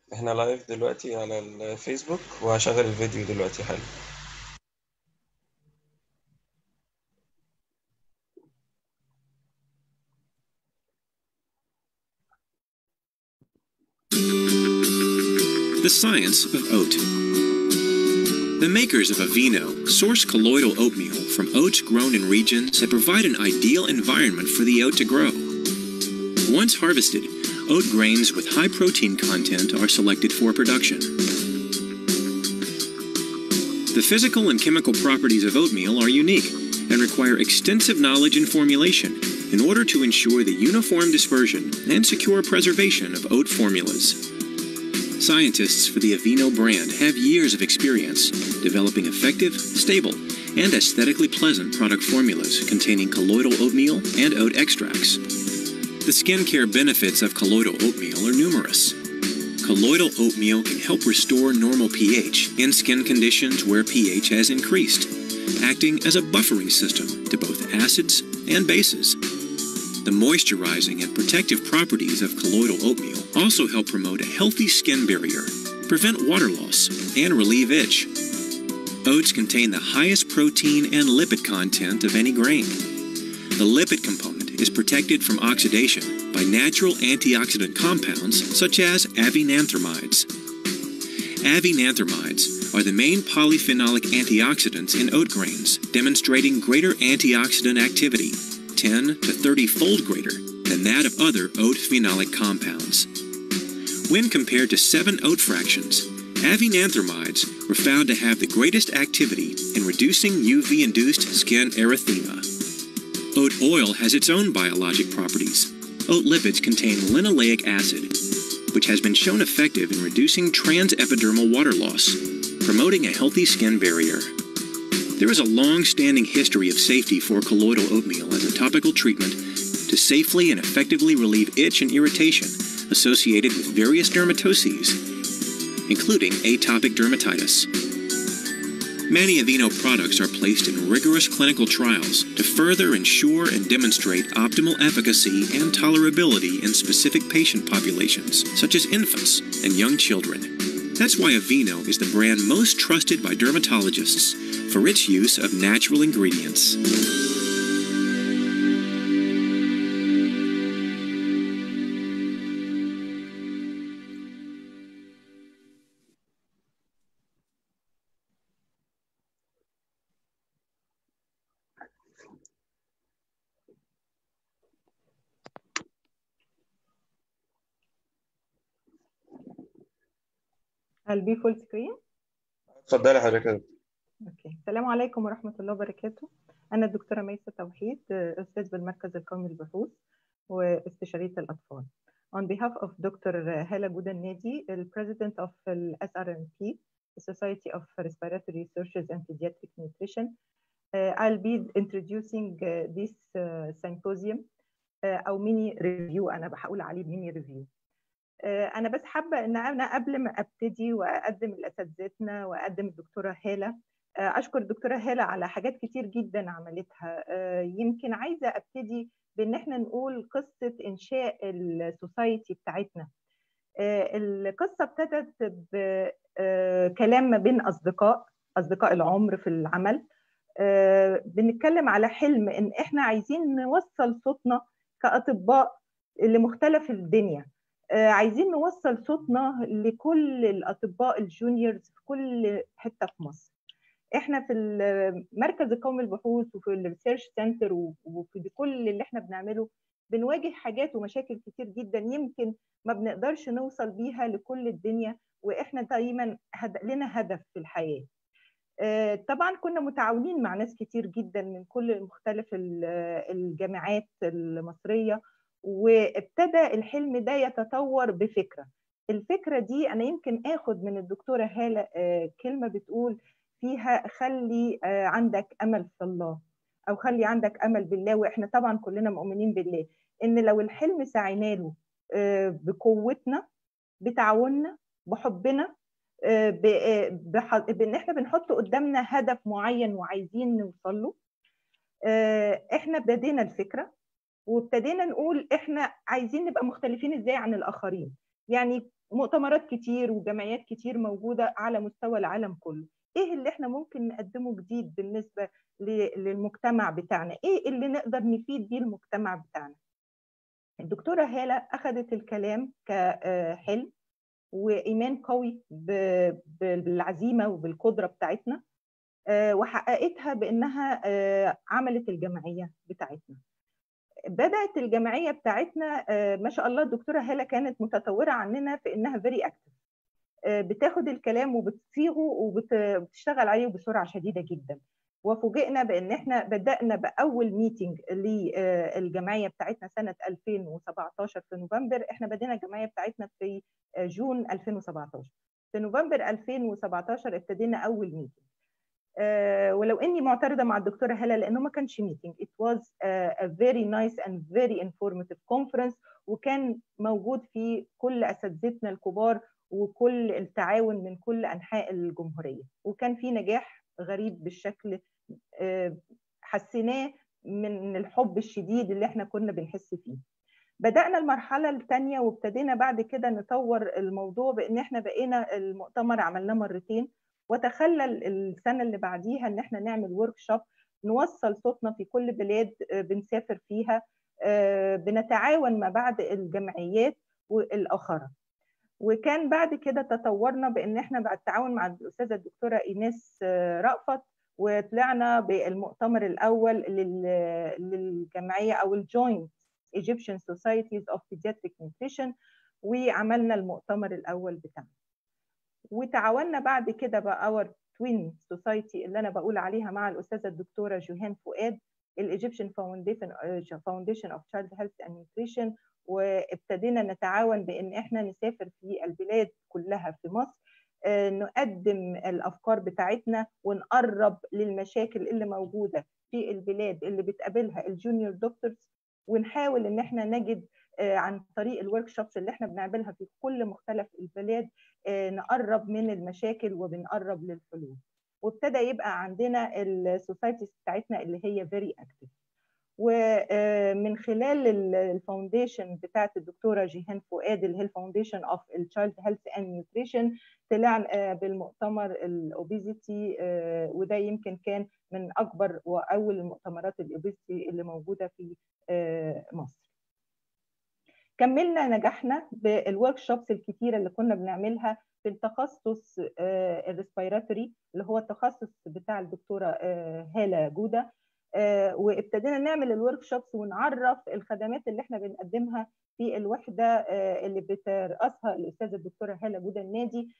احنا لايف دلوقتي على الفيسبوك وهشغل الفيديو دلوقتي حالا The science of oat. The makers of Aveeno source colloidal oatmeal from oats grown in regions that provide an ideal environment for the oat to grow. Once harvested, oat grains with high protein content are selected for production. The physical and chemical properties of oatmeal are unique and require extensive knowledge and formulation in order to ensure the uniform dispersion and secure preservation of oat formulas. Scientists for the Aveeno brand have years of experience developing effective, stable, and aesthetically pleasant product formulas containing colloidal oatmeal and oat extracts. The skincare benefits of colloidal oatmeal are numerous. Colloidal oatmeal can help restore normal pH in skin conditions where pH has increased, acting as a buffering system to both acids and bases. The moisturizing and protective properties of colloidal oatmeal also help promote a healthy skin barrier, prevent water loss, and relieve itch. Oats contain the highest protein and lipid content of any grain. The lipid component is protected from oxidation by natural antioxidant compounds such as avinanthramides. Avinanthramides are the main polyphenolic antioxidants in oat grains, demonstrating greater antioxidant activity, 10 to 30 fold greater than that of other oat phenolic compounds. When compared to seven oat fractions, avinanthramides were found to have the greatest activity in reducing UV induced skin erythema. Oat oil has its own biologic properties. Oat lipids contain linoleic acid, which has been shown effective in reducing transepidermal water loss, promoting a healthy skin barrier. There is a long standing history of safety for colloidal oatmeal as a topical treatment to safely and effectively relieve itch and irritation associated with various dermatoses, including atopic dermatitis. Many Aveeno products are placed in rigorous clinical trials to further ensure and demonstrate optimal efficacy and tolerability in specific patient populations, such as infants and young children. That's why Aveeno is the brand most trusted by dermatologists for its use of natural ingredients. هل بي فول سكرين؟ اتفضلي حضرتك اوكي السلام عليكم ورحمة الله وبركاته أنا الدكتورة ميسة توحيد أستاذ بالمركز القومي للبحوث واستشارية الأطفال. On behalf of Dr. Hala Gudanedi, the President of the SRNP, the Society of Respiratory Researches and Pediatric Nutrition, uh, I'll be introducing uh, this uh, symposium uh, أو ميني ريفيو أنا بقول عليه ميني ريفيو. انا بس حابه ان انا قبل ما ابتدي واقدم لاساتذتنا واقدم الدكتوره هاله اشكر الدكتوره هاله على حاجات كتير جدا عملتها يمكن عايزه ابتدي بان احنا نقول قصه انشاء السوسايتي بتاعتنا القصه ابتدت بكلام ما بين اصدقاء اصدقاء العمر في العمل بنتكلم على حلم ان احنا عايزين نوصل صوتنا كاطباء لمختلف الدنيا عايزين نوصل صوتنا لكل الاطباء الجونيورز في كل حته في مصر احنا في المركز القومي للبحوث وفي الريسيرش سنتر وفي كل اللي احنا بنعمله بنواجه حاجات ومشاكل كتير جدا يمكن ما بنقدرش نوصل بيها لكل الدنيا واحنا دايما هد... لنا هدف في الحياه طبعا كنا متعاونين مع ناس كتير جدا من كل مختلف الجامعات المصريه وابتدى الحلم ده يتطور بفكره الفكره دي انا يمكن اخد من الدكتوره هاله كلمه بتقول فيها خلي عندك امل في الله او خلي عندك امل بالله واحنا طبعا كلنا مؤمنين بالله ان لو الحلم سعينا له بقوتنا بتعاوننا بحبنا بان احنا بنحط قدامنا هدف معين وعايزين نوصل له احنا بدينا الفكره وابتدينا نقول احنا عايزين نبقى مختلفين ازاي عن الاخرين يعني ومؤتمرات كتير وجمعيات كتير موجوده على مستوى العالم كله ايه اللي احنا ممكن نقدمه جديد بالنسبه للمجتمع بتاعنا ايه اللي نقدر نفيد بيه المجتمع بتاعنا الدكتوره هاله اخذت الكلام كحلم وايمان قوي بالعزيمه وبالقدره بتاعتنا وحققتها بانها عملت الجمعيه بتاعتنا بدات الجمعيه بتاعتنا ما شاء الله الدكتوره هاله كانت متطوره عننا في انها فيري اكتف بتاخد الكلام وبتصيغه وبتشتغل عليه بسرعه شديده جدا وفوجئنا بان احنا بدانا باول ميتنج للجمعيه بتاعتنا سنه 2017 في نوفمبر احنا بدينا الجمعيه بتاعتنا في جون 2017 في نوفمبر 2017 ابتدينا اول ميتنج ولو اني معترضه مع الدكتوره هلا لانه ما كانش ميتنج it was a very nice and very informative conference وكان موجود فيه كل اساتذتنا الكبار وكل التعاون من كل انحاء الجمهوريه وكان في نجاح غريب بالشكل حسيناه من الحب الشديد اللي احنا كنا بنحس فيه بدأنا المرحلة الثانية وابتدينا بعد كده نطور الموضوع بإن احنا بقينا المؤتمر عملناه مرتين وتخلل السنة اللي بعديها إن احنا نعمل ورك شوب نوصل صوتنا في كل بلاد بنسافر فيها بنتعاون مع بعض الجمعيات والآخرة وكان بعد كده تطورنا بان احنا بعد التعاون مع الاستاذه الدكتوره ايناس رأفت وطلعنا بالمؤتمر الاول للجمعيه او الجوينت Egyptian Societies of Pediatric Nutrition وعملنا المؤتمر الاول بتاعنا وتعاوننا بعد كده بقى اور توين سوسايتي اللي انا بقول عليها مع الاستاذه الدكتوره جوهان فؤاد الايجيبشن فاونديشن اوف تشايلد هيلث اند نيوتريشن وابتدينا نتعاون بان احنا نسافر في البلاد كلها في مصر نقدم الافكار بتاعتنا ونقرب للمشاكل اللي موجوده في البلاد اللي بتقابلها الجونيور دكتورز ونحاول ان احنا نجد عن طريق الورك شوبس اللي احنا بنعملها في كل مختلف البلاد نقرب من المشاكل وبنقرب للحلول وابتدى يبقى عندنا السوسايتيز بتاعتنا اللي هي فيري اكتف ومن خلال الفاونديشن بتاعت الدكتوره جيهان فؤاد اللي هي الفاونديشن اوف التشايلد هيلث اند نيوتريشن طلع بالمؤتمر الاوبيزيتي وده يمكن كان من اكبر واول المؤتمرات الاوبيزيتي اللي موجوده في مصر كملنا نجحنا بالورك شوبس الكتيره اللي كنا بنعملها في التخصص الريسبيراتوري اللي هو التخصص بتاع الدكتوره هاله جوده وابتدينا نعمل الورك شوبس ونعرف الخدمات اللي احنا بنقدمها في الوحده اللي بترأسها الاستاذه الدكتوره هاله جوده النادي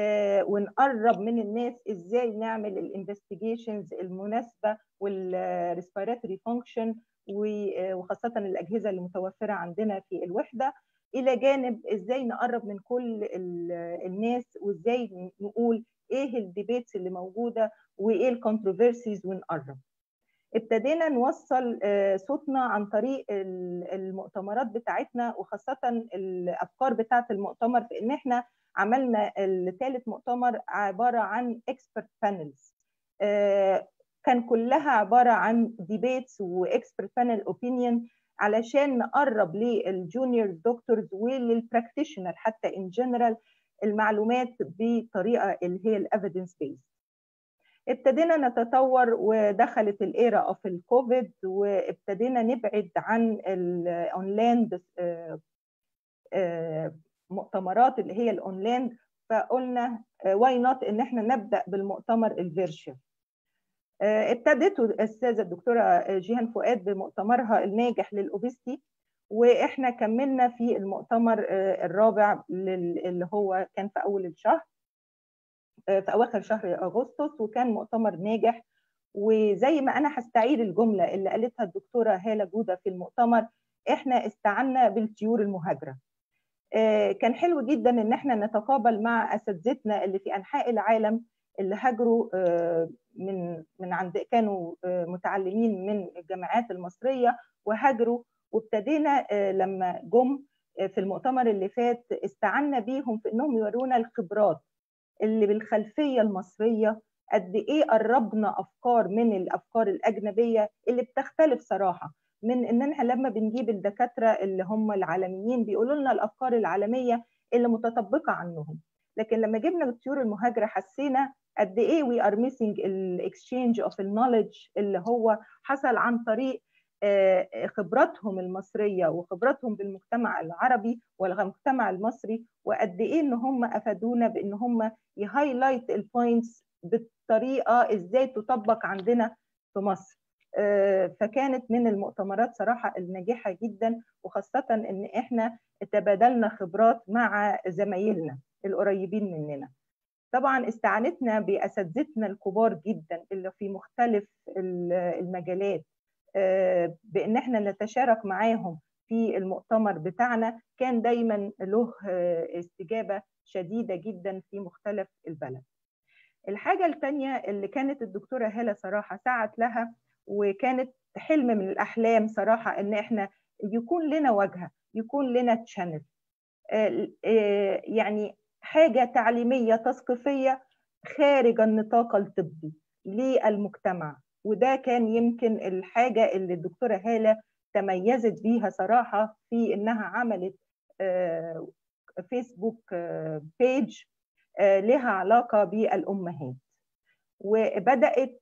ونقرب من الناس ازاي نعمل الانفستيجيشنز المناسبه والريسبيراتوري فانكشن وخاصه الاجهزه اللي متوفره عندنا في الوحده الى جانب ازاي نقرب من كل الناس وازاي نقول ايه الديبيتس اللي موجوده وايه الكونتروفيرسيز ونقرب ابتدينا نوصل صوتنا عن طريق المؤتمرات بتاعتنا وخاصة الأفكار بتاعة المؤتمر في إن إحنا عملنا الثالث مؤتمر عبارة عن expert panels كان كلها عبارة عن debates وexpert panel opinion علشان نقرب للجونيور دكتورز وللبراكتيشنر حتى in general المعلومات بطريقة اللي هي الافيدنس بيست ابتدينا نتطور ودخلت الايرا اوف الكوفيد وابتدينا نبعد عن الاونلاين مؤتمرات اللي هي الاونلاين فقلنا واي نوت ان احنا نبدا بالمؤتمر الفيرشوال ابتدت الاستاذه الدكتوره جيهان فؤاد بمؤتمرها الناجح للاوبستي واحنا كملنا في المؤتمر الرابع اللي هو كان في اول الشهر في اواخر شهر اغسطس وكان مؤتمر ناجح وزي ما انا هستعيد الجمله اللي قالتها الدكتوره هاله جوده في المؤتمر احنا استعنا بالطيور المهاجره كان حلو جدا ان احنا نتقابل مع اساتذتنا اللي في انحاء العالم اللي هاجروا من من عند كانوا متعلمين من الجامعات المصريه وهاجروا وابتدينا لما جم في المؤتمر اللي فات استعنا بيهم في انهم يورونا الخبرات اللي بالخلفيه المصريه قد ايه قربنا افكار من الافكار الاجنبيه اللي بتختلف صراحه من ان احنا لما بنجيب الدكاتره اللي هم العالميين بيقولوا لنا الافكار العالميه اللي متطبقه عنهم لكن لما جبنا الطيور المهاجره حسينا قد ايه وي ار ميسنج الاكسشينج اوف النولج اللي هو حصل عن طريق خبراتهم المصريه وخبراتهم بالمجتمع العربي والمجتمع المصري وقد ايه ان هم افادونا بان هم يهايلايت البوينتس بالطريقه ازاي تطبق عندنا في مصر فكانت من المؤتمرات صراحه الناجحه جدا وخاصه ان احنا تبادلنا خبرات مع زمايلنا القريبين مننا طبعا استعانتنا باساتذتنا الكبار جدا اللي في مختلف المجالات بان احنا نتشارك معاهم في المؤتمر بتاعنا كان دايما له استجابه شديده جدا في مختلف البلد. الحاجه الثانيه اللي كانت الدكتوره هاله صراحه سعت لها وكانت حلم من الاحلام صراحه ان احنا يكون لنا واجهه يكون لنا تشانل يعني حاجه تعليميه تثقيفيه خارج النطاق الطبي للمجتمع وده كان يمكن الحاجه اللي الدكتوره هاله تميزت بيها صراحه في انها عملت فيسبوك بيج لها علاقه بالامهات وبدات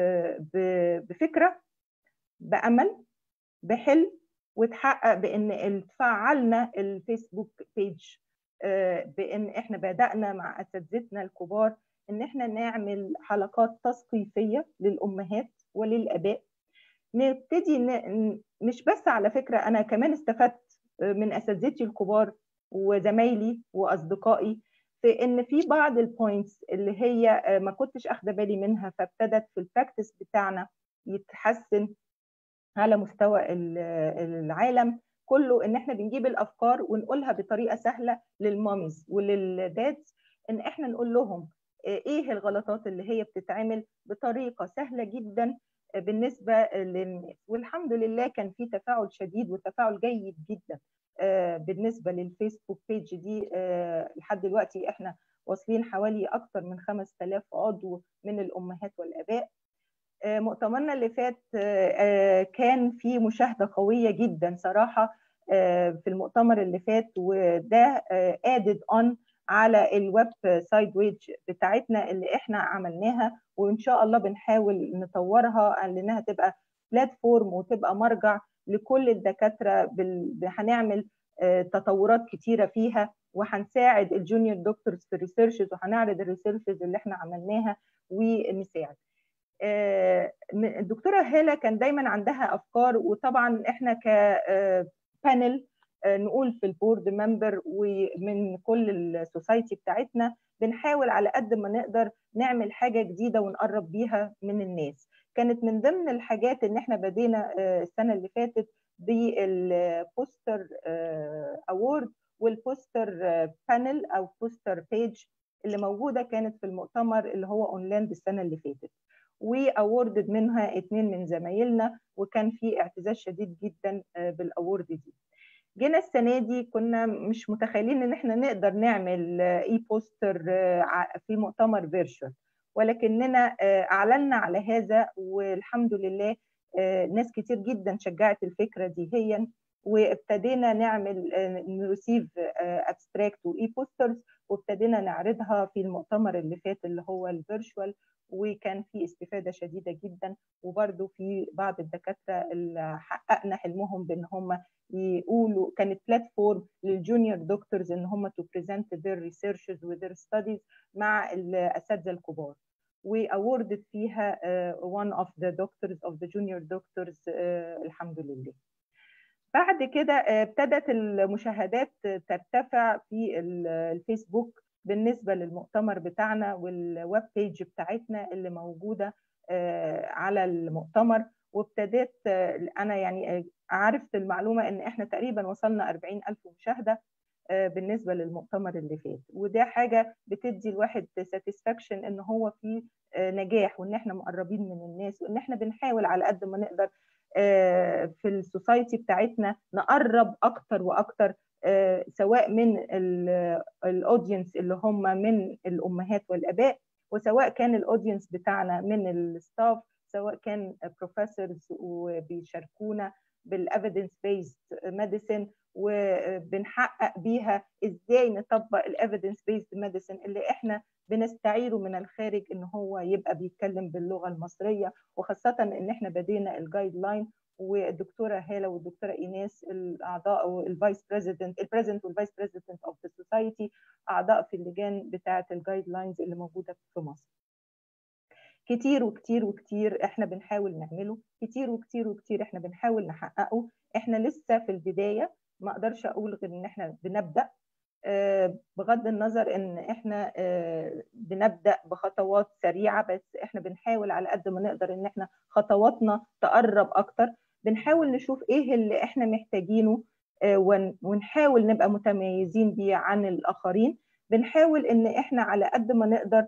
بفكره بامل بحلم وتحقق بان فعلنا الفيسبوك بيج بان احنا بدانا مع اساتذتنا الكبار ان احنا نعمل حلقات تثقيفيه للامهات وللاباء نبتدي ن... مش بس على فكره انا كمان استفدت من اساتذتي الكبار وزمايلي واصدقائي في ان في بعض البوينتس اللي هي ما كنتش اخده بالي منها فابتدت في البراكتس بتاعنا يتحسن على مستوى العالم كله ان احنا بنجيب الافكار ونقولها بطريقه سهله للماميز وللدادز ان احنا نقول لهم ايه الغلطات اللي هي بتتعمل بطريقه سهله جدا بالنسبه للناس والحمد لله كان في تفاعل شديد وتفاعل جيد جدا بالنسبه للفيسبوك بيج دي لحد دلوقتي احنا واصلين حوالي اكثر من 5000 عضو من الامهات والاباء مؤتمرنا اللي فات كان في مشاهده قويه جدا صراحه في المؤتمر اللي فات وده ادد اون على الويب سايد ويج بتاعتنا اللي احنا عملناها وان شاء الله بنحاول نطورها لانها تبقى بلاتفورم وتبقى مرجع لكل الدكاتره بال... هنعمل تطورات كتيره فيها وهنساعد الجونيور دكتورز في الريسيرشز وهنعرض الريسيرشز اللي احنا عملناها ونساعد الدكتوره هاله كان دايما عندها افكار وطبعا احنا كبانل نقول في البورد ممبر ومن كل السوسايتي بتاعتنا بنحاول على قد ما نقدر نعمل حاجه جديده ونقرب بيها من الناس كانت من ضمن الحاجات ان احنا بدينا السنه اللي فاتت بالبوستر اوورد والبوستر بانل او بوستر بيج اللي موجوده كانت في المؤتمر اللي هو اونلاند السنه اللي فاتت واوردد منها اثنين من زمايلنا وكان في اعتزاز شديد جدا بالاورد دي جينا السنه دي كنا مش متخيلين ان احنا نقدر نعمل اي بوستر في مؤتمر فيرتشوال ولكننا اعلنا على هذا والحمد لله ناس كتير جدا شجعت الفكره دي هي وابتدينا نعمل نريسيف ابستراكت واي بوسترز وابتدينا نعرضها في المؤتمر اللي فات اللي هو الفيرتشوال وكان في استفاده شديده جدا وبرده في بعض الدكاتره اللي حققنا حلمهم بان هم يقولوا كانت بلاتفورم للجونيور دكتورز ان هم تو بريزنت their researches وذير ستاديز مع الاساتذه الكبار واوردد فيها uh, one of the doctors of the junior doctors uh, الحمد لله بعد كده ابتدت المشاهدات ترتفع في الفيسبوك بالنسبة للمؤتمر بتاعنا والويب بيج بتاعتنا اللي موجودة على المؤتمر وابتديت أنا يعني عرفت المعلومة إن إحنا تقريبا وصلنا 40 ألف مشاهدة بالنسبة للمؤتمر اللي فات وده حاجة بتدي الواحد ساتسفاكشن إن هو في نجاح وإن إحنا مقربين من الناس وإن إحنا بنحاول على قد ما نقدر في السوسايتي بتاعتنا نقرب أكتر وأكتر سواء من الاودينس اللي هم من الامهات والاباء وسواء كان الاودينس بتاعنا من الستاف سواء كان بروفيسورز وبيشاركونا بالايفيدنس بيزد ميديسن وبنحقق بيها ازاي نطبق الايفيدنس بيزد ميديسن اللي احنا بنستعيره من الخارج ان هو يبقى بيتكلم باللغه المصريه وخاصه ان احنا بدينا الجايد لاين والدكتوره هاله والدكتوره ايناس الاعضاء والفايس بريزيدنت البريزيدنت والفايس بريزيدنت اوف ذا سوسايتي اعضاء في اللجان بتاعه الجايد لاينز اللي موجوده في مصر. كتير وكتير وكتير احنا بنحاول نعمله، كتير وكتير وكتير احنا بنحاول نحققه، احنا لسه في البدايه ما اقدرش اقول غير ان احنا بنبدا بغض النظر ان احنا بنبدا بخطوات سريعه بس احنا بنحاول على قد ما نقدر ان احنا خطواتنا تقرب اكتر بنحاول نشوف ايه اللي احنا محتاجينه ونحاول نبقى متميزين بيه عن الاخرين بنحاول ان احنا على قد ما نقدر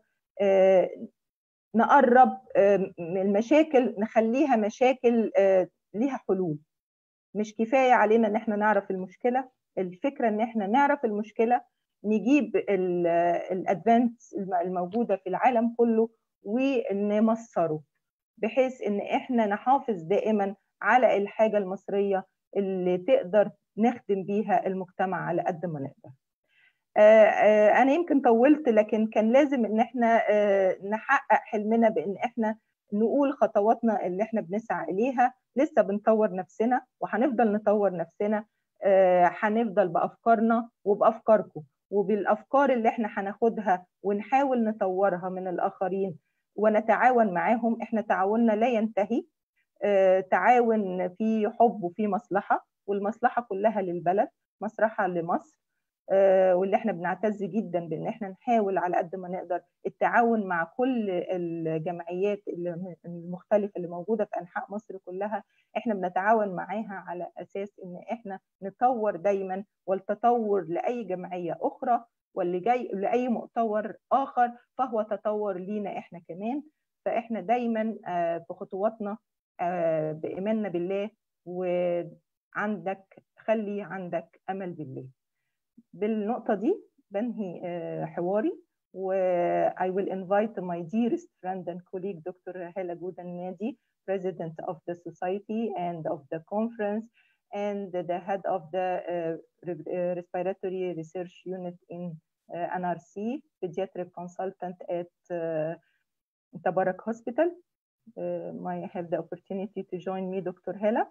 نقرب من المشاكل نخليها مشاكل ليها حلول مش كفايه علينا ان احنا نعرف المشكله الفكره ان احنا نعرف المشكله نجيب الادفانس الموجوده في العالم كله ونمصره بحيث ان احنا نحافظ دائما على الحاجه المصريه اللي تقدر نخدم بيها المجتمع على قد ما نقدر انا يمكن طولت لكن كان لازم ان احنا نحقق حلمنا بان احنا نقول خطواتنا اللي احنا بنسعى اليها لسه بنطور نفسنا وهنفضل نطور نفسنا هنفضل بافكارنا وبافكاركم وبالافكار اللي احنا هناخدها ونحاول نطورها من الاخرين ونتعاون معاهم احنا تعاوننا لا ينتهي تعاون في حب وفي مصلحه والمصلحه كلها للبلد مصلحه لمصر واللي احنا بنعتز جدا بان احنا نحاول على قد ما نقدر التعاون مع كل الجمعيات المختلفه اللي موجوده في انحاء مصر كلها احنا بنتعاون معاها على اساس ان احنا نطور دايما والتطور لاي جمعيه اخرى واللي جاي لاي مؤتمر اخر فهو تطور لينا احنا كمان فاحنا دايما في خطواتنا بايماننا بالله وعندك خلي عندك امل بالله بالنقطة دي بنهي حواري و I will invite my dearest friend and colleague Dr. Hela Gudanadi, President of the Society and of the conference and the head of the uh, respiratory research unit in uh, NRC, pediatric consultant at uh, Tabarak Hospital. may I have the opportunity to join me, Dr. Hela?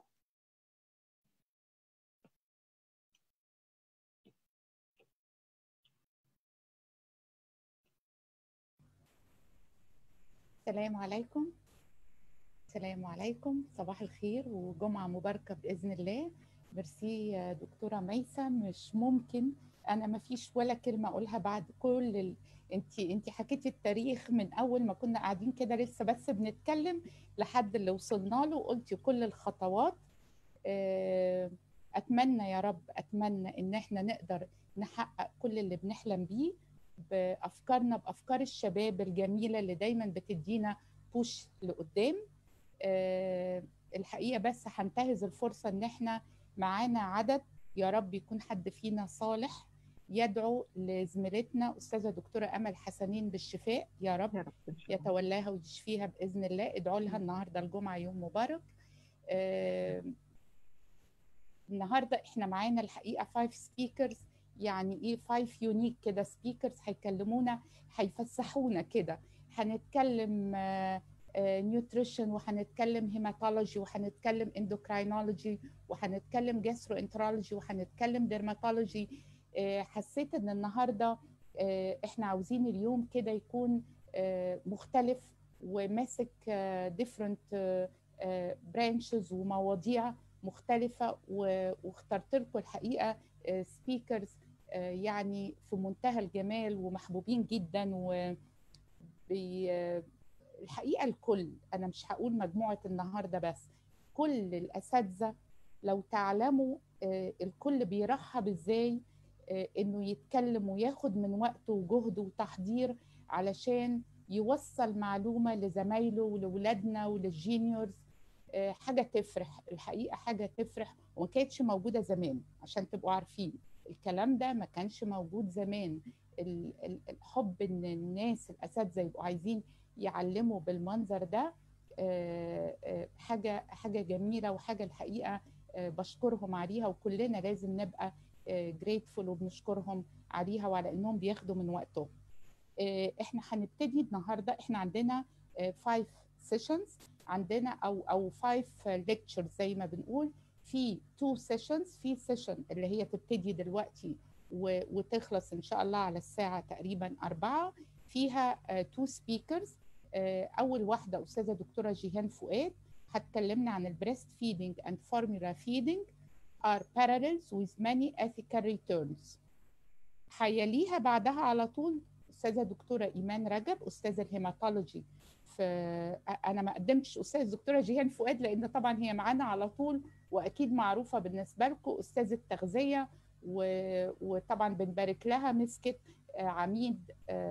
السلام عليكم السلام عليكم صباح الخير وجمعة مباركة بإذن الله ميرسي يا دكتورة ميسة مش ممكن أنا ما فيش ولا كلمة أقولها بعد كل ال... انت انت حكيتي التاريخ من اول ما كنا قاعدين كده لسه بس بنتكلم لحد اللي وصلنا له وقلتي كل الخطوات اتمنى يا رب اتمنى ان احنا نقدر نحقق كل اللي بنحلم بيه بافكارنا بافكار الشباب الجميله اللي دايما بتدينا بوش لقدام أه الحقيقه بس هنتهز الفرصه ان احنا معانا عدد يا رب يكون حد فينا صالح يدعو لزميلتنا استاذه دكتوره امل حسنين بالشفاء يا رب, يا رب يتولاها ويشفيها باذن الله ادعوا لها النهارده الجمعه يوم مبارك أه النهارده احنا معانا الحقيقه فايف سبيكرز يعني ايه فايف يونيك كده سبيكرز هيكلمونا هيفسحونا كده هنتكلم نيوتريشن وهنتكلم هيماتولوجي وهنتكلم اندوكراينولوجي وهنتكلم جاسترو انترولوجي وهنتكلم ديرماتولوجي حسيت ان النهارده احنا عاوزين اليوم كده يكون مختلف وماسك ديفرنت برانشز ومواضيع مختلفه واخترت لكم الحقيقه سبيكرز يعني في منتهى الجمال ومحبوبين جدا و الحقيقه الكل انا مش هقول مجموعه النهارده بس كل الاساتذه لو تعلموا الكل بيرحب ازاي انه يتكلم وياخد من وقته وجهده وتحضير علشان يوصل معلومه لزمايله ولولادنا وللجينيورز حاجه تفرح الحقيقه حاجه تفرح وما كانتش موجوده زمان عشان تبقوا عارفين الكلام ده ما كانش موجود زمان الحب ان الناس الاساتذه يبقوا عايزين يعلموا بالمنظر ده حاجه حاجه جميله وحاجه الحقيقه بشكرهم عليها وكلنا لازم نبقى جريتفول وبنشكرهم عليها وعلى انهم بياخدوا من وقتهم احنا هنبتدي النهارده احنا عندنا 5 سيشنز عندنا او او 5 ليكتشرز زي ما بنقول في 2 سيشنز في سيشن اللي هي تبتدي دلوقتي وتخلص ان شاء الله على الساعه تقريبا 4 فيها 2 سبيكرز اول واحده استاذه دكتوره جيهان فؤاد هتكلمنا عن البريست فيدنج اند فورمولا فيدنج are parallels with many ethical returns هيليها بعدها على طول استاذه دكتوره ايمان رجب استاذه الهيماتولوجي في انا ما قدمتش استاذ دكتوره جيهان فؤاد لان طبعا هي معانا على طول واكيد معروفه بالنسبه لكم استاذه تغذيه و... وطبعا بنبارك لها مسكت عميد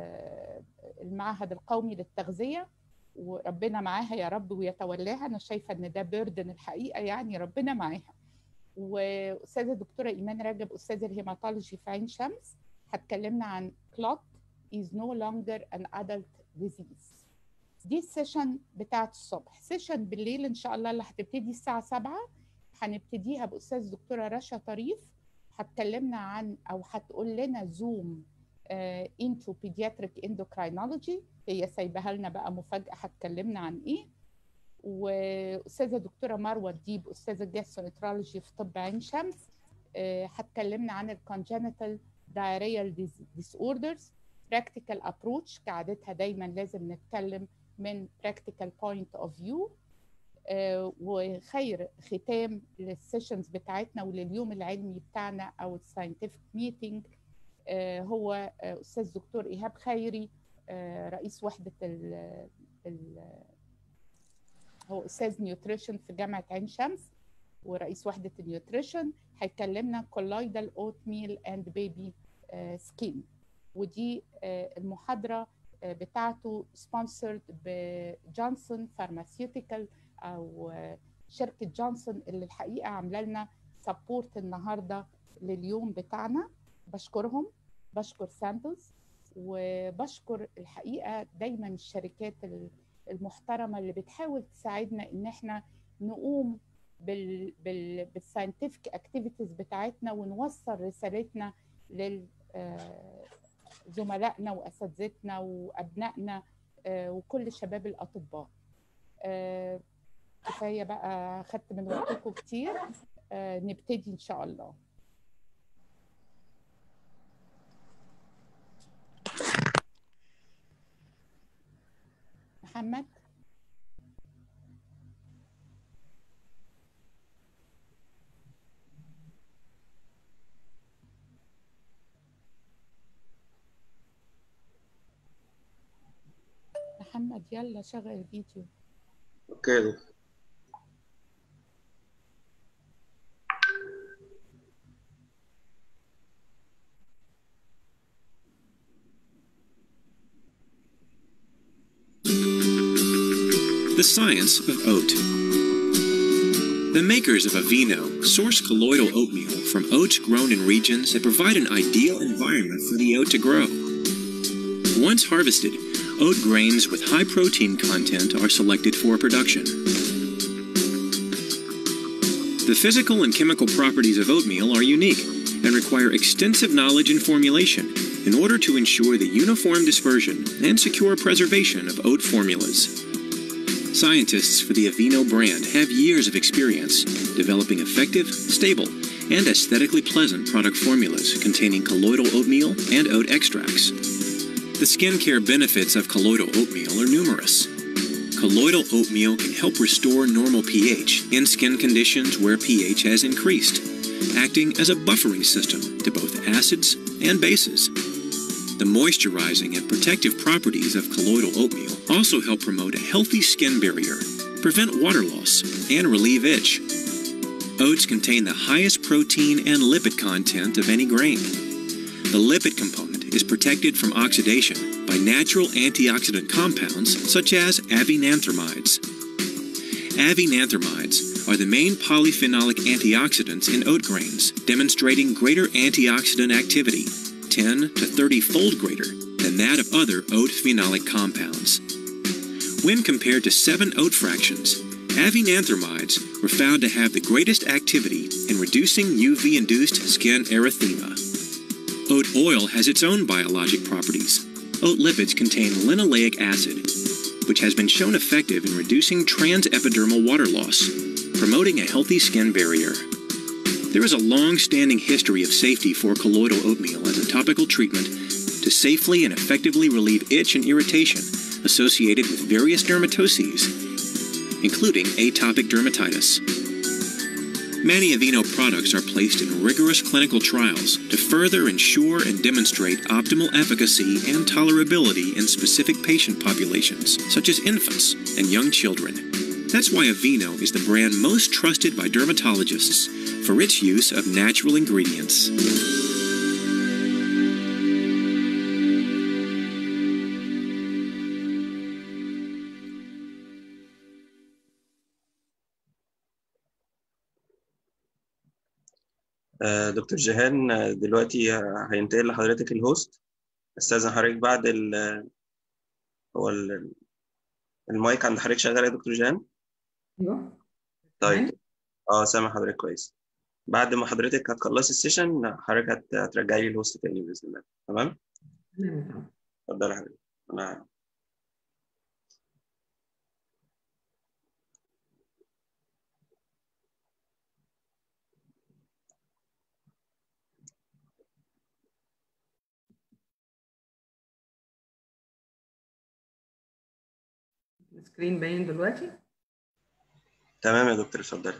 المعهد القومي للتغذيه وربنا معاها يا رب ويتولاها انا شايفه ان ده بيردن الحقيقه يعني ربنا معاها واستاذه دكتوره ايمان رجب استاذه الهيماتولوجي في عين شمس هتكلمنا عن clot is no longer an adult disease دي السيشن بتاعت الصبح سيشن بالليل ان شاء الله اللي هتبتدي الساعه 7 هنبتديها باستاذ دكتوره رشا طريف هتكلمنا عن او هتقول لنا زوم انتو بيدياتريك اندوكراينولوجي هي سايبها لنا بقى مفاجاه هتكلمنا عن ايه واستاذه دكتوره مروه الديب استاذه جاسترونترولوجي في طب عين شمس هتكلمنا عن الكونجنتال diarrheal disorders practical approach كعادتها دايما لازم نتكلم من practical point of view uh, وخير ختام للسيشنز بتاعتنا ولليوم العلمي بتاعنا او الساينتفك ميتنج uh, هو uh, استاذ دكتور ايهاب خيري رئيس وحده ال ال هو استاذ نيوتريشن في جامعه عين شمس ورئيس وحده النيوتريشن هيكلمنا كولايدال اوت ميل اند بيبي سكين ودي المحاضره بتاعته سبونسرد بجونسون فارماسيوتيكال او شركه جونسون اللي الحقيقه عامله لنا سبورت النهارده لليوم بتاعنا بشكرهم بشكر سامبلز وبشكر الحقيقه دايما الشركات المحترمه اللي بتحاول تساعدنا ان احنا نقوم بال بال بالساينتفك اكتيفيتيز بتاعتنا ونوصل رسالتنا لل زملائنا واساتذتنا وابنائنا وكل شباب الاطباء كفايه بقى خدت من وقتكم كتير نبتدي ان شاء الله محمد محمد يلا شغل الفيديو اوكي The science of oat. The makers of Aveeno source colloidal oatmeal from oats grown in regions that provide an ideal environment for the oat to grow. Once harvested, oat grains with high protein content are selected for production. The physical and chemical properties of oatmeal are unique and require extensive knowledge and formulation in order to ensure the uniform dispersion and secure preservation of oat formulas. Scientists for the Aveeno brand have years of experience developing effective, stable, and aesthetically pleasant product formulas containing colloidal oatmeal and oat extracts. The skincare benefits of colloidal oatmeal are numerous. Colloidal oatmeal can help restore normal pH in skin conditions where pH has increased, acting as a buffering system to both acids and bases. The moisturizing and protective properties of colloidal oatmeal also help promote a healthy skin barrier, prevent water loss, and relieve itch. Oats contain the highest protein and lipid content of any grain. The lipid component is protected from oxidation by natural antioxidant compounds such as avinanthramides. Avinanthramides are the main polyphenolic antioxidants in oat grains, demonstrating greater antioxidant activity, 10 to 30 fold greater than that of other oat phenolic compounds. When compared to seven oat fractions, Avinanthromides were found to have the greatest activity in reducing UV induced skin erythema. Oat oil has its own biologic properties. Oat lipids contain linoleic acid, which has been shown effective in reducing transepidermal water loss, promoting a healthy skin barrier. There is a long standing history of safety for colloidal oatmeal as a topical treatment to safely and effectively relieve itch and irritation associated with various dermatoses, including atopic dermatitis. Many Aveeno products are placed in rigorous clinical trials to further ensure and demonstrate optimal efficacy and tolerability in specific patient populations, such as infants and young children. That's why Aveeno is the brand most trusted by dermatologists for its use of natural ingredients. آه، دكتور جيهان آه، دلوقتي هينتقل لحضرتك الهوست استاذن حضرتك بعد ال هو ال- المايك عند حضرتك شغال يا دكتور جيهان ايوه طيب اه سامع حضرتك كويس بعد ما حضرتك هتخلصي السيشن حضرتك هت- هترجعي لي الهوست تاني باذن الله تمام تمام تمام اتفضل يا حبيبي انا السكرين باين دلوقتي تمام يا دكتور اتفضلي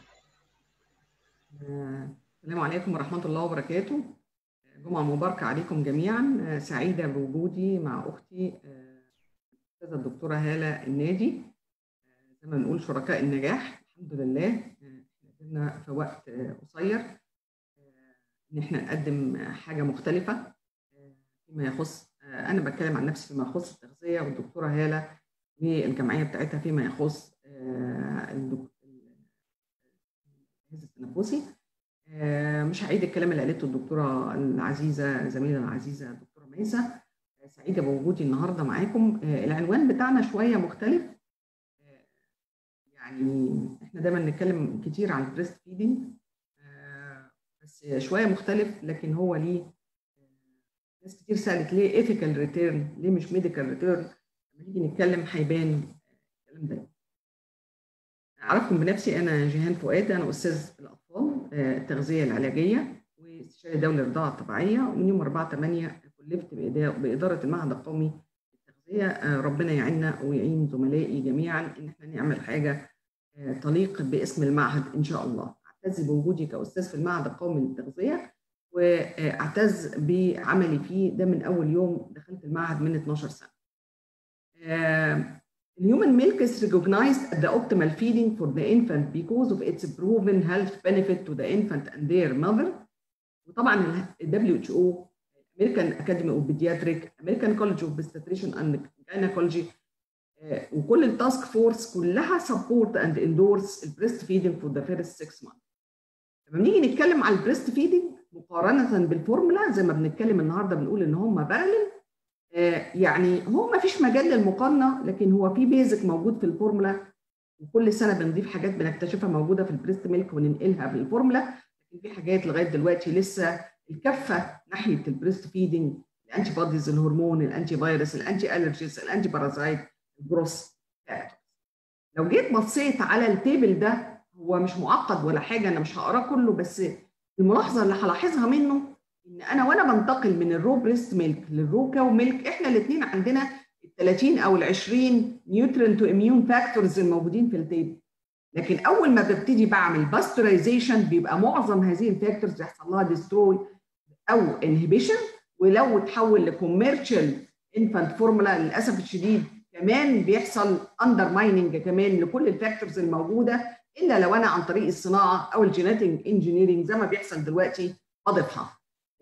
آه، السلام عليكم ورحمة الله وبركاته جمعة مباركة عليكم جميعا آه، سعيدة بوجودي مع أختي آه، الأستاذة الدكتورة هالة النادي آه، زي ما بنقول شركاء النجاح الحمد لله آه، احنا قدرنا في وقت آه، قصير آه، إن احنا نقدم آه، حاجة مختلفة آه، فيما يخص آه، أنا بتكلم عن نفسي فيما يخص التغذية والدكتورة هالة والجمعية بتاعتها فيما يخص آه، الدك- الجهاز التنفسي آه، مش هعيد الكلام اللي قالته الدكتوره العزيزه زميله العزيزه الدكتوره ميسه آه، سعيده بوجودي النهارده معاكم آه، العنوان بتاعنا شويه مختلف آه، يعني احنا دايما نتكلم كتير عن البريست فيدنج بس شويه مختلف لكن هو ليه آه، ناس كتير سالت ليه ايثيكال ريتيرن ليه مش ميديكال ريتيرن لما نيجي نتكلم هيبان الكلام ده أعرفكم بنفسي أنا جيهان فؤاد أنا أستاذ الأطفال آه، التغذية العلاجية واستشاري دولي الرضاعة الطبيعية ومن يوم 4 8 كلفت بإدا- بإدارة المعهد القومي للتغذية آه، ربنا يعيننا ويعين زملائي جميعا إن احنا نعمل حاجة آه، تليق باسم المعهد إن شاء الله أعتز بوجودي كأستاذ في المعهد القومي للتغذية وأعتز بعملي فيه ده من أول يوم دخلت المعهد من 12 سنة. آه، Human milk is recognized as the optimal feeding for the infant because of its proven health benefit to the infant and their mother. وطبعا ال WHO American Academy of Pediatric American College of Obstetrician and Gynecology آه، وكل التاسك فورس كلها support and endorse البريست feeding for the first six months. لما نيجي نتكلم على البريست فيدنج مقارنه بالفورمولا زي ما بنتكلم النهارده بنقول ان هم بارلل يعني هو ما فيش مجال للمقارنه لكن هو في بيزك موجود في الفورمولا وكل سنه بنضيف حاجات بنكتشفها موجوده في البريست ميلك وننقلها بالفورمولا لكن في حاجات لغايه دلوقتي لسه الكفه ناحيه البريست فيدنج الانتي بوديز الهرمون الانتي فيروس الانتي الرجيز الانتي بارازايت الجروس فاكتورز لو جيت بصيت على التيبل ده هو مش معقد ولا حاجه انا مش هقراه كله بس الملاحظه اللي هلاحظها منه ان انا وانا بنتقل من الرو بريست ميلك للرو كاو ميلك احنا الاثنين عندنا ال 30 او ال 20 نيوترنت واميون فاكتورز الموجودين في التيبل لكن اول ما ببتدي بعمل باسترايزيشن بيبقى معظم هذه الفاكتورز يحصل لها ديستروي او انهبيشن ولو تحول لكوميرشال انفانت فورمولا للاسف الشديد كمان بيحصل اندر مايننج كمان لكل الفاكتورز الموجوده الا لو انا عن طريق الصناعه او الجينيتنج انجينيرنج زي ما بيحصل دلوقتي اضيفها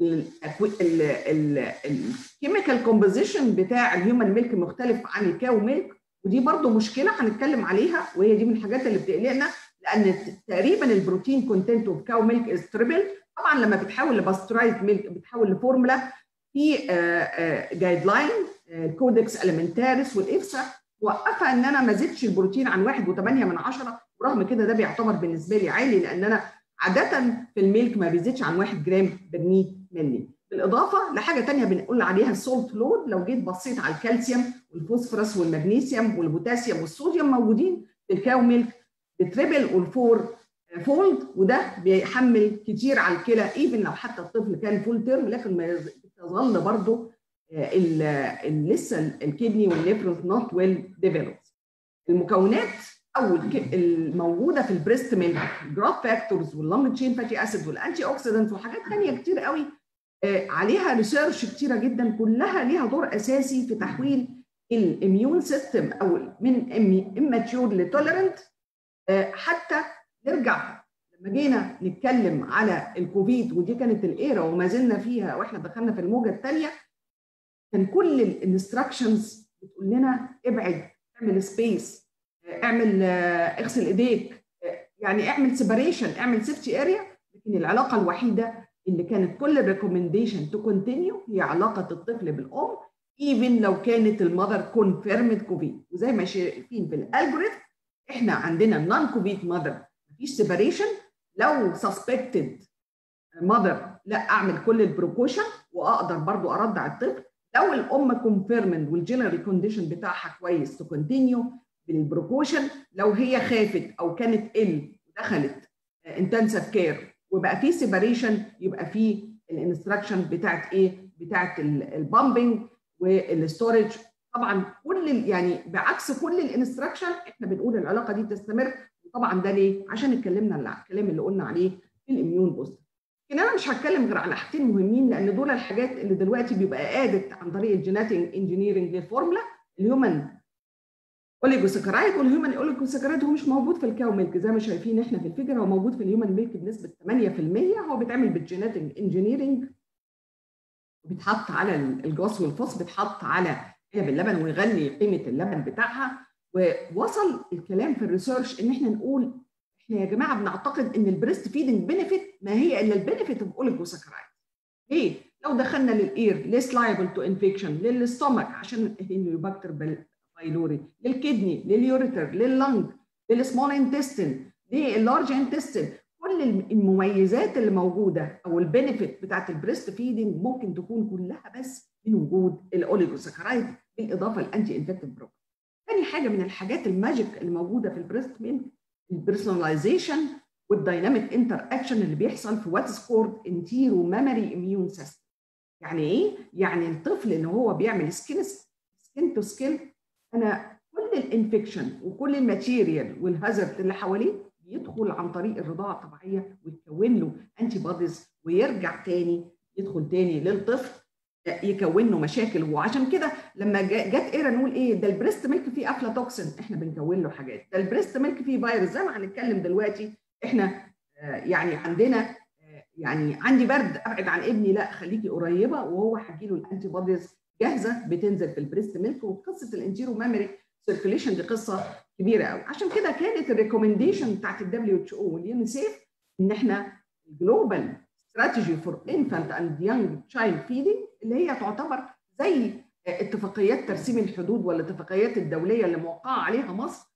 الكيميكال كومبوزيشن بتاع الهيومن ميلك مختلف عن الكاو ميلك ودي برضو مشكله هنتكلم عليها وهي دي من الحاجات اللي بتقلقنا لان تقريبا البروتين كونتنت اوف كاو ميلك از تريبل طبعا لما بتحول لباسترايز ميلك بتحول لفورمولا في جايد لاين الكودكس اليمنتاريس والافسا وقفها ان انا ما زدتش البروتين عن 1.8 من 10 ورغم كده ده بيعتبر بالنسبه لي عالي لان انا عاده في الميلك ما بيزيدش عن 1 جرام بر 100 مللي بالاضافه لحاجه ثانيه بنقول عليها السولت لود لو جيت بصيت على الكالسيوم والفوسفورس والمغنيسيوم والبوتاسيوم والصوديوم موجودين في الكاو ميلك بتريبل والفور فولد وده بيحمل كتير على الكلى ايفن لو حتى الطفل كان فول تيرم لكن ما تظل برضه لسه الكدني والنيفرونز نوت ويل ديفلوبد المكونات او الموجوده في البريست ميلك جراف فاكتورز واللونج تشين فاتي اسيد والانتي اوكسيدنت وحاجات ثانيه كتير قوي عليها ريسيرش كتيره جدا كلها ليها دور اساسي في تحويل الاميون سيستم او من اماتيور لتوليرنت حتى نرجع لما جينا نتكلم على الكوفيد ودي كانت الايرا وما زلنا فيها واحنا دخلنا في الموجه الثانيه كان كل الانستراكشنز بتقول لنا ابعد اعمل سبيس اعمل اغسل ايديك يعني اعمل سيبريشن اعمل سيفتي اريا لكن العلاقه الوحيده اللي كانت كل الريكومنديشن تو كونتينيو هي علاقه الطفل بالام ايفن لو كانت المذر كونفيرمد كوفيد وزي ما شايفين في الالجوريثم احنا عندنا نون كوفيد ماذر مفيش سيبريشن لو سسبكتد ماذر لا اعمل كل البروكوشن واقدر برضو ارضع الطفل لو الام كونفيرمد والجنرال كونديشن بتاعها كويس تو كونتينيو بالبروكوشن لو هي خافت او كانت ال ودخلت انتنسيف كير وبقى في سيبريشن يبقى في الانستراكشن بتاعت ايه؟ بتاعت البامبنج والستورج طبعا كل يعني بعكس كل الانستراكشن احنا بنقول العلاقه دي تستمر وطبعا ده ليه؟ عشان اتكلمنا على الكلام اللي قلنا عليه في الاميون بوستر. لكن انا مش هتكلم غير على حاجتين مهمين لان دول الحاجات اللي دلوقتي بيبقى ادت عن طريق الجيناتيك انجينيرنج للفورمولا الهيومن اوليجوساكرايد والهيومن اوليجوساكرايد هو مش موجود في الكاو ميلك زي ما شايفين احنا في الفيجر هو موجود في الهيومن ميلك بنسبه 8% هو بيتعمل بالجيناتيك انجينيرنج بيتحط على الجوس والفوس بيتحط على علب اللبن ويغلي قيمه اللبن بتاعها ووصل الكلام في الريسيرش ان احنا نقول احنا يا جماعه بنعتقد ان البريست فيدنج بنفيت ما هي الا البنفيت اوف اوليجوساكرايد ليه؟ لو دخلنا للاير ليس لايبل تو انفكشن للستومك عشان الهيليوباكتر بايلوري للكدني لليوريتر لللنج للسمول انتستين لللارج انتستين كل المميزات اللي موجوده او البنفيت بتاعت البريست فيدنج ممكن تكون كلها بس من وجود الاوليجوساكرايد بالاضافه للانتي انفكتيف بروك. ثاني حاجه من الحاجات الماجيك اللي موجوده في البريست ميلك البيرسوناليزيشن والدايناميك انتر اكشن اللي بيحصل في واتس كورد انتيرو ميموري اميون سيستم. يعني ايه؟ يعني الطفل اللي هو بيعمل سكين سكين تو سكين انا كل الانفكشن وكل الماتيريال والهازارد اللي حواليه يدخل عن طريق الرضاعه الطبيعيه ويتكون له انتي بوديز ويرجع تاني يدخل تاني للطفل يكون له مشاكل وعشان كده لما جت ايرا نقول ايه ده البريست ميلك فيه افلاتوكسين احنا بنكون له حاجات ده البريست ميلك فيه فيروس زي ما هنتكلم دلوقتي احنا يعني عندنا يعني عندي برد ابعد عن ابني لا خليكي قريبه وهو هيجي له الانتي بوديز جاهزه بتنزل في البريست ميلك وقصه الانتيرو ميموري سيركيليشن دي قصه كبيره قوي عشان كده كانت الريكومنديشن بتاعت الدبليو اتش او واليونيسيف ان احنا جلوبال استراتيجي فور انفانت اند يونج تشايلد فيدنج اللي هي تعتبر زي اتفاقيات ترسيم الحدود والاتفاقيات الدوليه اللي موقعه عليها مصر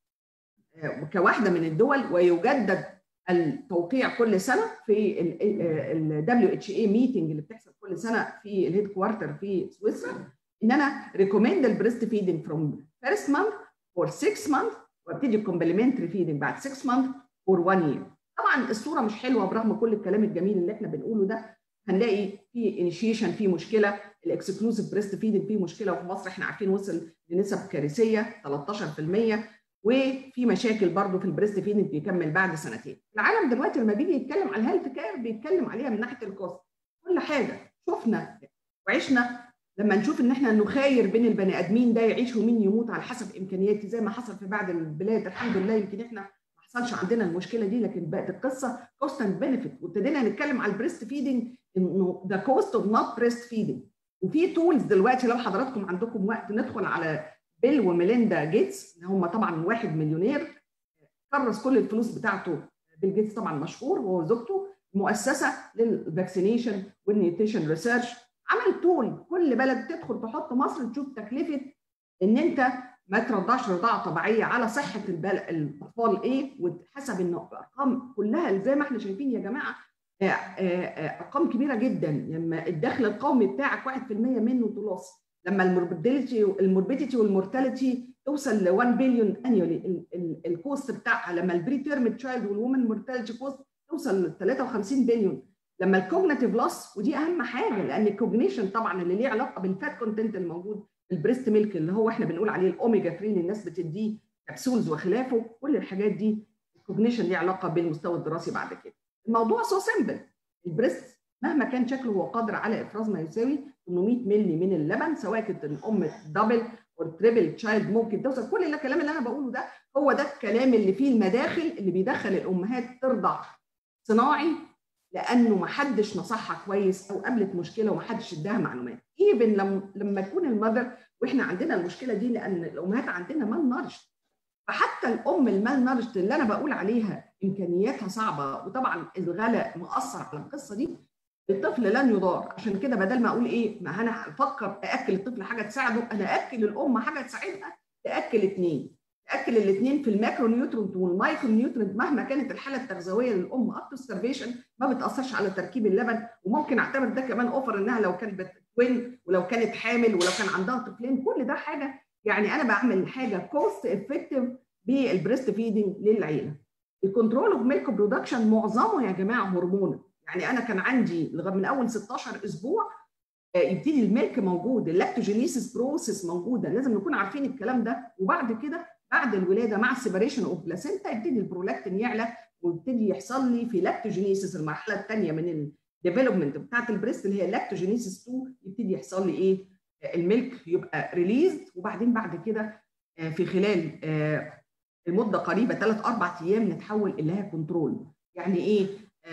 كواحده من الدول ويجدد التوقيع كل سنه في الدبليو اتش اي ميتنج اللي بتحصل كل سنه في الهيد كوارتر في سويسرا ان انا ريكومند البريست فيدنج فروم فيرست مانث فور 6 مانث وابتدي كومبلمنتري فيدنج بعد 6 مانث فور 1 يير طبعا الصوره مش حلوه برغم كل الكلام الجميل اللي احنا بنقوله ده هنلاقي في انيشيشن في مشكله الاكسكلوسيف بريست فيدنج في مشكله وفي مصر احنا عارفين وصل لنسب كارثيه 13% وفي مشاكل برضه في البريست فيدنج بيكمل بعد سنتين العالم دلوقتي لما بيجي يتكلم على الهيلث كير بيتكلم عليها من ناحيه الكوست كل حاجه شفنا وعشنا لما نشوف ان احنا نخاير بين البني ادمين ده يعيش ومين يموت على حسب امكانياتي زي ما حصل في بعض البلاد الحمد لله يمكن احنا ما حصلش عندنا المشكله دي لكن بقت القصه كوست اند بنفيت وابتدينا نتكلم على البريست فيدنج انه ذا كوست اوف نوت بريست فيدنج وفي تولز دلوقتي لو حضراتكم عندكم وقت ندخل على بيل وميليندا جيتس اللي هم طبعا واحد مليونير كرس كل الفلوس بتاعته بيل جيتس طبعا مشهور هو وزوجته مؤسسه للفاكسينيشن والنيوتريشن ريسيرش عمل تول كل بلد تدخل تحط مصر تشوف تكلفه ان انت ما ترضعش رضاعه طبيعيه على صحه البل... الاطفال ايه وحسب انه ارقام كلها زي ما احنا شايفين يا جماعه ارقام كبيره جدا لما الدخل القومي بتاعك 1% منه تلاص لما الموربيديتي الموربيديتي والمورتاليتي توصل ل 1 بليون انيولي الكوست بتاعها لما البري تيرم تشايلد والومن مورتاليتي كوست توصل ل 53 بليون لما الكوجنيتيف لوس ودي اهم حاجه لان الكوجنيشن طبعا اللي ليه علاقه بالفات كونتنت الموجود في البريست ميلك اللي هو احنا بنقول عليه الاوميجا 3 اللي الناس بتديه كبسولز وخلافه كل الحاجات دي الكوجنيشن ليه علاقه بالمستوى الدراسي بعد كده الموضوع سو سيمبل البريست مهما كان شكله هو قادر على افراز ما يساوي 800 مللي من اللبن سواء كانت الام دبل او تريبل تشايلد ممكن توصل كل الكلام اللي انا بقوله ده هو ده الكلام اللي فيه المداخل اللي بيدخل الامهات ترضع صناعي لانه ما حدش نصحها كويس او قابلت مشكله وما حدش اداها معلومات ايفن لما لما تكون المذر واحنا عندنا المشكله دي لان الامهات عندنا مال نارش فحتى الام المال نارش اللي انا بقول عليها امكانياتها صعبه وطبعا الغلاء مؤثر على القصه دي الطفل لن يضار عشان كده بدل ما اقول ايه ما انا افكر ااكل الطفل حاجه تساعده انا اكل الام حاجه تساعدها تاكل اثنين تاكل الاثنين في الماكرو نيوترنت والمايكرو نيوترنت مهما كانت الحاله التغذويه للام اب تو ستارفيشن ما بتاثرش على تركيب اللبن وممكن اعتبر ده كمان اوفر انها لو كانت بتوين ولو كانت حامل ولو كان عندها طفلين كل ده حاجه يعني انا بعمل حاجه كوست افكتيف بالبريست فيدنج للعيله الكنترول اوف ميلك برودكشن معظمه يا جماعه هرمون يعني انا كان عندي لغايه من اول 16 اسبوع يبتدي الميلك موجود اللاكتوجينيسيس بروسيس موجوده لازم نكون عارفين الكلام ده وبعد كده بعد الولاده مع السيبريشن اوف بلاسينتا يبتدي البرولاكتين يعلى ويبتدي يحصل لي في لاكتوجينيسيس المرحله الثانيه من الديفلوبمنت بتاعت البريست اللي هي لاكتوجينيسيس 2 يبتدي يحصل لي ايه الميلك يبقى ريليزد وبعدين بعد كده في خلال المده قريبه ثلاث اربع ايام نتحول الى لها كنترول يعني ايه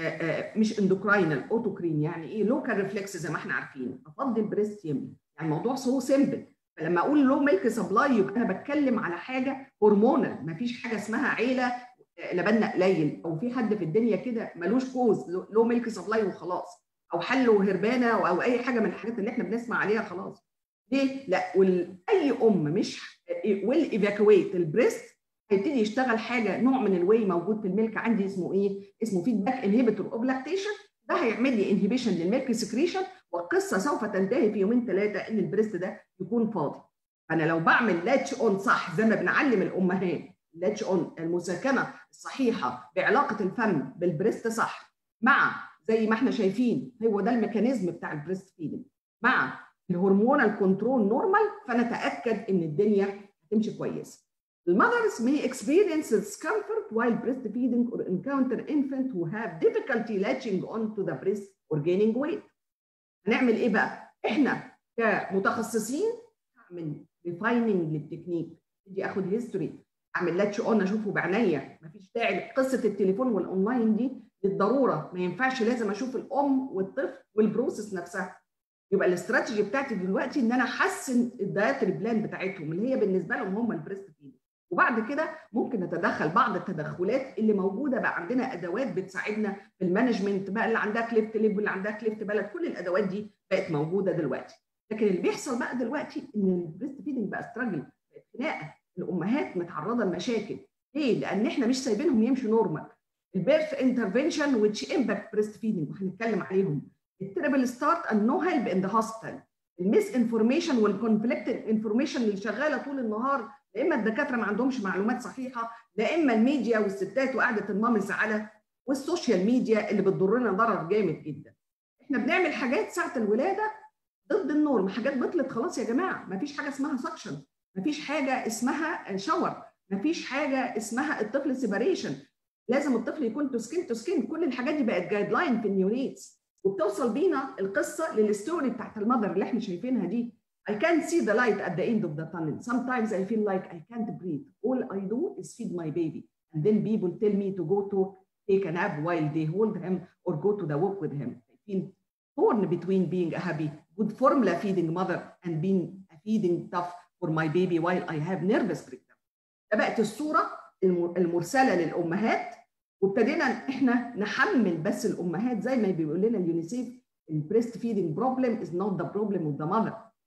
مش اندوكراينال اوتوكرين يعني ايه لوكال ريفلكس زي ما احنا عارفين افضل بريست يملي يعني الموضوع سو سيمبل فلما اقول لو ميلك سبلاي يبقى انا بتكلم على حاجه هرمونال ما فيش حاجه اسمها عيله لبنا قليل او في حد في الدنيا كده ملوش كوز لو ميلك سبلاي وخلاص او حل وهربانه او اي حاجه من الحاجات اللي احنا بنسمع عليها خلاص ليه؟ لا واي ام مش ويل ايفاكويت البريست هيبتدي يشتغل حاجه نوع من الواي موجود في الميلك عندي اسمه ايه؟ اسمه فيدباك انهبيتور اوف لاكتيشن ده هيعمل لي انهبيشن للميلك سكريشن والقصه سوف تنتهي في يومين ثلاثه ان البريست ده يكون فاضي. فانا لو بعمل لاتش اون صح زي ما بنعلم الامهات لاتش اون المساكنه الصحيحه بعلاقه الفم بالبريست صح مع زي ما احنا شايفين هو ده الميكانيزم بتاع البريست فيدنج مع الهرمونال كنترول نورمال فنتاكد ان الدنيا هتمشي كويس. The mothers may experience discomfort while breastfeeding or encounter infant who have difficulty latching onto the breast or gaining weight. هنعمل ايه بقى؟ احنا كمتخصصين هعمل ريفايننج للتكنيك، ابتدي اخد هيستوري، اعمل لاتش اون اشوفه بعينيا، مفيش داعي قصه التليفون والاونلاين دي للضروره، ما ينفعش لازم اشوف الام والطفل والبروسيس نفسها. يبقى الاستراتيجي بتاعتي دلوقتي ان انا احسن الدايتري بلان بتاعتهم اللي هي بالنسبه لهم هم البريست فيدنج. وبعد كده ممكن نتدخل بعض التدخلات اللي موجوده بقى عندنا ادوات بتساعدنا في المانجمنت بقى اللي عندها كليفت ليب واللي عندها كليفت بلد كل الادوات دي بقت موجوده دلوقتي لكن اللي بيحصل بقى دلوقتي ان البريست فيدنج بقى ستراجل بقت خناقه الامهات متعرضه لمشاكل ليه؟ لان احنا مش سايبينهم يمشوا نورمال البيرث انترفنشن ويتش امباكت بريست فيدنج وهنتكلم عليهم التريبل ستارت اند نو هيلب ان ذا هوسبيتال الميس انفورميشن والكونفليكت انفورميشن اللي شغاله طول النهار لا اما الدكاتره ما عندهمش معلومات صحيحه لا اما الميديا والستات وقعده المامز على والسوشيال ميديا اللي بتضرنا ضرر جامد جدا احنا بنعمل حاجات ساعه الولاده ضد النورم حاجات بطلت خلاص يا جماعه ما فيش حاجه اسمها سكشن ما فيش حاجه اسمها شاور ما فيش حاجه اسمها الطفل سيباريشن لازم الطفل يكون تو سكين تو سكين كل الحاجات دي بقت جايد لاين في النيونيتس وبتوصل بينا القصه للستوري بتاعت المذر اللي احنا شايفينها دي I can't see the light at the end of the tunnel. Sometimes I feel like I can't breathe. All I do is feed my baby. And then people tell me to go to take a nap while they hold him or go to the walk with him. I feel torn between being a happy, good formula feeding mother and being a feeding tough for my baby while I have nervous breakdown. ده بقت الصورة المرسلة للأمهات وابتدينا احنا نحمل بس الأمهات زي ما بيقول لنا اليونيسيف البريست فيدنج بروبلم is not the problem of the mother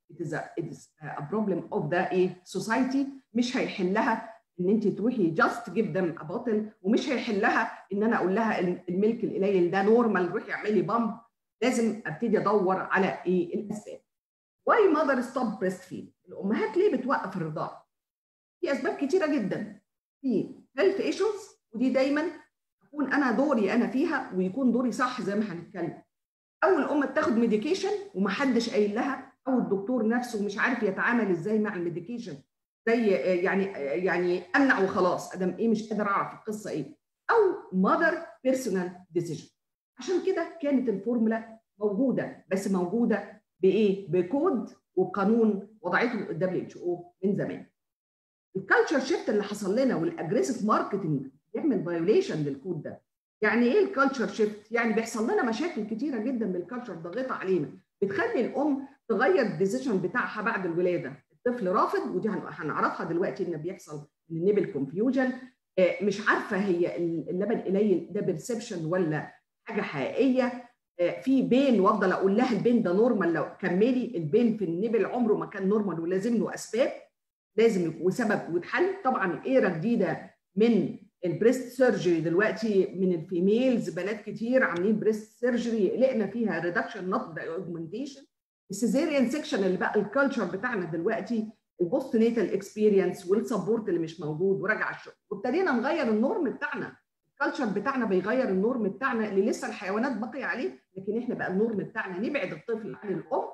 it is a, it is a problem of the ايه society مش هيحلها ان انت تروحي جاست جيف ذم ا بوتل ومش هيحلها ان انا اقول لها الملك القليل ده نورمال روحي اعملي بامب لازم ابتدي ادور على ايه الاسباب واي ماذر ستوب بريست فيد الامهات ليه بتوقف الرضاعه في اسباب كتيره جدا في هيلث ايشوز ودي دايما اكون انا دوري انا فيها ويكون دوري صح زي ما هنتكلم او الام بتاخد ميديكيشن ومحدش قايل لها او الدكتور نفسه مش عارف يتعامل ازاي مع الميديكيشن زي يعني يعني امنع وخلاص ادم ايه مش قادر اعرف القصه ايه او ماذر بيرسونال ديسيجن عشان كده كانت الفورمولا موجوده بس موجوده بايه بكود وقانون وضعته الدبليو اتش او من زمان الكالتشر شيفت اللي حصل لنا والاجريسيف ماركتنج بيعمل فايوليشن للكود ده يعني ايه الكالتشر شيفت يعني بيحصل لنا مشاكل كتيره جدا بالكالتشر ضاغطه علينا بتخلي الام تغير الديسيشن بتاعها بعد الولاده الطفل رافض ودي هنعرفها دلوقتي ان بيحصل النيبل كونفيوجن مش عارفه هي اللبن قليل ده بيرسبشن ولا حاجه حقيقيه في بين وافضل اقول لها البين ده نورمال لو كملي البين في النبل عمره ما كان نورمال ولازم له اسباب لازم يكون سبب ويتحل طبعا ايرا جديده من البريست سيرجري دلوقتي من الفيميلز بنات كتير عاملين بريست سيرجري لقينا فيها ريدكشن نوت اوجمنتيشن السيزيريان سيكشن اللي بقى الكالتشر بتاعنا دلوقتي البوست نيتال اكسبيرينس والسبورت اللي مش موجود ورجع الشغل وابتدينا نغير النورم بتاعنا الكالتشر بتاعنا بيغير النورم بتاعنا اللي لسه الحيوانات باقيه عليه لكن احنا بقى النورم بتاعنا نبعد الطفل عن الام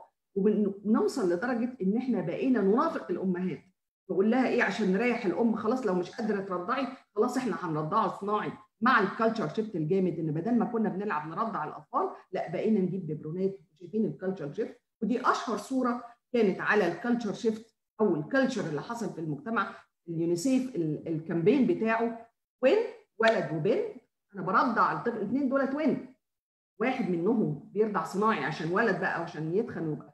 ونوصل لدرجه ان احنا بقينا ننافق الامهات نقول لها ايه عشان نريح الام خلاص لو مش قادره ترضعي خلاص احنا هنرضعه صناعي مع الكالتشر شيفت الجامد ان بدل ما كنا بنلعب نرضع الاطفال لا بقينا نجيب ببرونات شايفين الكالتشر شيفت ودي اشهر صوره كانت على الكالتشر شيفت او الكالتشر اللي حصل في المجتمع اليونيسيف الكامبين بتاعه وين ولد وبنت انا برضع الطفل الاثنين دول وين واحد منهم بيرضع صناعي عشان ولد بقى عشان يتخن ويبقى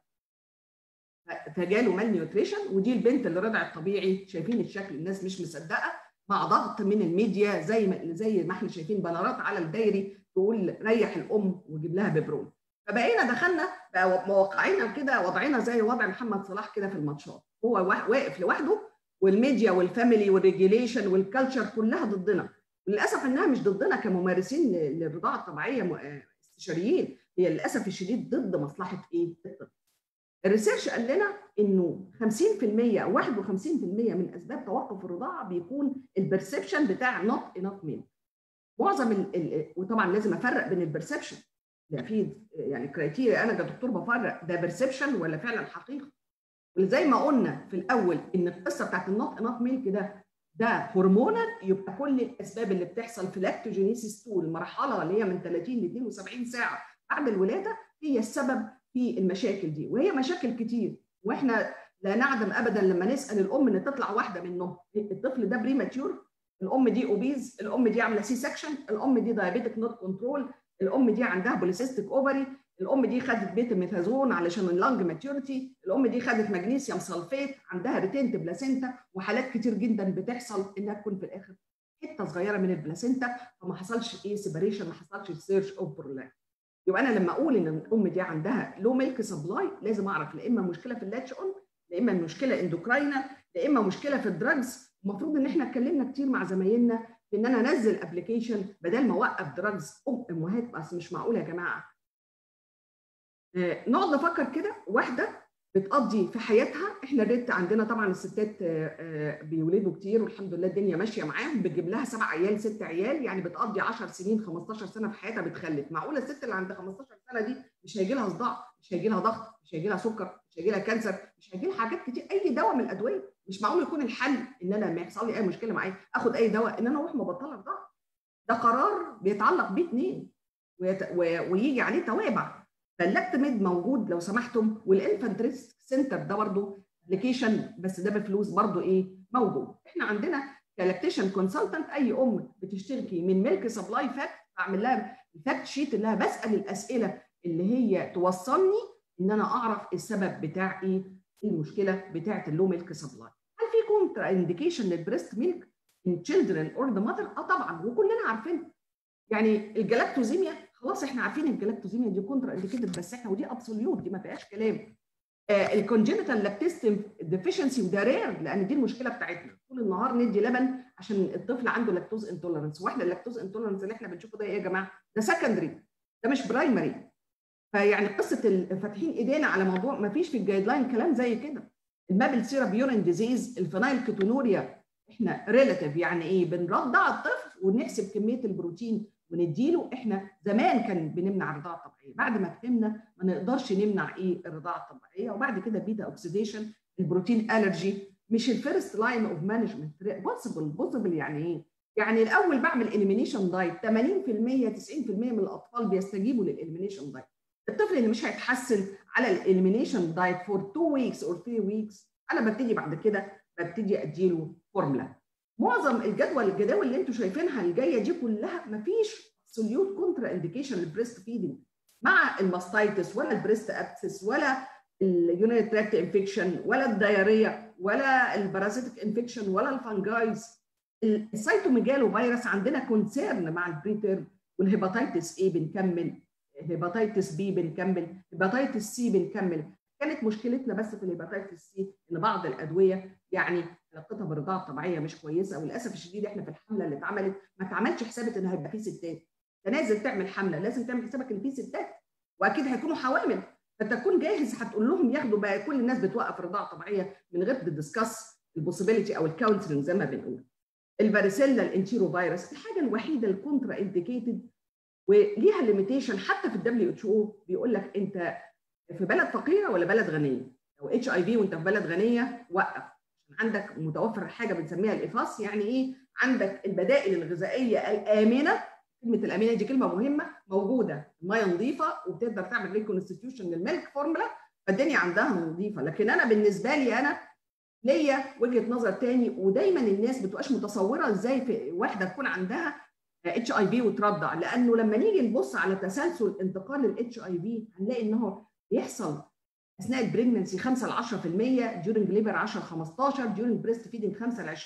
فجاله مال نيوتريشن ودي البنت اللي رضعت طبيعي شايفين الشكل الناس مش مصدقه مع ضغط من الميديا زي ما زي ما احنا شايفين بنرات على الدايري تقول ريح الام وجيب لها ببرون فبقينا دخلنا بقى مواقعنا كده وضعنا زي وضع محمد صلاح كده في الماتشات هو واقف لوحده والميديا والفاميلي والريجيليشن والكالتشر كلها ضدنا للاسف انها مش ضدنا كممارسين للرضاعه الطبيعيه استشاريين هي للاسف الشديد ضد مصلحه ايه؟ الطفل. الريسيرش قال لنا انه 50% او 51% من اسباب توقف الرضاعه بيكون البرسبشن بتاع نوت انف ميل. معظم ال ال وطبعا لازم افرق بين البرسبشن ده في يعني كرايتيريا انا كدكتور بفرق ده برسبشن ولا فعلا حقيقه. وزي ما قلنا في الاول ان القصه بتاعت النوت انف ميل كده ده هرمونال يبقى كل الاسباب اللي بتحصل في لاكتوجينيسيس 2 المرحله اللي هي من 30 ل 72 ساعه بعد الولاده هي السبب في المشاكل دي وهي مشاكل كتير واحنا لا نعدم ابدا لما نسال الام ان تطلع واحده منهم الطفل ده بريماتيور الام دي اوبيز الام دي عامله سي سكشن الام دي دايابيتك نوت كنترول الام دي عندها بوليسيستيك اوفري الام دي خدت بيتاميثازون علشان اللانج ماتيورتي الام دي خدت مغنيسيوم سلفيت عندها ريتينت بلاسينتا وحالات كتير جدا بتحصل انها تكون في الاخر حته صغيره من البلاسينتا فما حصلش ايه سيبريشن ما حصلش سيرش او برولاك يبقى انا لما اقول ان الام دي عندها لو ميلك سبلاي لازم اعرف لا اما مشكله في اللاتش اون لا اما مشكله اندوكراينال لا اما مشكله في الدراجز المفروض ان احنا اتكلمنا كتير مع زمايلنا في ان انا انزل ابلكيشن بدل ما اوقف دراجز ام امهات بس مش معقول يا جماعه نقعد نفكر كده واحده بتقضي في حياتها احنا الريت عندنا طبعا الستات بيولدوا كتير والحمد لله الدنيا ماشيه معاهم بتجيب لها سبع عيال ست عيال يعني بتقضي 10 سنين 15 سنه في حياتها بتخلف معقوله الست اللي عندها 15 سنه دي مش هيجي لها صداع مش هيجي لها ضغط مش هيجي لها سكر مش هيجي لها كانسر مش هيجي لها حاجات كتير اي دواء من الادويه مش معقول يكون الحل ان انا لما يحصل لي اي مشكله معايا اخد اي دواء ان انا اروح مبطله الضغط ده قرار بيتعلق بيه اثنين ويجي عليه توابع فاللاكتميد موجود لو سمحتم والانفانت ريسك سنتر ده برضه ابلكيشن بس ده بفلوس برضه ايه موجود احنا عندنا كلاكتيشن كونسلتنت اي ام بتشتركي من ميلك سبلاي فاكت بعمل لها الفاكت شيت اللي انا بسال الاسئله اللي هي توصلني ان انا اعرف السبب بتاع ايه المشكله بتاعه اللو ميلك سبلاي هل في كونترا انديكيشن للبريست ميلك ان تشيلدرن اور ذا ماذر اه طبعا وكلنا عارفين يعني الجلاكتوزيميا خلاص احنا عارفين الجلاكتوزيميا دي كونترا انديكيتد بس احنا ودي ابسوليوت دي ما فيهاش كلام الكونجنتال لاكتيستم ديفيشنسي وده رير لان دي المشكله بتاعتنا طول النهار ندي لبن عشان الطفل عنده لاكتوز انتولرنس واحنا اللاكتوز انتولرنس اللي احنا بنشوفه ده ايه يا جماعه ده سكندري ده مش برايمري فيعني قصه فاتحين ايدينا على موضوع ما فيش في الجايد لاين كلام زي كده المابل سيرب يورين ديزيز الفينايل كيتونوريا احنا ريلاتيف يعني ايه بنرضع الطفل ونحسب كميه البروتين ونديله احنا زمان كان بنمنع الرضاعه الطبيعيه بعد ما فهمنا ما نقدرش نمنع ايه الرضاعه الطبيعيه وبعد كده بيتا اوكسيديشن البروتين الرجي مش الفيرست لاين اوف مانجمنت بوسيبل بوسيبل يعني ايه يعني الاول بعمل اليمينيشن دايت 80% 90% من الاطفال بيستجيبوا للاليمينيشن دايت الطفل اللي مش هيتحسن على الاليمينيشن دايت فور 2 ويكس اور 3 ويكس انا ببتدي بعد كده ببتدي اديله فورمولا معظم الجدول الجداول اللي انتم شايفينها الجايه دي كلها مفيش سوليوت كونترا انديكيشن للبريست فيدنج مع الماستايتس ولا البريست ابسس ولا اليونيت تراكت انفكشن ولا الدياريه ولا البارازيتيك انفكشن ولا الفانجايز السيتوميجالو فيروس عندنا كونسيرن مع البريتيرم والهيباتيتس اي بنكمل هيباتيتس بي بنكمل هيباتيتس سي بنكمل كانت مشكلتنا بس في الهيباتيتس سي ان بعض الادويه يعني علاقتها بالرضاعه الطبيعيه مش كويسه وللاسف الشديد احنا في الحمله اللي اتعملت ما اتعملش حسابه ان هيبقى في ستات نازل تعمل حمله لازم تعمل حسابك ان في ستات واكيد هيكونوا حوامل فتكون جاهز هتقول لهم ياخدوا بقى كل الناس بتوقف رضاعه طبيعيه من غير تدسكس البوسيبيليتي او الكونسلنج زي ما بنقول الفاريسيلا الانتيرو فيروس الحاجه الوحيده الكونترا انديكيتد وليها ليميتيشن حتى في الدبليو اتش او بيقول لك انت في بلد فقيره ولا بلد غنيه لو اتش اي في وانت في بلد غنيه وقف عندك متوفر حاجه بنسميها الافاس يعني ايه عندك البدائل الغذائيه الامنه كلمه الامنه دي كلمه مهمه موجوده الميه نظيفه وبتقدر تعمل ريكونستيتيوشن للميلك فورمولا فالدنيا عندها نظيفه لكن انا بالنسبه لي انا ليا وجهه نظر تاني ودايما الناس بتبقاش متصوره ازاي في واحده تكون عندها اتش اي في وترضع لانه لما نيجي نبص على تسلسل انتقال الاتش اي في هنلاقي ان هو بيحصل اثناء البريجننسي 5 ل 10% ديورنج ليبر 10 ل 15 ديورنج بريست فيدنج 5 ل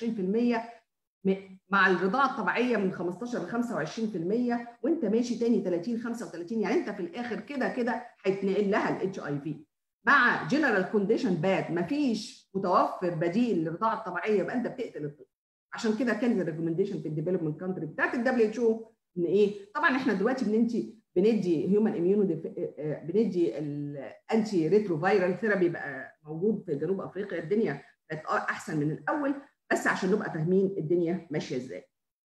20% مع الرضاعه الطبيعيه من 15 ل 25% وانت ماشي تاني 30 35 يعني انت في الاخر كده كده هيتنقل لها الاتش اي في مع جنرال كونديشن باد مفيش متوفر بديل للرضاعه الطبيعيه يبقى انت بتقتل الطفل عشان كده كانت الريكومنديشن في الديفلوبمنت كانتري بتاعت الدبليو اتش او ان ايه طبعا احنا دلوقتي بندي بندي هيومن اميونو بندي الانتي ريترو فايرال ثيرابي بقى موجود في جنوب افريقيا الدنيا بقت احسن من الاول بس عشان نبقى فاهمين الدنيا ماشيه ازاي.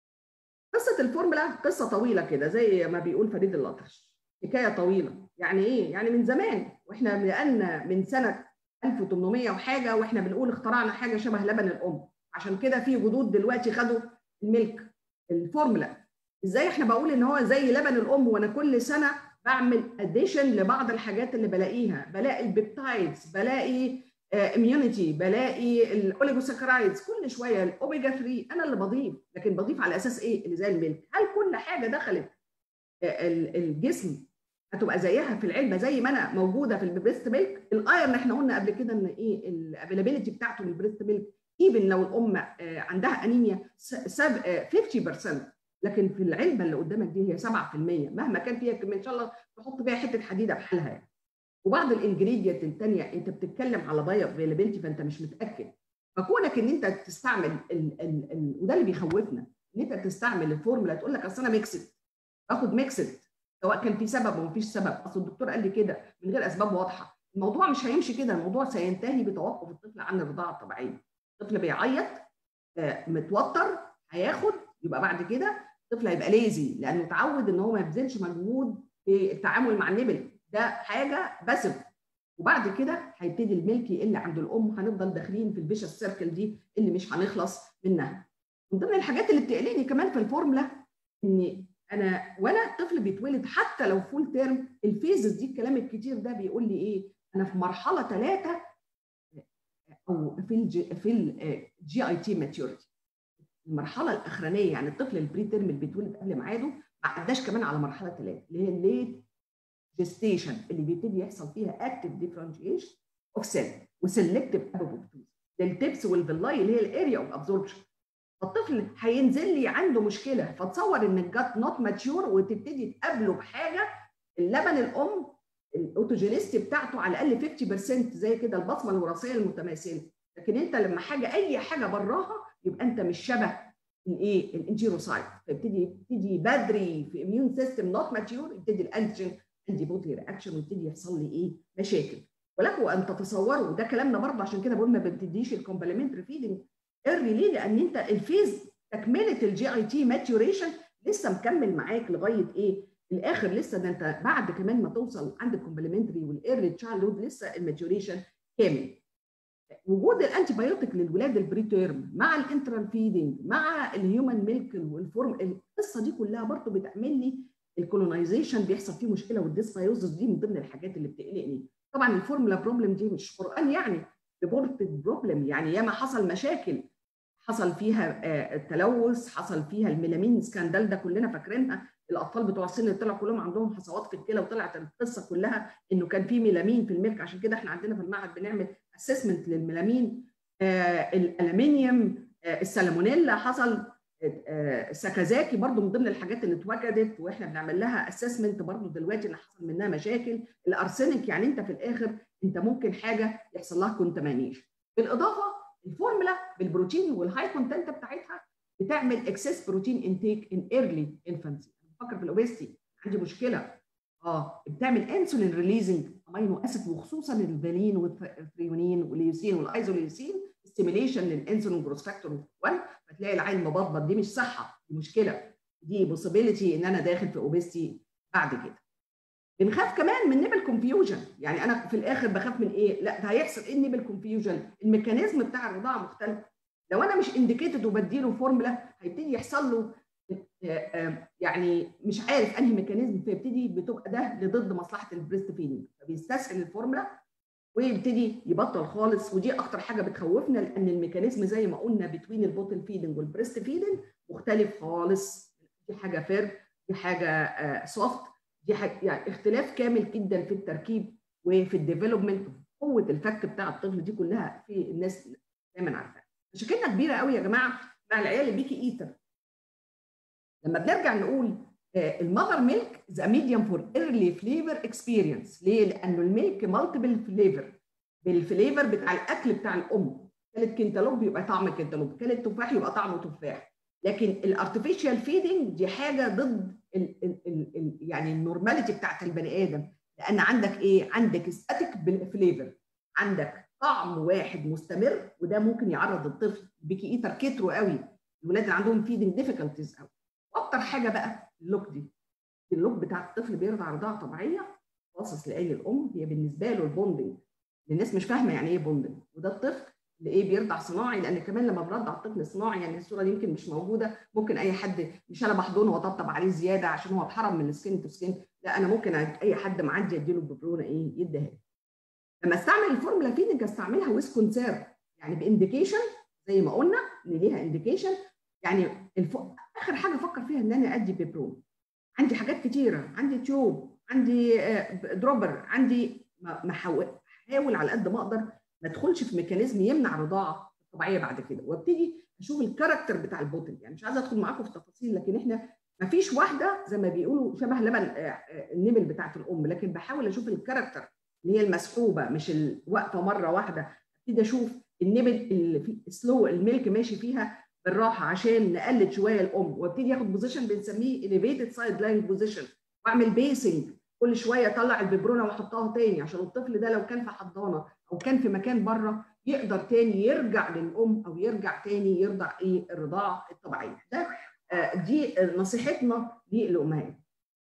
قصه الفورمولا قصه طويله كده زي ما بيقول فريد الاطرش حكايه طويله يعني ايه؟ يعني من زمان واحنا بقالنا من سنه 1800 وحاجه واحنا بنقول اخترعنا حاجه شبه لبن الام عشان كده في جدود دلوقتي خدوا الملك الفورمولا ازاي احنا بقول ان هو زي لبن الام وانا كل سنه بعمل اديشن لبعض الحاجات اللي بلاقيها بلاقي البيبتايدز بلاقي اميونيتي بلاقي الاوليجوساكرايدز كل شويه الاوميجا 3 انا اللي بضيف لكن بضيف على اساس ايه اللي زي الملك هل كل حاجه دخلت الجسم هتبقى زيها في العلبه زي ما انا موجوده في البريست ميلك الايرن احنا قلنا قبل كده ان ايه الافيلابيلتي بتاعته من البريست ميلك ايفن لو الام عندها انيميا 50% لكن في العلبه اللي قدامك دي هي 7% مهما كان فيها كميه ان شاء الله تحط فيها حته حديده بحالها يعني. وبعض الانجريدينت الثانيه انت بتتكلم على بايو افيلابيلتي فانت مش متاكد فكونك ان انت تستعمل ال ال ال وده اللي بيخوفنا ان انت تستعمل الفورمولا تقول لك اصل انا ميكسد باخد ميكسد سواء كان في سبب او مفيش سبب اصل الدكتور قال لي كده من غير اسباب واضحه الموضوع مش هيمشي كده الموضوع سينتهي بتوقف الطفل عن الرضاعه الطبيعيه الطفل بيعيط متوتر هياخد يبقى بعد كده الطفل هيبقى ليزي لانه اتعود ان هو ما يبذلش مجهود في التعامل مع النبل ده حاجه بسف وبعد كده هيبتدي الملك يقل عند الام هنفضل داخلين في الفيشس سيركل دي اللي مش هنخلص منها من ضمن الحاجات اللي بتقلقني كمان في الفورمولا ان انا وانا الطفل بيتولد حتى لو فول تيرم الفيزز دي الكلام الكتير ده بيقول لي ايه انا في مرحله ثلاثه او في الجي في الجي اي تي ماتيوريتي المرحله الاخرانيه يعني الطفل البري تيرم اللي بيتولد قبل ميعاده ما عداش كمان على مرحله ثلاثه اللي هي الليت جيستيشن اللي بيبتدي يحصل فيها اكتف ديفرنشيشن اوف سيل وسلكتيف ابوبتوز للتبس والفيلاي اللي هي الاريا اوف ابزوربشن فالطفل هينزل لي عنده مشكله فتصور ان الجات نوت ماتيور وتبتدي تقابله بحاجه اللبن الام الاوتوجينيستي بتاعته على الاقل 50% زي كده البصمه الوراثيه المتماثله لكن انت لما حاجه اي حاجه براها يبقى انت مش شبه الايه الانجيروسايت فيبتدي يبتدي بدري في اميون سيستم نوت ماتيور يبتدي الانتيجين انتي بودي رياكشن ويبتدي يحصل لي ايه مشاكل ولكم ان تتصوروا ده كلامنا برضه عشان كده بقول ما بتديش الكومبلمنتري فيدنج ايرلي ليه؟ لان انت الفيز تكمله الجي اي تي ماتيوريشن لسه مكمل معاك لغايه ايه؟ الاخر لسه ده انت بعد كمان ما توصل عند الكومبلمنتري والايرلي تشايلد لسه الماتيوريشن كامل. وجود الانتي بايوتيك للولاد البري تيرم مع الانترال فيدنج مع الهيومن ميلك والفورم القصه دي كلها برضه بتعمل لي الكولونايزيشن بيحصل فيه مشكله والديسبايوزس دي من ضمن الحاجات اللي بتقلقني. طبعا الفورمولا بروبلم دي مش قران يعني ريبورتد بروبلم يعني ياما حصل مشاكل حصل فيها تلوث حصل فيها الميلامين سكاندال ده كلنا فاكرينها الاطفال بتوع السن اللي طلعوا كلهم عندهم حصوات في الكلى وطلعت القصه كلها انه كان في ميلامين في الملك عشان كده احنا عندنا في المعهد بنعمل اسسمنت للميلامين آه الالمنيوم آه السالمونيلا حصل آه ساكازاكي برضو من ضمن الحاجات اللي اتوجدت واحنا بنعمل لها اسسمنت برضو دلوقتي اللي حصل منها مشاكل الارسنك يعني انت في الاخر انت ممكن حاجه يحصل لها كونتامينيشن بالاضافه الفورمولا بالبروتين والهاي كونتنت بتاعتها بتعمل اكسس بروتين انتيك ان ايرلي انفانسي بفكر في الاوبستي عندي مشكله اه بتعمل انسولين ريليزنج امينو اسيد وخصوصا الفالين والثريونين والليوسين والايزوليوسين ستيميليشن للانسولين جروس فاكتور 1 فتلاقي العين مبطبط دي مش صحه دي مشكله دي بوسيبيليتي ان انا داخل في اوبستي بعد كده بنخاف كمان من نيبل كونفيوجن يعني انا في الاخر بخاف من ايه لا ده هيحصل ايه النيبل كونفيوجن الميكانيزم بتاع الرضاعه مختلف لو انا مش انديكيتد وبديله فورمولا هيبتدي يحصل له يعني مش عارف انهي ميكانيزم فيبتدي بتبقى ده لضد مصلحه البريست فيدنج فبيستسهل الفورمولا ويبتدي يبطل خالص ودي اكتر حاجه بتخوفنا لان الميكانيزم زي ما قلنا بتوين البوتل فيدنج والبريست فيدنج مختلف خالص دي حاجه فير دي حاجه سوفت دي حاجة يعني اختلاف كامل جدا في التركيب وفي الديفلوبمنت قوه الفك بتاع الطفل دي كلها في الناس دايما عارفاها مشاكلنا كبيره قوي يا جماعه مع العيال البيكي ايتر لما بنرجع نقول المذر ميلك از ميديوم فور ايرلي فليفر اكسبيرينس ليه؟ لانه الميلك مالتيبل فليفر بالفليفر بتاع الاكل بتاع الام كانت كنتالوب يبقى طعم كنتالوب كانت تفاح يبقى طعمه تفاح لكن الارتفيشال فيدنج دي حاجه ضد ال ال ال ال يعني النورماليتي بتاعت البني ادم لان عندك ايه؟ عندك ستاتيك فليفر عندك طعم واحد مستمر وده ممكن يعرض الطفل بيكي ايتر كتروا قوي الولاد اللي عندهم فيدنج ديفيكولتيز قوي واكتر حاجه بقى اللوك دي اللوك بتاع الطفل بيرضع رضاعه طبيعيه باصص لعين الام هي بالنسبه له البوندنج الناس مش فاهمه يعني ايه بوندنج وده الطفل اللي ايه بيرضع صناعي لان كمان لما برضع الطفل صناعي يعني الصوره دي يمكن مش موجوده ممكن اي حد مش انا بحضنه واطبطب عليه زياده عشان هو اتحرم من السكين تو سكين لا انا ممكن اي حد معدي اديله ببرونه ايه يديها لما استعمل الفورمولا فيدنج استعملها ويز كونسيرف يعني بانديكيشن زي ما قلنا ان ليها انديكيشن يعني الف... اخر حاجه افكر فيها ان انا ادي بيبرون عندي حاجات كتيره عندي تيوب عندي دروبر عندي ما احاول على قد ما اقدر ما ادخلش في ميكانيزم يمنع الرضاعه الطبيعيه بعد كده وابتدي اشوف الكاركتر بتاع البوتل يعني مش عايزه ادخل معاكم في تفاصيل لكن احنا ما فيش واحده زي ما بيقولوا شبه لبن النمل بتاعت الام لكن بحاول اشوف الكاركتر اللي هي المسحوبه مش الواقفه مره واحده ابتدي اشوف النبل اللي في سلو الميلك ماشي فيها بالراحه عشان نقلد شويه الام وابتدي اخد بوزيشن بنسميه اليفيتد سايد لاين بوزيشن واعمل بيسنج كل شويه اطلع الببرونه واحطها تاني عشان الطفل ده لو كان في حضانه او كان في مكان بره يقدر تاني يرجع للام او يرجع تاني يرضع ايه الرضاعه الطبيعيه ده آه دي نصيحتنا للامهات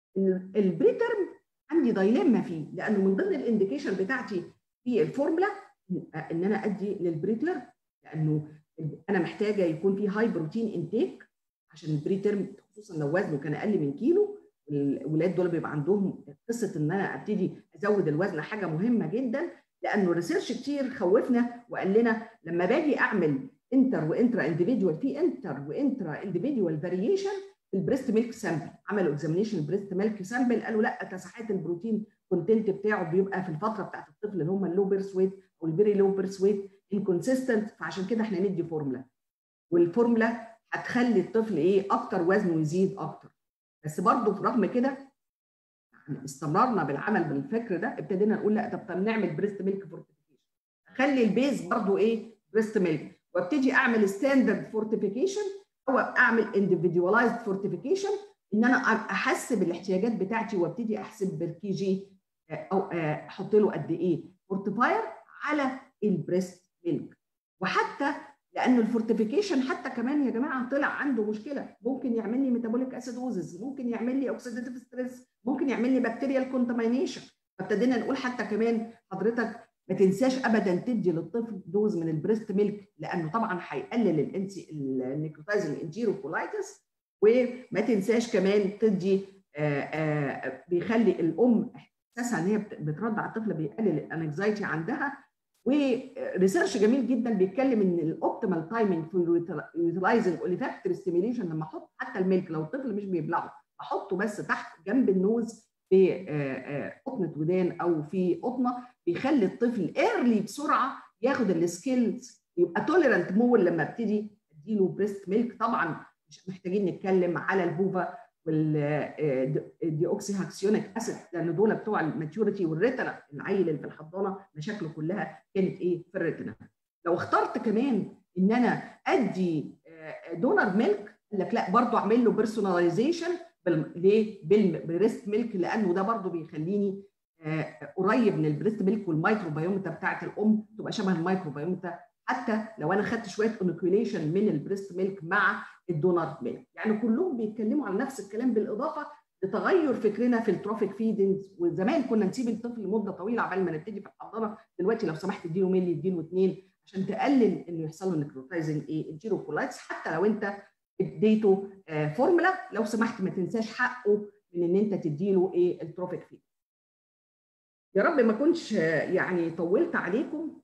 البريترم عندي دايلما فيه لانه من ضمن الانديكيشن بتاعتي في الفورمولا ان انا ادي للبريتلر لانه انا محتاجه يكون في هاي بروتين انتيك عشان البريترم خصوصا لو وزنه كان اقل من كيلو الولاد دول بيبقى عندهم قصه ان انا ابتدي ازود الوزن حاجه مهمه جدا لانه ريسيرش كتير خوفنا وقال لنا لما باجي اعمل انتر وانترا انديفيدوال في انتر وانترا انديفيدوال فاريشن في البريست ميلك سامبل عملوا اكزامينيشن البريست ميلك سامبل قالوا لا كساحات البروتين كونتنت بتاعه بيبقى في الفتره بتاعت الطفل اللي هم اللو بيرث ويت او الفيري لو بيرث ويت انكونسيستنت فعشان كده احنا ندي فورمولا والفورمولا هتخلي الطفل ايه اكتر وزنه يزيد اكتر بس برضه رغم كده استمررنا بالعمل بالفكر ده ابتدينا نقول لا طب طب نعمل بريست ميلك فورتيفيكيشن اخلي البيز برضو ايه بريست ميلك وابتدي اعمل ستاندرد فورتيفيكيشن او اعمل اندفيدواليزد فورتيفيكيشن ان انا احسب الاحتياجات بتاعتي وابتدي احسب بالكي جي او احط له قد ايه فورتيفاير على البريست ميلك وحتى لان الفورتيفيكيشن حتى كمان يا جماعه طلع عنده مشكله ممكن يعمل لي ميتابوليك اسيدوزز ممكن يعمل لي اوكسيديتيف ستريس ممكن يعمل لي بكتيريال كونتامينيشن فابتدينا نقول حتى كمان حضرتك ما تنساش ابدا تدي للطفل دوز من البريست ميلك لانه طبعا هيقلل الانسي النيكروتايزنج انجيروكولايتس وما تنساش كمان تدي آآ آآ بيخلي الام احساسها ان هي بترضع الطفل بيقلل الانكزايتي عندها وريسيرش جميل جدا بيتكلم ان الاوبتيمال تايمنج في يوتيلايزنج اوليفاكتوري ستيميليشن لما احط حتى الميلك لو الطفل مش بيبلعه احطه بس تحت جنب النوز في قطنه ودان او في قطنه بيخلي الطفل ايرلي بسرعه ياخد السكيلز يبقى توليرنت مور لما ابتدي اديله بريست ميلك طبعا مش محتاجين نتكلم على البوفا والديوكسي هاكسيونيك اسيد لان دول بتوع الماتيوريتي والريتنا العيل اللي في الحضانه مشاكله كلها كانت ايه في الريتنا لو اخترت كمان ان انا ادي دونر ميلك قال لك لا برضه اعمل له بيرسوناليزيشن ليه بالبريست ميلك لانه ده برضه بيخليني قريب من البريست ميلك والمايكروبيومتا بتاعت الام تبقى شبه المايكروبيومتا حتى لو انا خدت شويه انوكيوليشن من البريست ميلك مع الدونر ميلك يعني كلهم بيتكلموا على نفس الكلام بالاضافه لتغير فكرنا في التروفيك فيدنج وزمان كنا نسيب الطفل لمده طويله عبال ما نبتدي في الحضانه دلوقتي لو سمحت اديله ملي اديله اثنين عشان تقلل انه يحصل له نيكروتايزنج ايه الجيروكولايتس حتى لو انت اديته آه فورمولا لو سمحت ما تنساش حقه من ان انت تديله ايه التروفيك فيد يا رب ما كنتش يعني طولت عليكم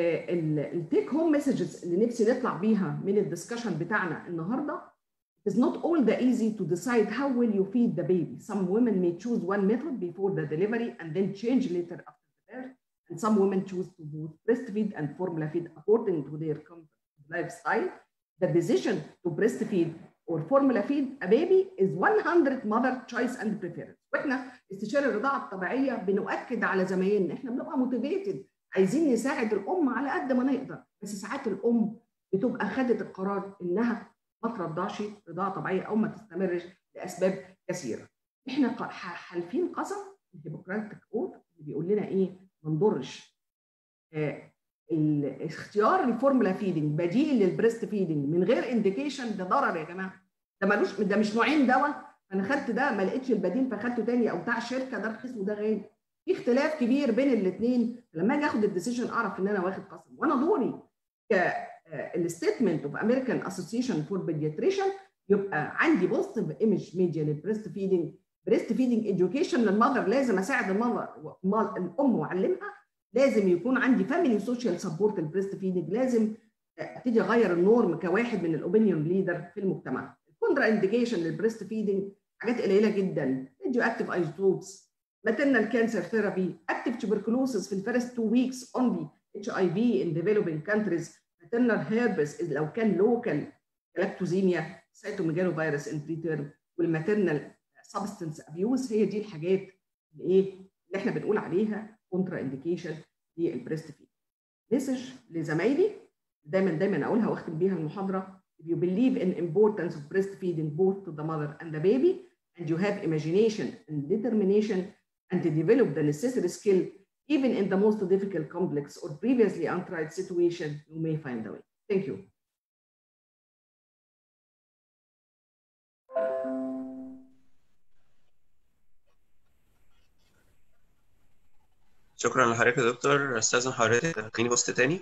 التيك هوم مسجز اللي نفسي نطلع بيها من الدسكشن بتاعنا النهارده It is not all that easy to decide how will you feed the baby. Some women may choose one method before the delivery and then change later after the birth. And some women choose to both breastfeed and formula feed according to their lifestyle. The decision to breastfeed or formula feed a baby is 100 mother choice and preference. واحنا استشاري الرضاعه الطبيعيه بنؤكد على زمايلنا احنا بنبقى موتيفيتد عايزين نساعد الام على قد ما نقدر بس ساعات الام بتبقى خدت القرار انها ما ترضعش رضاعه طبيعيه او ما تستمرش لاسباب كثيره. احنا حالفين قسم الهيبوكراتيك اوث اللي بيقول لنا ايه؟ ما نضرش. آه اختيار الفورمولا فيدنج بديل للبريست فيدنج من غير انديكيشن ده ضرر يا جماعه. ده ملوش ده مش نوعين دواء انا خدت ده ما لقيتش البديل فخدته تاني او بتاع الشركه ده رخيص وده غالي. في اختلاف كبير بين الاثنين لما اجي اخد الديسيجن اعرف ان انا واخد قسم وانا دوري الستيتمنت اوف امريكان اسوسيشن فور بيدياتريشن يبقى عندي بوزيتيف ايمج ميديا للبريست فيدنج بريست فيدنج اديوكيشن للمذر لازم اساعد المذر الام واعلمها لازم يكون عندي فاميلي سوشيال سبورت البريست فيدنج لازم ابتدي اغير النورم كواحد من الاوبينيون ليدر في المجتمع الكونترا انديكيشن للبريست فيدنج حاجات قليله جدا راديو اكتيف ايزوتوبس maternal cancer therapy, active tuberculosis في الفيرست two weeks only, HIV in developing countries, maternal herpes لو كان local galactosemia, cytomegalovirus in preterm, والmaternal substance abuse هي دي الحاجات اللي ايه اللي احنا بنقول عليها كونترا انديكيشن للبريست فيد. مسج لزمايلي دايما دايما اقولها واختم بيها المحاضره if you believe in importance of breastfeeding both to the mother and the baby and you have imagination and determination and to develop the necessary skill even in the most difficult, complex, or previously untried situation, you may find a way. Thank you. شكرا لحضرتك يا دكتور استاذن حضرتك تديني بوست تاني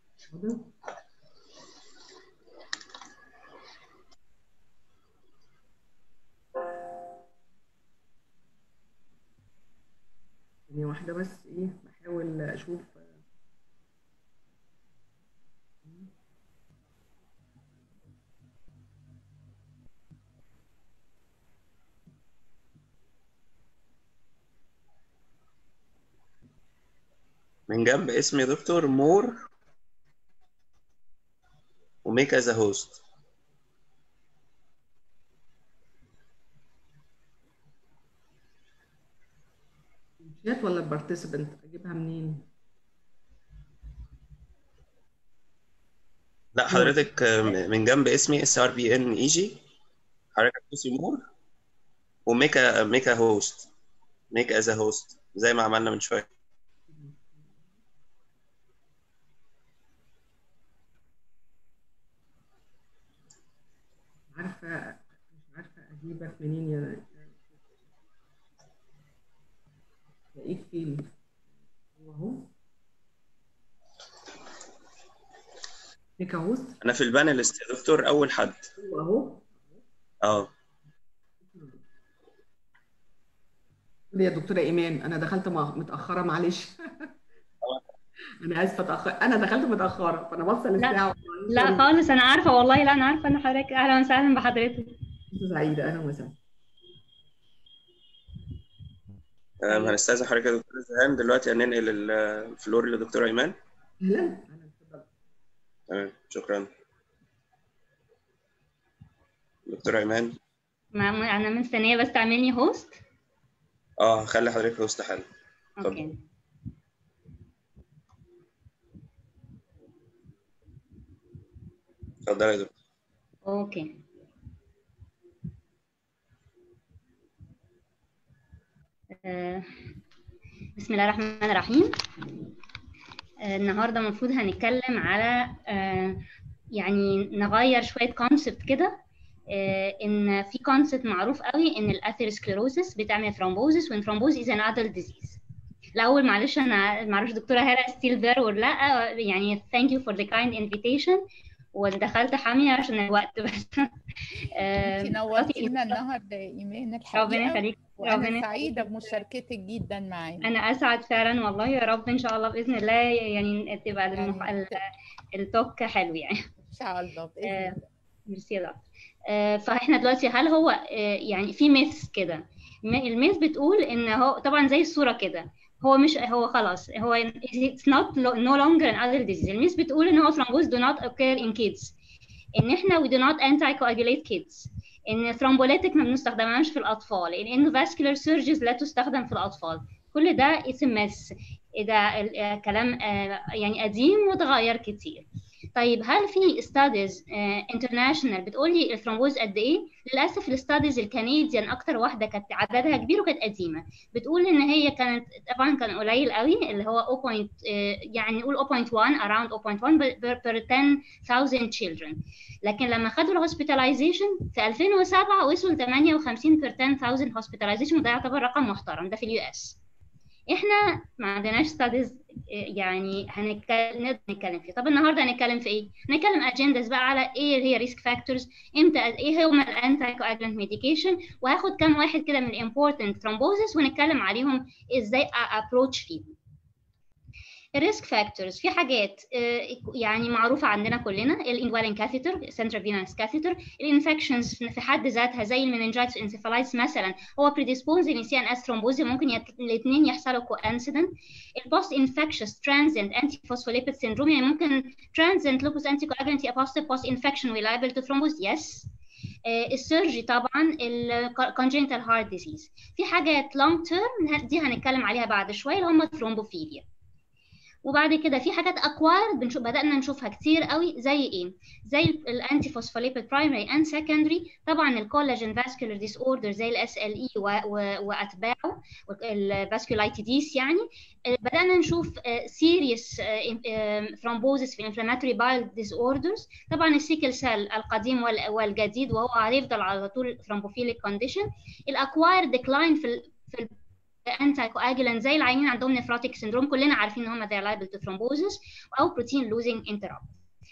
ثانية واحدة بس ايه بحاول اشوف من جنب اسم يا دكتور مور وميك از هوست البيشنت ولا البارتيسيبنت اجيبها منين لا حضرتك من جنب اسمي اس ار بي ان اي جي حضرتك هتدوسي مور وميك ميك ا هوست ميك از ا هوست زي ما عملنا من شويه عارفه مش عارفه اجيبك منين يا لقيت فين هو اهو ميك هوست انا في البانلست يا دكتور اول حد هو اهو اه قولي يا دكتوره ايمان انا دخلت متاخره معلش انا اسفه تاخر انا دخلت متاخره فانا باصه للساعه لا خالص انا عارفه والله لا انا عارفه ان حضرتك اهلا وسهلا بحضرتك سعيده اهلا وسهلا هنستاذن حضرتك يا دكتور زهان دلوقتي هننقل الفلور لدكتوره ايمان اهلا اهلا اتفضل تمام شكرا دكتوره ايمان ما انا مستنيه بس تعملني هوست اه هخلي حضرتك هوست حالا اوكي اتفضلي يا دكتور اوكي آه، بسم الله الرحمن الرحيم آه، النهارده المفروض هنتكلم على آه، يعني نغير شويه كونسبت كده ان في كونسبت معروف قوي ان الاثيروسكليروسيس بتعمل ثرومبوزيس وان ثرومبوز از ان ادلت ديزيز الاول معلش انا معرفش دكتوره هاله ستيل ذير ولا لا يعني ثانك يو فور ذا كايند انفيتيشن ودخلت حامية عشان الوقت بس انت نورتينا النهارده يا ايمان الحقيقه ربنا يخليك وانا سعيده بمشاركتك جدا معانا انا اسعد فعلا والله يا رب ان شاء الله باذن الله يعني تبقى المح... يعني التوك حلو يعني ان شاء الله باذن آه، الله ميرسي يا دكتور آه، فاحنا دلوقتي هل هو آه، يعني في ميث كده الميث بتقول ان هو طبعا زي الصوره كده هو مش هو خلاص هو it's not no longer an adult disease الميث بتقول ان هو thrombose do not occur in kids ان احنا we do not anticoagulate kids ان thrombolytic ما بنستخدمهاش في الاطفال ان vascular surgeries لا تستخدم في الاطفال كل ده اسم مس ده ال- كلام آه، يعني قديم وتغير كتير طيب هل في ستاديز انترناشونال بتقول لي الثرومبوز قد ايه؟ للاسف الستاديز الكنديان اكتر واحده كانت عددها كبير وكانت قديمه بتقول ان هي كانت طبعا كان قليل قوي اللي هو 0. آه، يعني نقول 0.1 around 0.1 per per 10,000 children لكن لما خدوا الهوسبيتاليزيشن في 2007 وصلوا ل 58 per 10,000 hospitalization وده يعتبر رقم محترم ده في اليو اس احنا ما عندناش ستاديز يعني هنتكلم نقدر نتكلم فيه طب النهارده هنتكلم في ايه هنتكلم اجندز بقى على ايه هي ريسك فاكتورز امتى ايه هما الانتي كواجلانت ميديكيشن وهاخد كام واحد كده من الامبورتنت ثرومبوزس ونتكلم عليهم ازاي ابروتش فيهم الريسك فاكتورز في حاجات آه، يعني معروفه عندنا كلنا الانوالين كاثيتر سنترال فينس كاثيتر الانفكشنز في حد ذاتها زي المننجايتس انسيفالايتس مثلا هو predisposing ان سي ان اس ثرومبوزي ممكن الاثنين يحصلوا كوانسيدنت البوست انفكشس ترانزينت انتي فوسفوليبيد سيندروم يعني ممكن ترانزينت لوبوس انتي كواجلانت يبقى positive post infection reliable to thrombus yes السيرجي طبعا الكونجنتال هارت ديزيز في حاجات لونج تيرم دي هنتكلم عليها بعد شويه اللي هم ثرومبوفيليا وبعد كده في حاجات اكوار بنشوف بدانا نشوفها كتير قوي زي ايه زي الانتي فوسفوليبيد برايمري اند سكندري طبعا الكولاجين فاسكولار ديس اوردر زي الاس ال اي واتباعه الفاسكولايتيديس يعني بدانا نشوف سيريس ثرومبوزس في الانفلاماتوري بايل ديس اوردرز طبعا السيكل سيل القديم والجديد وهو هيفضل على طول ثرومبوفيليك كونديشن الاكواير ديكلاين في ال في انتي كواجولانت زي العيانين عندهم نفروتيك سيندروم كلنا عارفين ان هم they're liable to thrombosis او بروتين لوزنج interrupt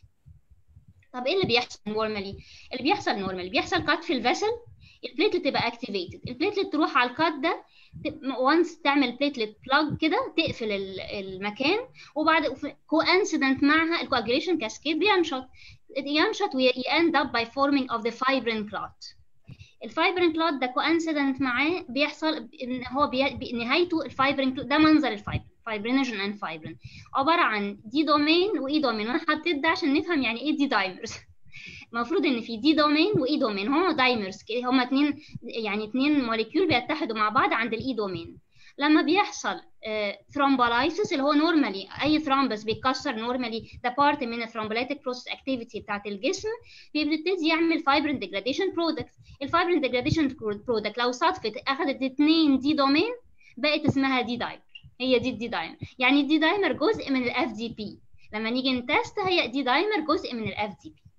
طب ايه اللي بيحصل نورمالي اللي بيحصل نورمالي بيحصل كات في الفيسل البليتلت تبقى اكتيفيتد البليتلت تروح على الكات ده وانس تعمل بليتلت بلاج كده تقفل المكان وبعد كوانسيدنت معها الكواجوليشن كاسكيد بينشط ينشط ويند اب باي فورمينج اوف ذا فايبرين كلوت الفايبرين كلوت ده كوانسيدنت معاه بيحصل ان هو بي... نهايته الفايبرين كلوت ده منظر الفايبرين فايبرينوجين اند فايبرين عباره عن دي دومين واي دومين وانا حطيت ده عشان نفهم يعني ايه دي دايمرز المفروض ان في دي دومين واي دومين هما دايمرز هما اتنين يعني اتنين موليكيول بيتحدوا مع بعض عند الاي دومين لما بيحصل ثرومبولايسيس اللي هو نورمالي اي ثرومبس بيتكسر نورمالي ده بارت من الثرومبوليتيك بروسيس اكتيفيتي بتاعت الجسم بيبتدي يعمل فايبرين ديجراديشن برودكت الفايبرين ديجراديشن برودكت لو صدفت اخذت اثنين دي دومين بقت اسمها دي دايمر هي دي الدي دايمر يعني الدي دايمر جزء من الاف دي بي لما نيجي نتست هي دي دايمر جزء من الاف دي بي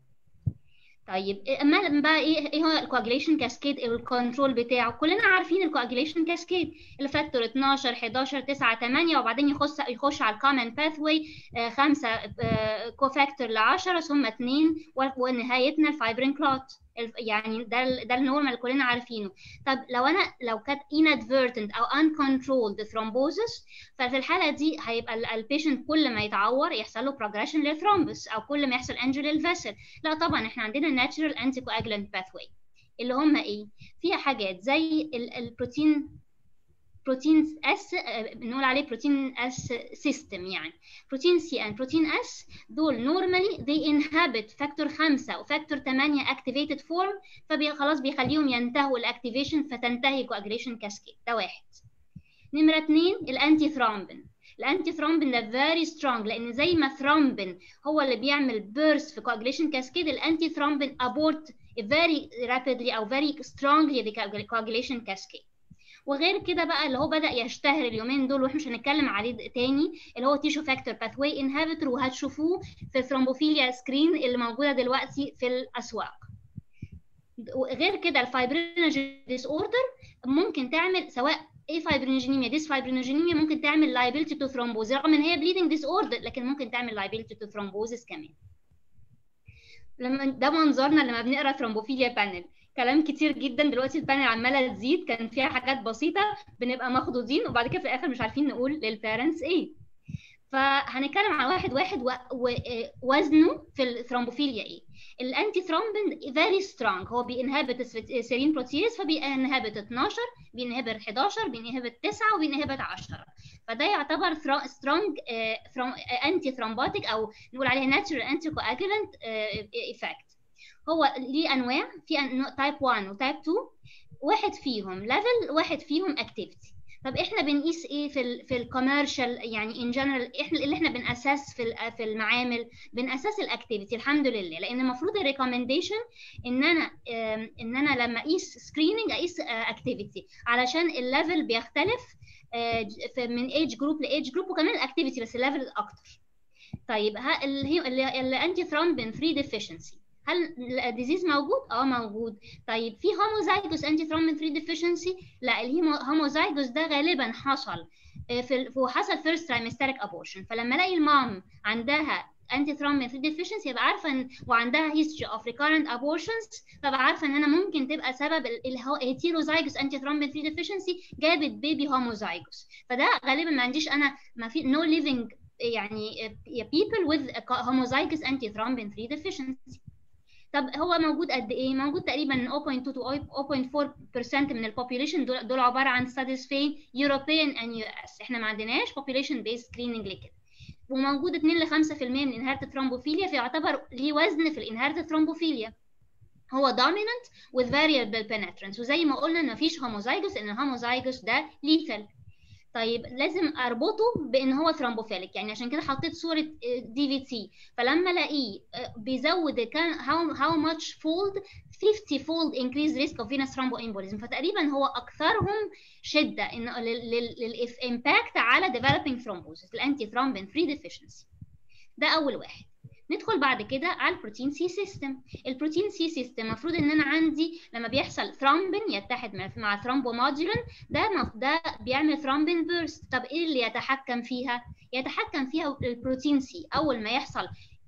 طيب اما بقى ايه ايه هو الكواجليشن كاسكيد الكنترول بتاعه كلنا عارفين الكواجليشن كاسكيد الفاكتور 12 11 9 8 وبعدين يخش يخش على الكومن باثوي 5 كوفاكتور ل 10 ثم 2 ونهايتنا الفايبرين كلوت يعني ده ده النورمال اللي كلنا عارفينه طب لو انا لو كانت inadvertent او uncontrolled thrombosis ففي الحاله دي هيبقى البيشنت كل ما يتعور يحصل له progression للثرومبس او كل ما يحصل انجري للفيسل لا طبعا احنا عندنا natural anticoagulant pathway اللي هم ايه فيها حاجات زي البروتين بروتين اس بنقول عليه بروتين اس سيستم يعني بروتين سي ان بروتين اس دول نورمالي they inhabit فاكتور 5 وفاكتور 8 activated form فخلاص بيخليهم ينتهوا الاكتيفيشن فتنتهي coagulation كاسكيد ده واحد نمرة اتنين الانتي ثرومبين الانتي ثرومبين ده very strong لان زي ما ثرومبين هو اللي بيعمل بيرست في coagulation كاسكيد الانتي ثرومبين abort very rapidly او very strongly the coagulation cascade وغير كده بقى اللي هو بدا يشتهر اليومين دول واحنا مش هنتكلم عليه تاني اللي هو تيشو فاكتور باثواي انهبيتور وهتشوفوه في الثرومبوفيليا سكرين اللي موجوده دلوقتي في الاسواق غير كده الفايبرينوجين ديس اوردر ممكن تعمل سواء ايه فايبرينوجينيميا ديس فايبرينوجينيميا ممكن تعمل لايبيلتي تو ثرومبوز رغم ان هي بليدنج ديس اوردر لكن ممكن تعمل لايبيلتي تو ثرومبوزس كمان لما ده منظرنا لما بنقرا ثرومبوفيليا بانل كلام كتير جدا دلوقتي البانل عماله تزيد كان فيها حاجات بسيطه بنبقى مخضوضين وبعد كده في الاخر مش عارفين نقول للبيرنتس ايه فهنتكلم على واحد واحد ووزنه في الثرومبوفيليا ايه الانتي ثرومبين فيري سترونج هو بينهبت سيرين بروتيز فبينهبت 12 بينهبت 11 بينهبت 9 وبينهبت 10 فده يعتبر سترونج انتي ثرومبوتيك او نقول عليها ناتشورال انتي كواجولانت ايفكت هو ليه انواع في تايب 1 وتايب 2 واحد فيهم ليفل واحد فيهم اكتيفيتي طب احنا بنقيس ايه في ال في الكوميرشال يعني ان جنرال احنا اللي احنا بناسس في في المعامل بناسس الاكتيفيتي الحمد لله لان المفروض الريكومنديشن ان انا ان انا لما اقيس سكريننج اقيس اكتيفيتي علشان الليفل بيختلف من ايج جروب لايج جروب وكمان الاكتيفيتي بس الليفل اكتر طيب ها اللي هي الانتي ثرومبين 3 ديفيشنسي هل الديزيز موجود؟ اه موجود. طيب في هوموزايجوس انتي ثرومبين 3 ديفيشنسي؟ لا الهوموزايجوس ده غالبا حصل في وحصل فيرست ترايمستريك ابورشن فلما الاقي المام عندها انتي ثرومبين 3 ديفيشنسي يبقى عارفه ان وعندها هيستوري اوف ريكارنت ابورشنز فبقى عارفه ان انا ممكن تبقى سبب الهيتيروزايجوس انتي ثرومبين 3 ديفيشنسي جابت بيبي هوموزايجوس فده غالبا ما عنديش انا ما في نو ليفنج يعني people with homozygous antithrombin 3 deficiency طب هو موجود قد ايه؟ موجود تقريبا 0.2 to 0.4% من البوبيوليشن دول, دول عباره عن ستاديز فين؟ European and US احنا ما عندناش population based screening لكده وموجود 2 ل 5% من inherited thrombophilia فيعتبر ليه وزن في الانهيرتد thrombophilia هو dominant with variable penetrance وزي ما قلنا ان مفيش homozygous ان الهوموزايجوس ده lethal طيب لازم اربطه بان هو ثرومبوفيليك يعني عشان كده حطيت صوره دي في تي فلما الاقيه بيزود كان how, how much fold 50 fold increase risk of venous thromboembolism فتقريبا هو اكثرهم شده ان للامباكت على developing thrombosis الانتي ثرومبين 3 deficiency ده اول واحد ندخل بعد كده على البروتين سي سيستم البروتين سي سيستم المفروض ان انا عندي لما بيحصل ثرومبين يتحد مع مع ثرومبومودولين ده ده بيعمل ثرومبين بيرست طب ايه اللي يتحكم فيها يتحكم فيها البروتين سي اول ما يحصل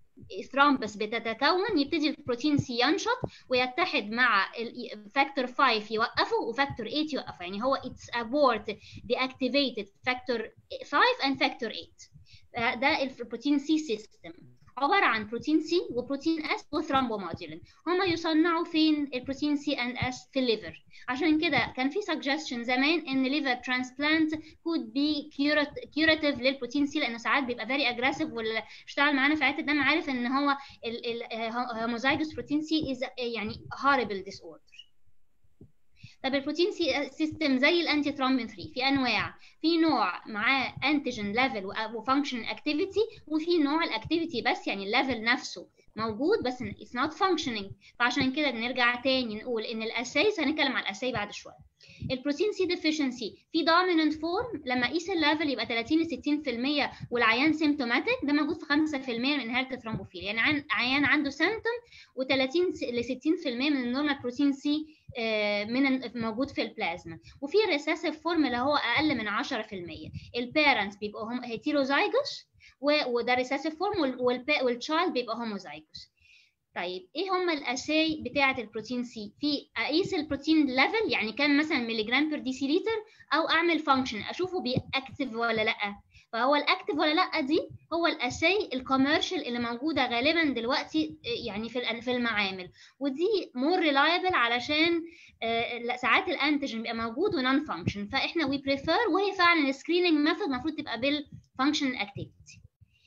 ثرومبس بتتكون يبتدي البروتين سي ينشط ويتحد مع فاكتور 5 يوقفه وفاكتور 8 يوقفه يعني هو اتس abort deactivated فاكتور 5 and فاكتور 8 ده البروتين سي سيستم عبارة عن بروتين سي وبروتين اس وثرومبومودولين هما يصنعوا فين البروتين سي اند اس في الليفر عشان كده كان في suggestion زمان ان liver transplant could be curative للبروتين سي لانه ساعات بيبقى very aggressive واللي اشتغل معانا في عيادة الدم عارف ان هو الهوموزايجوس بروتين سي is يعني horrible disorder طب البروتين سيستم زي الانتي ترومبين 3 في انواع في نوع معاه انتيجين ليفل وفانكشن اكتيفيتي وفي نوع الاكتيفيتي بس يعني الليفل نفسه موجود بس it's not functioning فعشان كده نرجع تاني نقول ان الاساس هنتكلم عن الاساي بعد شويه البروتين سي ديفيشنسي في دوميننت فورم لما اقيس الليفل يبقى 30 ل 60% والعيان سيمتوماتيك ده موجود في 5% من انهيرت ثرومبوفيل يعني عيان عنده سيمتوم و30 ل 60% من النورمال بروتين سي من موجود في البلازما وفي ريسيسيف فورم اللي هو اقل من 10% البيرنتس بيبقوا هم هيتيروزايجوس وده ريسيسيف فورم والتشايلد بيبقى هوموزايجوس طيب ايه هم الاساي بتاعه البروتين سي في اقيس البروتين ليفل يعني كام مثلا ملي جرام بير ديسيليتر او اعمل فانكشن اشوفه بيأكتف ولا لا فهو الاكتف ولا لا دي هو الاساي الكوميرشال اللي موجوده غالبا دلوقتي يعني في في المعامل ودي مور ريلايبل علشان ساعات الانتيجين بيبقى موجود ونون فانكشن فاحنا وي بريفير وهي فعلا السكريننج ميثود المفروض تبقى بالفانكشن اكتيفيتي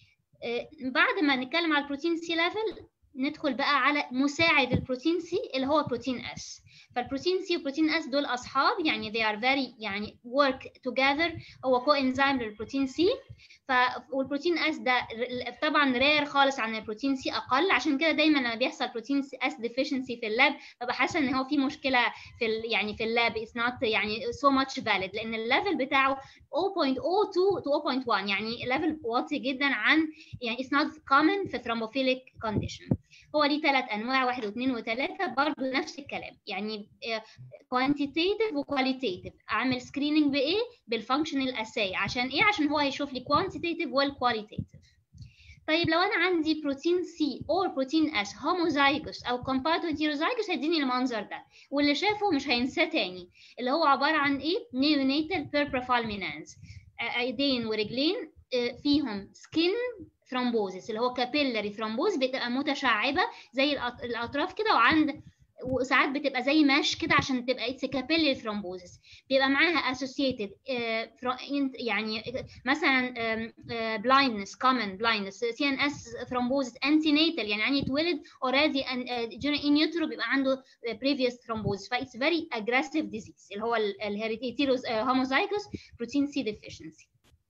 بعد ما نتكلم على البروتين سي ليفل ندخل بقى على مساعد البروتين سي اللي هو بروتين اس فالبروتين سي وبروتين اس دول اصحاب يعني they are very يعني work together هو كو انزيم للبروتين سي ف والبروتين اس ده طبعا رير خالص عن البروتين سي اقل عشان كده دايما لما بيحصل بروتين اس ديفيشنسي في اللاب ببقى حاسه ان هو في مشكله في ال يعني في اللاب is not يعني so much valid لان الليفل بتاعه 0.02 to 0.1 يعني ليفل واطي جدا عن يعني it's not common في thrombophilic condition هو ليه ثلاث انواع واحد واثنين وثلاثه برضه نفس الكلام يعني كوانتيتيف وكواليتيف اعمل سكريننج بايه بالفانكشنال اساي عشان ايه عشان هو هيشوف لي كوانتيتيف والكواليتيف طيب لو انا عندي بروتين سي او بروتين اس هوموزايجوس او كومبارتو هيتيروزايجوس هيديني المنظر ده واللي شافه مش هينساه تاني اللي هو عباره عن ايه نيونيتال بيربرافالمينانز ايدين ورجلين فيهم سكين ثرومبوزيس اللي هو كابيلاري ثرومبوز بتبقى متشعبه زي الاطراف كده وعند وساعات بتبقى زي ماش كده عشان تبقى اتس كابيلاري ثرومبوزيس بيبقى معاها اسوسييتد يعني مثلا بلايندنس كومن بلايندنس سي ان اس ثرومبوزيس انتي ناتال يعني يعني اتولد اوريدي ان يوترو بيبقى عنده بريفيوس ثرومبوزيس فايتس فيري اجريسيف ديزيز اللي هو الهيريتيروز هوموزايكوس بروتين سي ديفيشنسي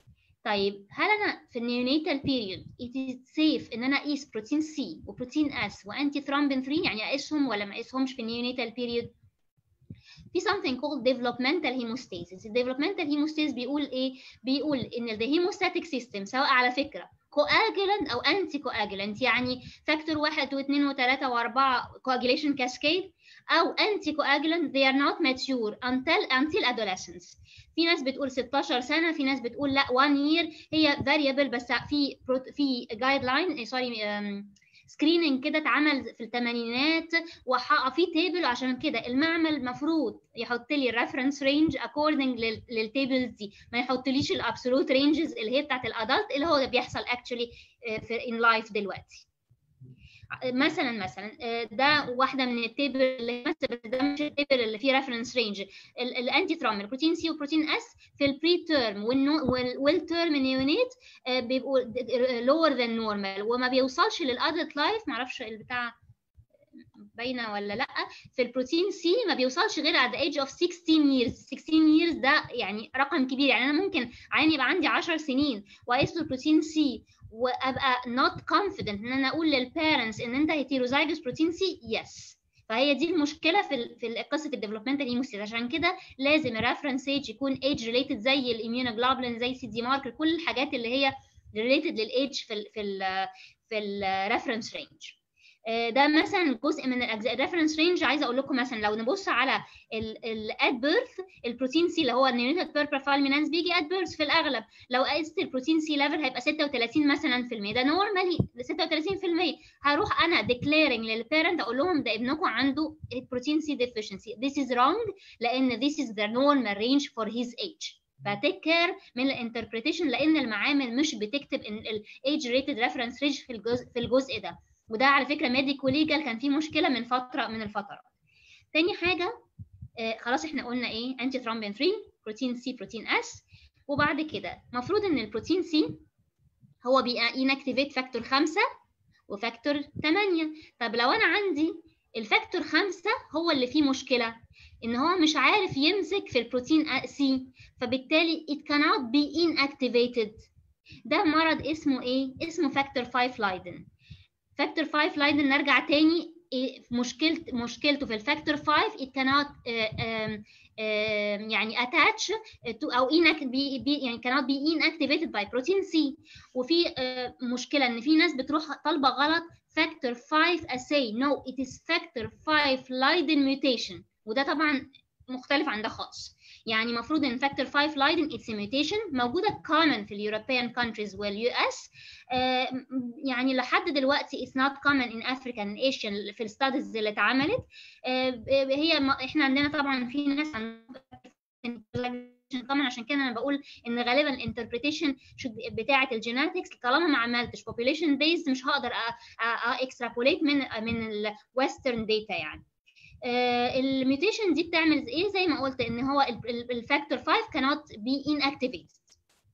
طيب هل انا في النيونيتال بيريود it is safe ان انا اقيس بروتين سي وبروتين اس وانتي ثرومبين 3 يعني اقيسهم ولا ما اقيسهمش في النيونيتال بيريود في something called developmental hemostasis developmental hemostasis بيقول ايه بيقول ان the hemostatic system سواء على فكره coagulant او anti coagulant يعني فاكتور واحد واثنين وثلاثة وأربعة coagulation cascade أو anti coagulant they are not mature until until adolescence في ناس بتقول 16 سنة في ناس بتقول لا 1 year هي variable بس في في جايد لاين سوري سكريننج كده اتعمل في الثمانينات وحق في تيبل عشان كده المعمل المفروض يحط لي الريفرنس رينج اكوردنج للتيبلز دي ما يحطليش الابسولوت رينجز اللي هي بتاعت الادلت اللي هو بيحصل اكشولي في ان لايف دلوقتي مثلا مثلا ده واحده من التيبل اللي بس ده مش التيبل اللي فيه ريفرنس رينج الانتي ترومر بروتين سي وبروتين اس في البري تيرم والتيرم نيونيت بيبقوا لور ذان نورمال وما بيوصلش للادلت لايف معرفش البتاع باينه ولا لا في البروتين سي ما بيوصلش غير at the age of 16 years 16 years ده يعني رقم كبير يعني انا ممكن عين يبقى عندي 10 سنين واقيس له البروتين سي وابقى not confident ان انا اقول للبيرنتس ان انت هيتيروزايجوس بروتين سي يس فهي دي المشكله في في قصه الديفلوبمنتال هيموستيز عشان كده لازم الريفرنس ايج يكون ايج ريليتد زي الاميونوجلوبولين زي سي دي ماركر كل الحاجات اللي هي ريليتد للايج في ال في ال في الريفرنس رينج ده مثلا جزء من الاجزاء الريفرنس رينج عايزه اقول لكم مثلا لو نبص على الاد بيرث البروتين سي اللي هو النيونيتال بيربرفالمينانس بيجي اد بيرث في الاغلب لو قست البروتين سي ليفل هيبقى 36 مثلا في المية ده نورمالي 36% هروح انا ديكليرنج للبيرنت اقول لهم ده ابنكم عنده بروتين سي ديفيشنسي this is wrong لان this is the normal range for his age فتيك كير من الانتربريتيشن لان المعامل مش بتكتب ان الايج ريتد ريفرنس رينج في الجزء في الجزء ده وده على فكره ميديكو ليجال كان فيه مشكله من فتره من الفترات تاني حاجه آه خلاص احنا قلنا ايه انتي ثرومبين 3 بروتين سي بروتين اس وبعد كده المفروض ان البروتين سي هو بينكتيفيت فاكتور 5 وفاكتور 8 طب لو انا عندي الفاكتور 5 هو اللي فيه مشكله ان هو مش عارف يمسك في البروتين سي فبالتالي it cannot be inactivated ده مرض اسمه ايه اسمه فاكتور 5 لايدن فاكتور 5 لايدن نرجع تاني مشكلة مشكلته في الفاكتور 5 it cannot uh, um, uh, يعني attach to أو be, be, يعني cannot be inactivated by protein C وفي uh, مشكلة إن في ناس بتروح طالبة غلط factor 5 assay no it is factor 5 Leiden mutation وده طبعا مختلف عن ده خالص يعني المفروض ان factor 5 Leiden it's a mutation موجودة common في اليوروبيان countries واليو اس يعني لحد دلوقتي it's not common in Africa and Asian في الستاديز اللي اتعملت هي احنا عندنا طبعا في ناس طبعا عشان كده انا بقول ان غالبا الانتربريتيشن بتاعه الجيناتكس طالما ما عملتش population based مش هقدر اكسترابوليت من من الويسترن داتا يعني الميوتيشن دي بتعمل ايه زي ما قلت ان هو الفاكتور 5 cannot be inactivated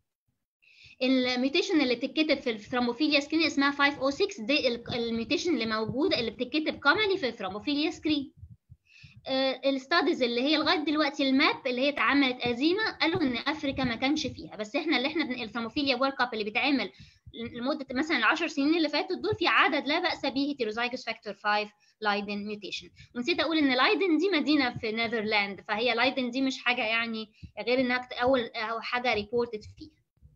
الميوتيشن اللي بتتكتب في الثرومبوفيليا سكرين اسمها 506 دي الميوتيشن اللي موجوده اللي بتتكتب كومنلي في الثرومبوفيليا سكرين الستاديز اللي هي لغايه دلوقتي الماب اللي هي اتعملت ازيمه قالوا ان افريكا ما كانش فيها بس احنا اللي احنا الثرومبوفيليا وورك اب اللي بيتعمل لمده مثلا ال 10 سنين اللي فاتوا دول في عدد لا باس به هيتيروزايجوس فاكتور 5 لايدن ميوتيشن ونسيت اقول ان لايدن دي مدينه في نذرلاند فهي لايدن دي مش حاجه يعني غير انها اول أو حاجه ريبورتد فيها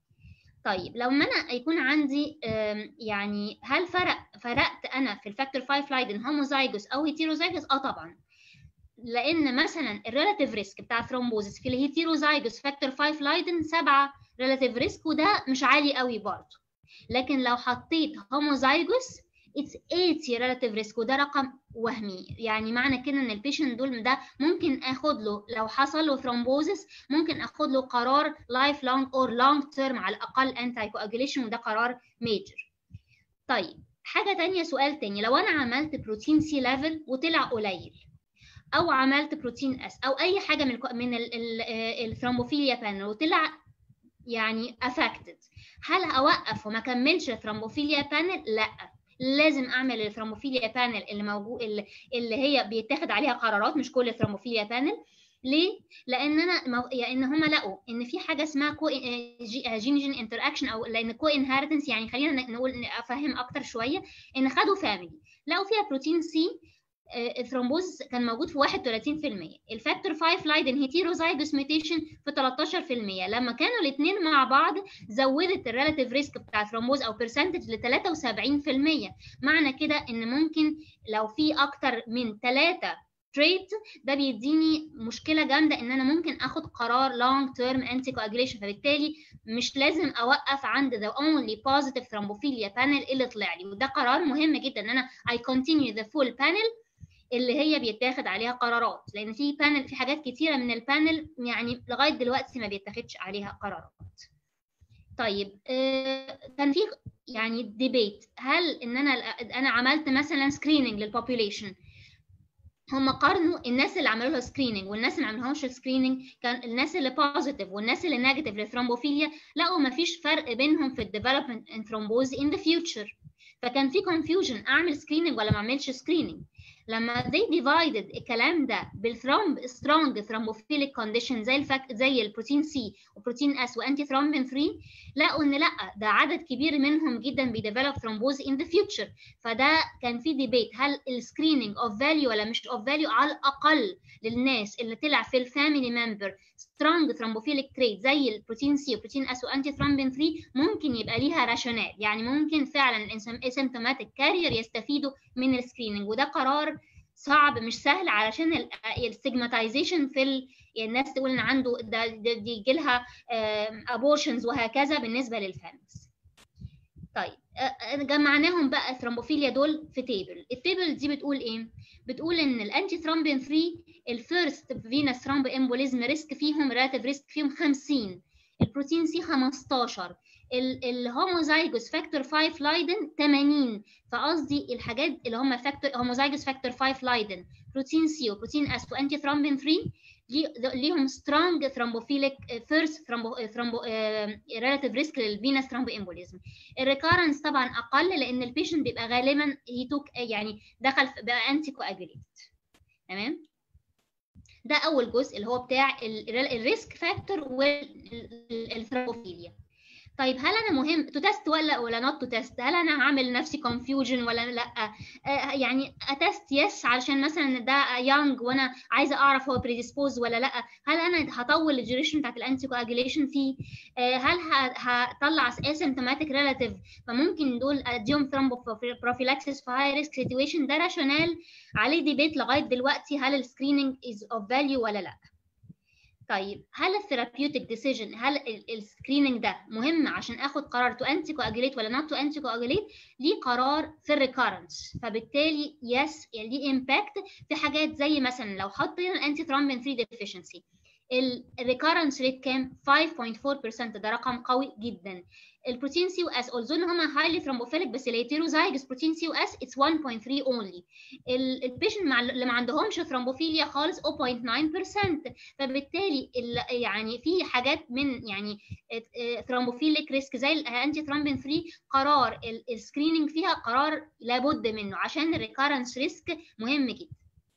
طيب لو ما انا يكون عندي يعني هل فرق فرقت انا في الفاكتور 5 لايدن هوموزايجوس او هيتيروزايجوس اه طبعا لان مثلا الريلاتيف ريسك بتاع ثرومبوزس في الهيتيروزايجوس فاكتور 5 لايدن 7 ريلاتيف ريسك وده مش عالي قوي برضه لكن لو حطيت هوموزايجوس اتس 80 ريلاتيف ريسك وده رقم وهمي يعني معنى كده ان البيشنت دول ده ممكن اخد له لو حصل له ثرومبوزس ممكن اخد له قرار لايف لونج اور لونج تيرم على الاقل انتي كواجوليشن وده قرار ميجر طيب حاجه تانية سؤال تاني لو انا عملت بروتين سي ليفل وطلع قليل او عملت بروتين اس او اي حاجه من من الثرومبوفيليا بانل وطلع يعني افكتد هل اوقف وما اكملش الثرومبوفيليا بانل لا لازم اعمل الثرومبوفيليا بانل اللي موجود اللي, اللي هي بيتاخد عليها قرارات مش كل الثرومبوفيليا بانل ليه؟ لان انا مو... يعني هم لقوا ان في حاجه اسمها كو جين جين انتر اكشن او لان كو انهيرتنس يعني خلينا نقول افهم اكتر شويه ان خدوا فاميلي لقوا فيها بروتين سي الثرومبوز كان موجود في 31% الفاكتور 5 لايدن هيتيروزايجوس ميوتيشن في 13% لما كانوا الاثنين مع بعض زودت الريلاتيف ريسك بتاع الثرومبوز او برسنتج ل 73% معنى كده ان ممكن لو في اكتر من 3 تريت ده بيديني مشكله جامده ان انا ممكن اخد قرار لونج تيرم انتي كواجوليشن فبالتالي مش لازم اوقف عند the only positive thrombophilia panel اللي طلع لي وده قرار مهم جدا ان انا I continue the full panel اللي هي بيتاخد عليها قرارات لان في بانل في حاجات كتيره من البانل يعني لغايه دلوقتي ما بيتاخدش عليها قرارات طيب آه كان في يعني ديبيت هل ان انا انا عملت مثلا سكريننج للبوبوليشن هم قارنوا الناس اللي عملوا لها سكريننج والناس اللي ما عملوهاش سكريننج كان الناس اللي بوزيتيف والناس اللي نيجاتيف للثرومبوفيليا لقوا ما فيش فرق بينهم في الديفلوبمنت ان ثرومبوز ان ذا فيوتشر فكان في confusion اعمل سكريننج ولا ما اعملش سكريننج لما they divided الكلام ده بالثرومب strong thrombophilic condition زي الفك زي البروتين سي وبروتين اس وانتي ثرومبين 3 لقوا ان لا ده عدد كبير منهم جدا بيديفلوب ثرومبوز in the future فده كان في ديبيت هل السكريننج اوف فاليو ولا مش اوف فاليو على الاقل للناس اللي طلع في الفاميلي ممبر سترونج ثرومبوفيليك تريت زي البروتين سي وبروتين اس وانتي ثرومبين 3 ممكن يبقى ليها راشونال يعني ممكن فعلا الاسيمتوماتيك كارير يستفيدوا من السكريننج وده قرار صعب مش سهل علشان الستيجماتيزيشن في ال... يعني الناس تقول ان عنده ده, ده دي يجي لها ابورشنز وهكذا بالنسبه للفاميلز طيب جمعناهم بقى الثرومبوفيليا دول في تيبل التيبل دي بتقول ايه بتقول ان الانتي ثرومبين 3 الفيرست فينس ثرومب امبوليزم ريسك فيهم ريلاتيف ريسك فيهم 50 البروتين سي 15 الهوموزايجوس فاكتور 5 لايدن 80 فقصدي الحاجات اللي هم فاكتور هوموزايجوس فاكتور 5 لايدن بروتين سي وبروتين اس وانتي ثرومبين 3 ليهم سترونج ثرومبوفيليك فيرست ثرومبو ثرومبو ريلاتيف ريسك للفينس ثرومبو امبوليزم الريكارنس طبعا اقل لان البيشنت بيبقى غالبا هي توك يعني دخل بقى انتي كواجوليت تمام ده اول جزء اللي هو بتاع الريسك فاكتور والثرومبوفيليا طيب هل انا مهم تو تيست ولا ولا نوت تو تيست هل انا هعمل نفسي كونفيوجن ولا لا آه يعني اتست يس علشان مثلا ده يونج وانا عايزه اعرف هو بريديسبوز ولا لا هل انا هطول الديوريشن بتاعت الانتي كواجيليشن فيه آه هل هطلع اسيمتوماتيك ريلاتيف فممكن دول اديهم ثرومبوبروفيلاكسيس في هاي ريسك سيتويشن ده راشونال عليه ديبيت لغايه دلوقتي هل السكريننج از اوف فاليو ولا لا طيب هل الثيرابيوتيك ديسيجن هل السكريننج ده مهم عشان اخد قرار تو انتي كواجوليت ولا نوت تو انتي كواجوليت ليه قرار في الريكارنس فبالتالي يس يعني ليه امباكت في حاجات زي مثلا لو حطينا الانتي ثرومبين 3 ديفيشنسي الريكارنس ريت كام 5.4% ده رقم قوي جدا البروتين سي او اس اولزو ان هم هايلي ثرومبوفيليك بس الهيتيروزايجس بروتين سي او اس اتس 1.3 اونلي البيشنت اللي ما عندهمش ثرومبوفيليا خالص 0.9% فبالتالي يعني في حاجات من يعني ثرومبوفيليك ريسك زي الانتي ثرومبين 3 قرار السكريننج فيها قرار لابد منه عشان الريكارنس ريسك مهم جدا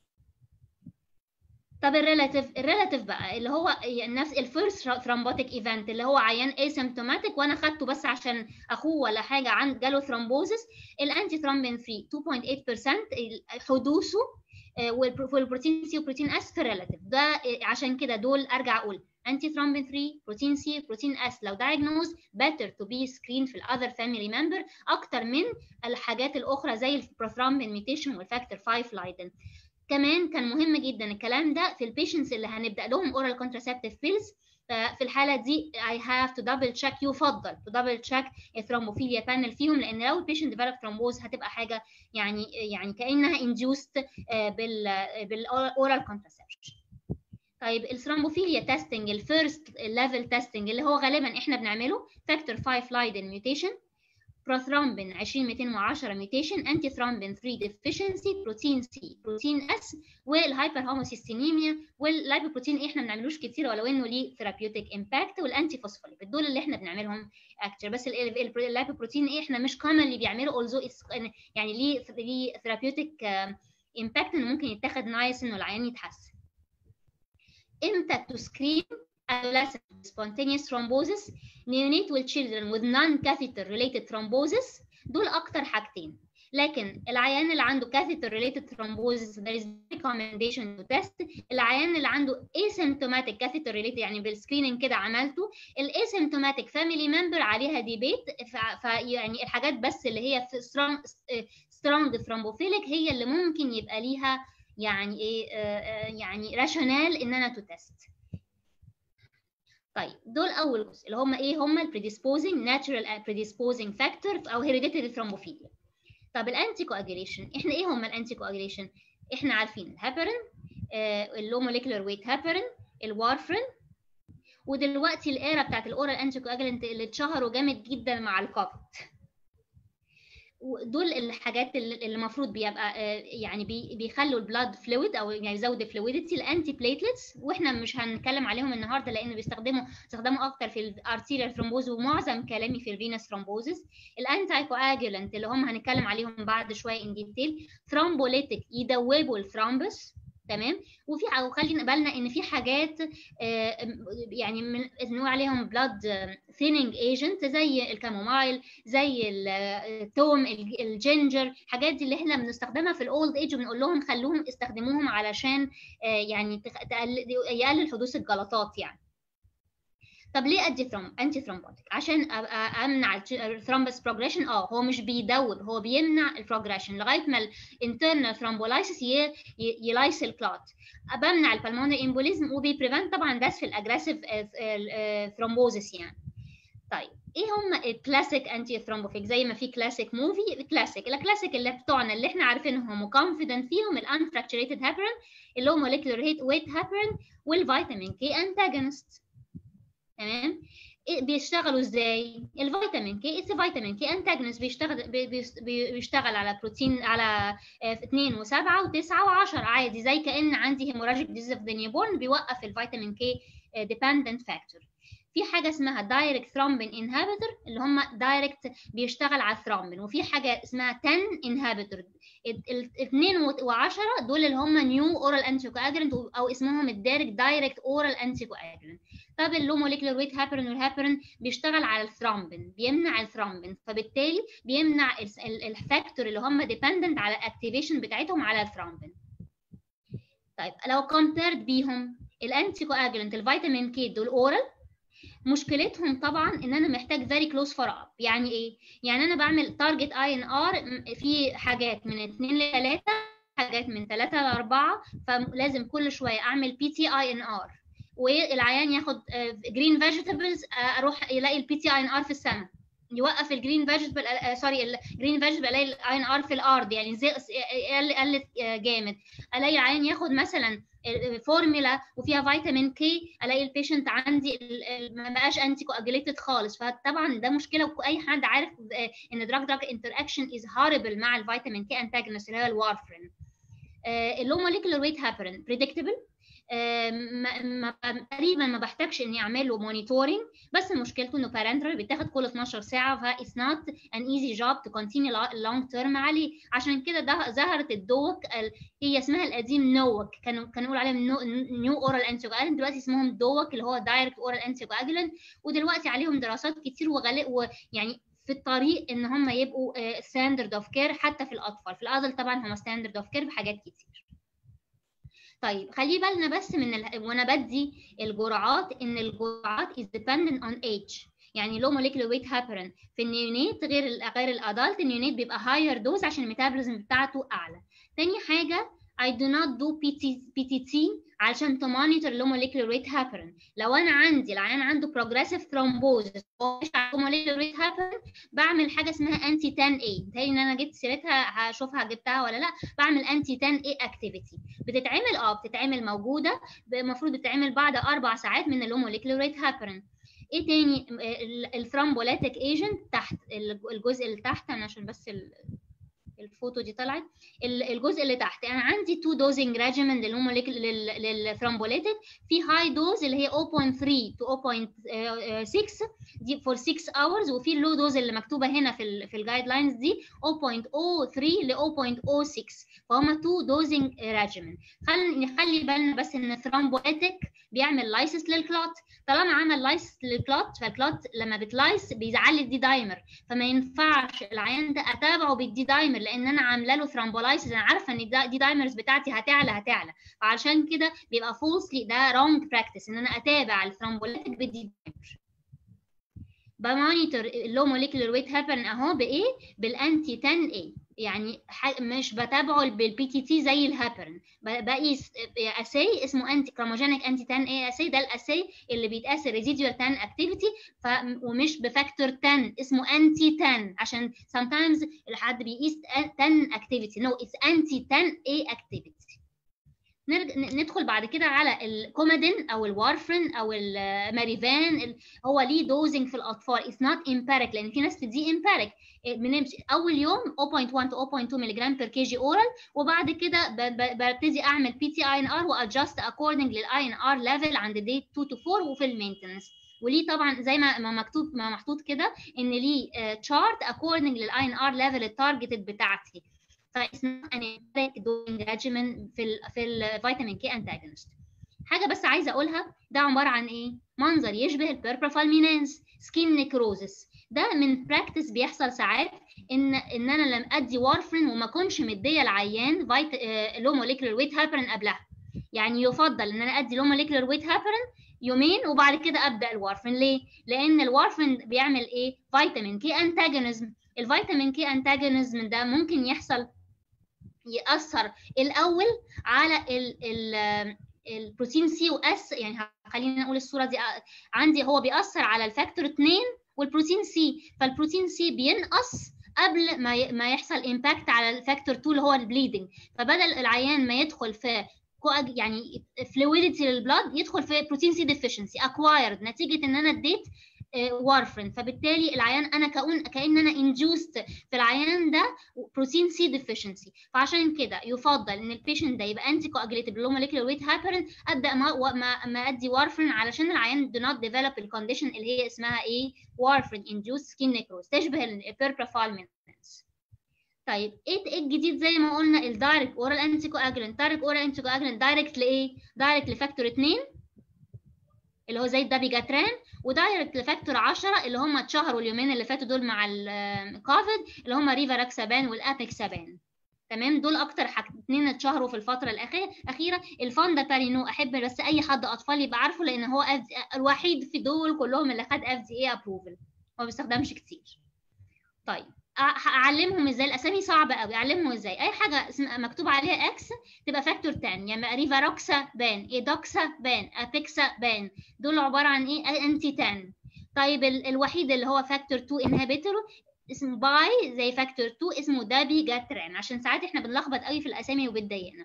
طب الريلاتيف الريلاتيف بقى اللي هو نفس الفيرست ثرومبوتيك ايفنت اللي هو عيان اسيمتوماتيك وانا خدته بس عشان اخوه ولا حاجه عند جاله ثرومبوزس الانتي ثرومبين 3 2.8% حدوثه والبروتين سي وبروتين اس في الريلاتيف ده عشان كده دول ارجع اقول انتي ثرومبين 3 بروتين سي بروتين اس لو diagnosed better to be screened في الاذر family member اكتر من الحاجات الاخرى زي البروثرومبين ميوتيشن والفاكتور 5 لايدن كمان كان مهم جدا الكلام ده في البيشنتس اللي هنبدا لهم اورال كونتراسبتيف بيلز في الحاله دي I have to double check يفضل to double check الثرومبوفيليا بانل فيهم لان لو البيشنت ديفلوب ثرومبوز هتبقى حاجه يعني يعني كانها induced بال بالاورال كونتراسبشن طيب الثرومبوفيليا تيستنج الفيرست ليفل تيستنج اللي هو غالبا احنا بنعمله فاكتور 5 لايدن ميوتيشن بروثرومبين 20210 ميوتيشن انتي ثرومبين 3 ديفيشنسي بروتين سي بروتين اس والهايبر هوموسيستينيميا واللايبوبروتين احنا ما بنعملوش كتير ولو انه ليه ثيرابيوتيك امباكت والانتي فوسفوليبيد دول اللي احنا بنعملهم اكتر بس اللايبوبروتين ايه احنا مش كومنلي بيعملوا اولزو يعني ليه ليه ثيرابيوتيك امباكت انه ممكن يتاخد نايس انه العيان يتحسن امتى تو سكرين adolescent spontaneous thrombosis neonatal children with non-catheter related thrombosis دول أكتر حاجتين لكن العيان اللي عنده catheter related thrombosis there is recommendation to test العيان اللي عنده asymptomatic catheter related يعني بالسكريننج كده عملته الاسيمتوماتيك family member عليها ديبيت فيعني الحاجات بس اللي هي strong strong thrombophilic هي اللي ممكن يبقى ليها يعني ايه يعني راشونال ان انا تو تيست طيب دول اول جزء اللي هم ايه هم البريديسبوزنج ناتشورال بريديسبوزنج فاكتور او هيريديتري ثرومبوفيليا طب الانتي كواجيليشن احنا ايه هم الانتي كواجيليشن احنا عارفين الهابرين آه اللو موليكولار ويت هابرين الوارفرين ودلوقتي الايرا بتاعت الاورال انتي كواجيلنت اللي اتشهروا جامد جدا مع الكوفيد دول الحاجات اللي المفروض بيبقى يعني بيخلوا البلاد فلويد او يعني يزود الفلويدتي الانتي بليتلتس واحنا مش هنتكلم عليهم النهارده لان بيستخدموا استخدموا اكتر في الارتيريال ثرومبوز ومعظم كلامي في الفينس ثرومبوزس الانتي كواجولانت اللي هم هنتكلم عليهم بعد شويه ان ديتيل ثرومبوليتيك يدوبوا الثرومبس تمام وفي وخلينا بالنا ان في حاجات يعني بنقول عليهم بلاد ثيننج ايجنت زي الكامومايل زي التوم الجينجر الحاجات دي اللي احنا بنستخدمها في الاولد ايج وبنقول لهم خلوهم استخدموهم علشان يعني يقلل حدوث الجلطات يعني طب ليه ادي ثروم انتي ثرومبوتيك عشان امنع الثرومبس بروجريشن اه هو مش بيدوب هو بيمنع البروجريشن لغايه ما الانترنال ثرومبولايسيس يلايس الكلوت بمنع البلمونري امبوليزم وبيبريفنت طبعا ده في الاجريسيف ثرومبوزيس يعني طيب ايه هم الكلاسيك انتي ثرومبوفيك زي ما في كلاسيك موفي كلاسيك الكلاسيك اللي بتوعنا اللي احنا عارفينهم وكونفيدنت فيهم الانفراكتشريتد هابرين اللي هو موليكولار ويت هابرين والفيتامين كي انتاجونست تمام بيشتغلوا ازاي الفيتامين كي اتس فيتامين كي انتاجونست بيشتغل بيشتغل على بروتين على 2 و7 و9 و10 عادي زي كان عندي هيموراجيك ديزيز اوف ذا نيوبورن بيوقف الفيتامين كي ديبندنت فاكتور في حاجه اسمها دايركت ثرومبين انهبيتور اللي هم دايركت بيشتغل على الثرومبين وفي حاجه اسمها 10 انهبيتور الاثنين و10 دول اللي هم نيو اورال انتي كواجولانت او اسمهم الدايركت دايركت اورال انتي كواجولانت طب اللو موليكولار ويت هابرين والهابرين بيشتغل على الثرومبين بيمنع الثرومبين فبالتالي بيمنع الفاكتور اللي هم ديبندنت على الاكتيفيشن بتاعتهم على الثرومبين طيب لو كومبيرد بيهم الانتي كواجولانت الفيتامين كي دول اورال مشكلتهم طبعا ان انا محتاج فيري كلوز فور اب يعني ايه يعني انا بعمل تارجت اي ان ار في حاجات من 2 ل 3 حاجات من 3 ل 4 فلازم كل شويه اعمل بي تي اي ان ار والعيان ياخد جرين فيجيتابلز اروح يلاقي البي تي اي ان ار في السماء يوقف الجرين فيجيتابل سوري الجرين فيجيتابل الاقي الاي ان ار في الارض يعني زي قلت جامد الاقي العيان ياخد مثلا فورمولا وفيها فيتامين كي الاقي البيشنت عندي ما بقاش انتي كواجوليتد خالص فطبعا ده مشكله واي حد عارف ان دراج دراج انتر اكشن از هاربل مع الفيتامين كي انتاجونست اللي هو الوارفرين اللو موليكولار ويت هابرين بريدكتبل تقريبا ما بحتاجش اني اعمل له مونيتورنج بس مشكلته انه بارنترال بيتاخد كل 12 ساعه ف it's not an easy job to continue long term عليه عشان كده ده ظهرت الدوك هي اسمها القديم نوك كانوا كانوا يقولوا عليهم نيو اورال انتي دلوقتي اسمهم دوك اللي هو دايركت اورال انتي ودلوقتي عليهم دراسات كتير وغالي ويعني في الطريق ان هم يبقوا ستاندرد اوف كير حتى في الاطفال في الادلت طبعا هم ستاندرد اوف كير بحاجات كتير طيب خلي بالنا بس من ال... وانا بدي الجرعات ان الجرعات is dependent on age يعني لو molecular weight heparin في النيونيت غير ال غير الادلت النيونيت بيبقى higher dose عشان الميتابوليزم بتاعته اعلى تاني حاجه I do not do PT, PTT علشان تمونيتور لو molecular weight heparin لو انا عندي العيان عنده progressive thrombosis ومش عنده molecular weight heparin بعمل حاجه اسمها انتي 10 a تاني ان انا جبت سيرتها هشوفها جبتها ولا لا بعمل انتي 10 a activity بتتعمل اه بتتعمل موجوده المفروض بتتعمل بعد اربع ساعات من اللو molecular weight heparin ايه تاني الثرومبوليتيك ايجنت تحت الجزء اللي تحت انا عشان بس الفوتو دي طلعت الجزء اللي تحت انا عندي تو دوزنج ريجيمنت اللي هم للثرومبوليتيك في هاي دوز اللي هي 0.3 تو 0.6 دي فور 6 اورز وفي اللو دوز اللي مكتوبه هنا في ال في الجايد لاينز دي 0.03 ل 0.06 فهم تو دوزنج ريجيمنت خلي نخلي بالنا بس ان الثرومبوليتيك بيعمل لايسس للكلوت طالما عمل لايسس للكلوت فالكلوت لما بتلايس بيزعل الدي دايمر فما ينفعش العيان ده اتابعه بالدي دايمر لان انا عامله له ثرومبولايسيس انا عارفه ان الدي دايمرز بتاعتي هتعلى هتعلى فعشان كده بيبقى فولسلي ده رونج براكتس ان انا اتابع الثرومبوليتيك بالدي دايمر بمونيتور اللو موليكولر ويت هابرن اهو بايه بالانتي 10 اي يعني مش بتابعه بالبي تي تي زي الهابرن بقيس اساي اسمه انتي كروموجينيك انتي 10 اي اساي ده الاساي اللي بيتقاس الريزيدوال 10 اكتيفيتي ومش بفاكتور 10 اسمه انتي 10 عشان sometimes الحد بيقيس 10 اكتيفيتي نو اتس انتي 10 اي اكتيفيتي ندخل بعد كده على الكومادين او الوارفرين او الماريفان هو ليه دوزنج في الاطفال اتس نوت امباريك لان في ناس بتدي امباريك بنمشي اول يوم 0.1 تو 0.2 ملي جرام بير كي جي اورال وبعد كده ببتدي اعمل بي تي اي ان ار وادجست اكوردنج للاي ان ار ليفل عند دي 2 تو 4 وفي المينتنس وليه طبعا زي ما مكتوب ما محطوط كده ان ليه تشارت اكوردنج للاي ان ار ليفل التارجتد بتاعتي فاسمها انيميك دوينج ريجيمن في ال في الفيتامين كي انتاجونست حاجه بس عايزه اقولها ده عباره عن ايه منظر يشبه البيربرافالمينانس سكين نيكروزس ده من براكتس بيحصل ساعات ان ان انا لما ادي وارفرين وما اكونش مديه العيان فيت آه لو موليكولر ويت هابرين قبلها يعني يفضل ان انا ادي لو موليكولر ويت هابرين يومين وبعد كده ابدا الوارفرين ليه لان الوارفرين بيعمل ايه فيتامين كي انتاجونيزم الفيتامين كي انتاجونيزم ده ممكن يحصل ياثر الاول على ال ال البروتين سي واس يعني خلينا نقول الصوره دي عندي هو بيأثر على الفاكتور 2 والبروتين سي فالبروتين سي بينقص قبل ما ما يحصل امباكت على الفاكتور 2 اللي هو البليدنج فبدل العيان ما يدخل في يعني فلويدتي للبلاد يدخل في بروتين سي ديفيشنسي اكوايرد نتيجه ان انا اديت وارفرين فبالتالي العيان انا كأن كأن انا induced في العيان ده بروتين سي ديفيشنسي فعشان كده يفضل ان البيشنت ده يبقى انتي كواجليتد لو موليكولار ويت هايبرين ابدا ما ما, ما ادي وارفرين علشان العيان do not develop الكونديشن اللي هي اسمها ايه وارفرين induced skin necrosis تشبه البيربرافال طيب ايه الجديد زي ما قلنا الدايركت اورال انتي كواجلنت دايركت اورال انتي كواجلنت دايركت لايه دايركت لفاكتور 2 اللي هو زي الدابيجاتران ودايركت لفاكتور 10 اللي هم اتشهروا اليومين اللي فاتوا دول مع الكوفيد اللي هم ريفاراكسابان والابيكسابان تمام دول اكتر حاجتين اتشهروا في الفتره الاخيره الفوندا بارينو احب بس اي حد اطفال يبقى عارفه لان هو الوحيد في دول كلهم اللي خد اف دي اي ابروفل ما بيستخدمش كتير طيب اعلمهم ازاي الاسامي صعبه قوي اعلمهم ازاي اي حاجه مكتوب عليها اكس تبقى فاكتور 10 يعني ريفاروكسا بان ايدوكسا بان ابيكسا بان دول عباره عن ايه انتي 10 طيب الوحيد اللي هو فاكتور 2 انهبيتور اسمه باي زي فاكتور 2 اسمه دابي جاتران عشان ساعات احنا بنلخبط قوي في الاسامي وبتضايقنا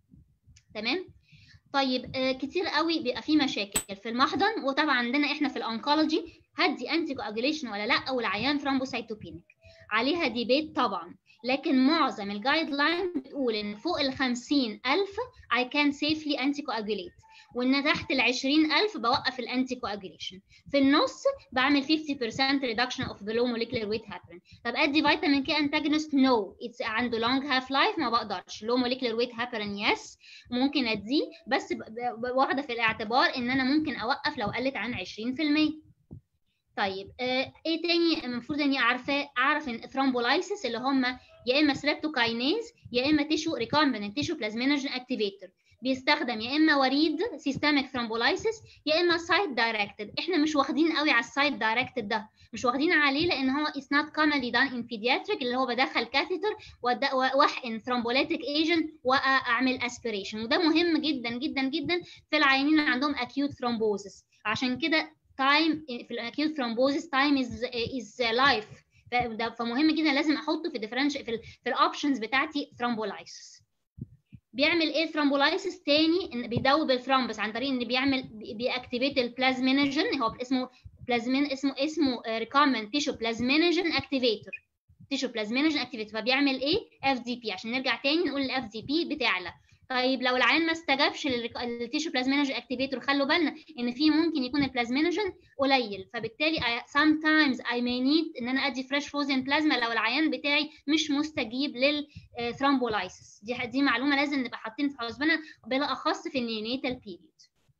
تمام طيب آه كتير قوي بيبقى في مشاكل في المحضن وطبعا عندنا احنا في الانكولوجي هدي انتي كواجوليشن ولا لا والعيان ثرومبوسايتوبينيك عليها ديبيت طبعا لكن معظم الجايد لاين بتقول ان فوق ال 50000 I can safely anticoagulate وان تحت ال 20000 بوقف الانتي كواجوليشن في النص بعمل 50% reduction of the low molecular weight heparin طب ادي فيتامين كي انتاجونست نو no. اتس عنده long half life ما بقدرش low molecular weight heparin yes ممكن اديه بس واخده في الاعتبار ان انا ممكن اوقف لو قلت عن 20% طيب آه ايه تاني المفروض اني عارفاه اعرف ان ثرومبولايسيس اللي هم يا اما سليبتوكاينيز يا اما تيشو ريكومبيننت تيشو بلازمينوجين اكتيفيتور بيستخدم يا اما وريد سيستميك ثرومبولايسيس يا اما سايت دايركتد احنا مش واخدين قوي على السايت دايركتد ده مش واخدين عليه لان هو is not commonly done in pediatric اللي هو بدخل كاثيتر واحقن ثرومبوليتيك ايجنت واعمل اسبيريشن وده مهم جدا جدا جدا في العيانين اللي عندهم acute thrombosis عشان كده تايم في الاكيوت ثرومبوزيس تايم از از لايف فمهم جدا لازم احطه في ديفرنش في ال في الاوبشنز بتاعتي ثرومبولايسيس بيعمل ايه ثرومبولايسيس تاني ان بيدوب الثرومبس عن طريق ان بيعمل بيأكتيفيت البلازمينوجين هو اسمه بلازمين اسمه اسمه ريكومند تيشو بلازمينوجين اكتيفيتور تيشو بلازمينوجين اكتيفيتور فبيعمل ايه اف دي بي عشان نرجع تاني نقول الاف دي بي بتعلى طيب لو العيان ما استجابش للتيشو بلازمينوجين اكتيفيتور خلوا بالنا ان في ممكن يكون البلازمينوجين قليل فبالتالي I, sometimes I may need ان انا ادي فريش فروزن بلازما لو العيان بتاعي مش مستجيب للثرومبولايسيس دي دي معلومه لازم نبقى حاطين في حسبنا بالاخص في النيونيتال بيريود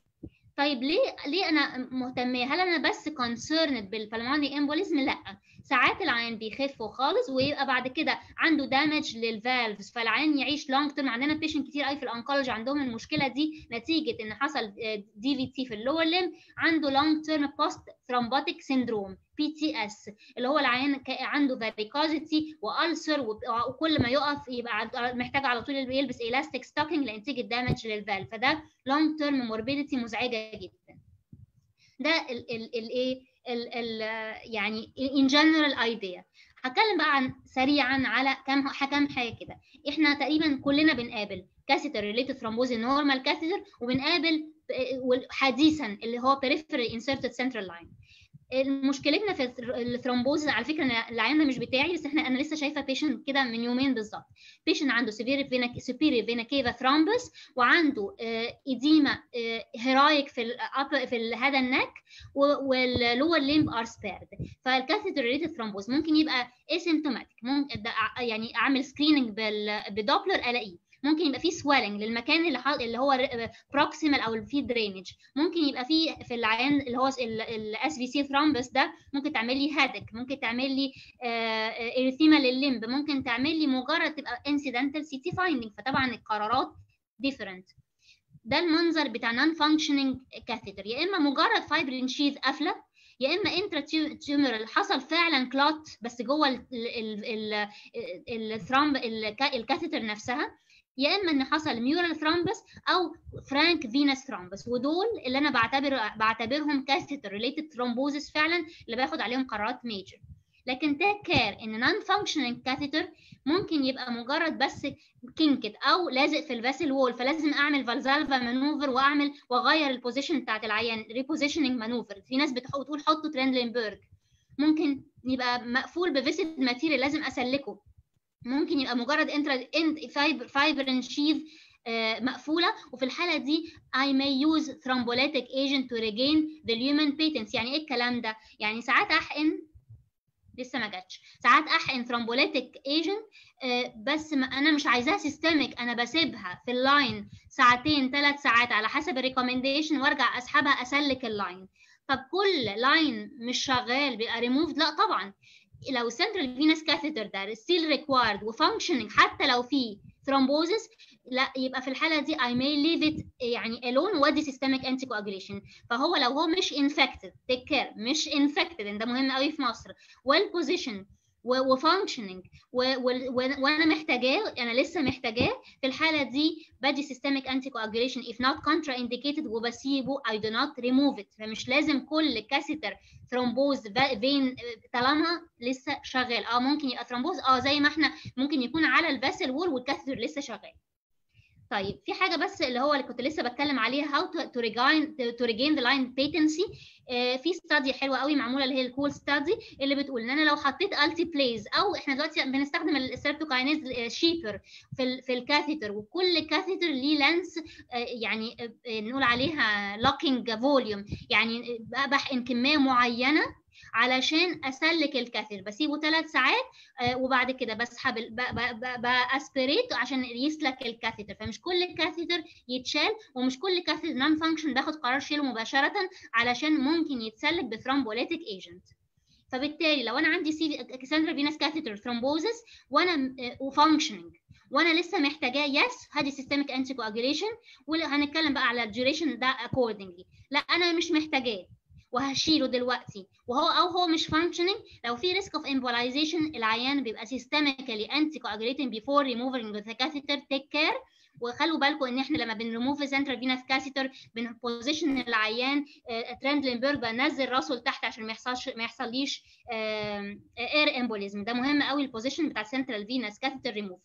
طيب ليه ليه انا مهتمه هل انا بس كونسيرند بالبلمونري امبوليزم لا ساعات العيان بيخف خالص ويبقى بعد كده عنده دامج للفالفز فالعيان يعيش لونج تيرم عندنا بيشنت كتير قوي في الانكولوجي عندهم المشكله دي نتيجه ان حصل دي في تي في اللور ليم عنده لونج تيرم بوست ثرومبوتيك سيندروم بي تي اس اللي هو العيان عنده فاريكوزيتي والسر وكل ما يقف يبقى محتاج على طول يلبس الاستيك ستوكينج لنتيجه دامج للفالف فده لونج تيرم موربيديتي مزعجه جدا ده الايه ال ال يعني in general idea هتكلم بقى عن سريعا على كام كام حاجه كده احنا تقريبا كلنا بنقابل كاثيتر ريليتد ثرومبوز نورمال كاثيتر وبنقابل حديثا اللي هو peripheral inserted central line مشكلتنا في الثرومبوز على فكره انا العيان ده مش بتاعي بس احنا انا لسه شايفه بيشنت كده من يومين بالظبط بيشنت عنده سيفير فينا سوبيريور فينا كيفا ثرومبس وعنده ايديما هيرايك في ال في الهيد النك واللور ليمب ار سبيرد فالكاثيتر ريليتد ثرومبوز ممكن يبقى اسيمتوماتيك ممكن يعني اعمل سكريننج بدوبلر الاقيه ممكن يبقى فيه سويلنج للمكان اللي حل... اللي هو بروكسيمال او فيه درينج ممكن يبقى فيه في العيان اللي هو الاس في سي ثرومبس ده ممكن تعمل لي هادك ممكن تعمل لي اريثيما للليمب ممكن تعمل لي مجرد تبقى انسيدنتال سي تي فايندنج فطبعا القرارات ديفرنت ده المنظر بتاع نون فانكشننج كاثيتر يا اما مجرد فايبرين شيز قافله يا اما انترا تيومرال حصل فعلا كلوت بس جوه الثرومب الكاثيتر نفسها يا اما ان حصل ميورال ثرومبس او فرانك فينس ثرومبس ودول اللي انا بعتبر بعتبرهم كاثيتر ريليتد ثرومبوزس فعلا اللي باخد عليهم قرارات ميجر لكن تيك كير ان نون فانكشنينج كاثيتر ممكن يبقى مجرد بس كينكت او لازق في الفاسل وول فلازم اعمل فالزالفا مانوفر واعمل واغير البوزيشن بتاعت العيان ريبوزيشننج مانوفر في ناس بتقول حطوا ترندلنبرج ممكن يبقى مقفول بفيسد ماتيريال لازم اسلكه ممكن يبقى مجرد انترا فايبر فايبرن شيث مقفوله وفي الحاله دي I may use thrombolytic agent to regain the lumen patents يعني ايه الكلام ده يعني ساعات احقن لسه ما جاتش ساعات احقن ثرومبوليتيك ايجنت بس ما انا مش عايزاها سيستميك انا بسيبها في اللاين ساعتين ثلاث ساعات على حسب الريكومنديشن وارجع اسحبها اسلك اللاين طب كل لاين مش شغال بيبقى ريموفد لا طبعا لو السنترال فينس كاثيتر ده ستيل ريكوايرد وفانكشننج حتى لو في ثرومبوزس لا يبقى في الحاله دي I may leave it يعني alone وادي systemic anticoagulation فهو لو هو مش infected take care مش infected ده مهم قوي في مصر well positioned وفانكشننج وانا محتاجاه انا لسه محتاجاه في الحاله دي بدي systemic anticoagulation if not contraindicated وبسيبه I do not remove it فمش لازم كل كاسيتر ثرومبوز فين طالما لسه شغال اه ممكن يبقى ثرومبوز اه زي ما احنا ممكن يكون على الفاسل وول والكاثيتر لسه شغال طيب في حاجه بس اللي هو اللي كنت لسه بتكلم عليها how to, to regain to regain the line patency آه في ستادي حلوه قوي معموله اللي هي الكول ستادي اللي بتقول ان انا لو حطيت التي بليز او احنا دلوقتي بنستخدم السيرتوكاينيز شيبر في ال في الكاثيتر وكل كاثيتر ليه لانس آه يعني آه نقول عليها لوكينج فوليوم يعني بحقن كميه معينه علشان اسلك الكاثيتر بسيبه ثلاث ساعات آه وبعد كده بسحب باسبريت عشان يسلك الكاثيتر فمش كل كاثيتر يتشال ومش كل كاثيتر نون فانكشن باخد قرار شيله مباشره علشان ممكن يتسلك بثرومبوليتيك ايجنت فبالتالي لو انا عندي سنترال فينس كاثيتر ثرومبوزس وانا وفانكشننج وانا لسه محتاجاه يس هدي سيستميك انتي كواجيليشن وهنتكلم بقى على الديوريشن ده اكوردنجلي لا انا مش محتاجاه وهشيله دلوقتي وهو او هو مش فانكشننج لو في ريسك اوف امبولايزيشن العيان بيبقى سيستميكالي انتي كواجوليتنج بيفور ريموفينج ذا كاثيتر تيك كير وخلوا بالكم ان احنا لما بنريموف سنترال فينس كاثيتر بنبوزيشن العيان ترندلنبرج بنزل راسه لتحت عشان ما يحصلش ما يحصليش اير امبوليزم ده مهم قوي البوزيشن بتاع سنترال فينس كاثيتر ريموف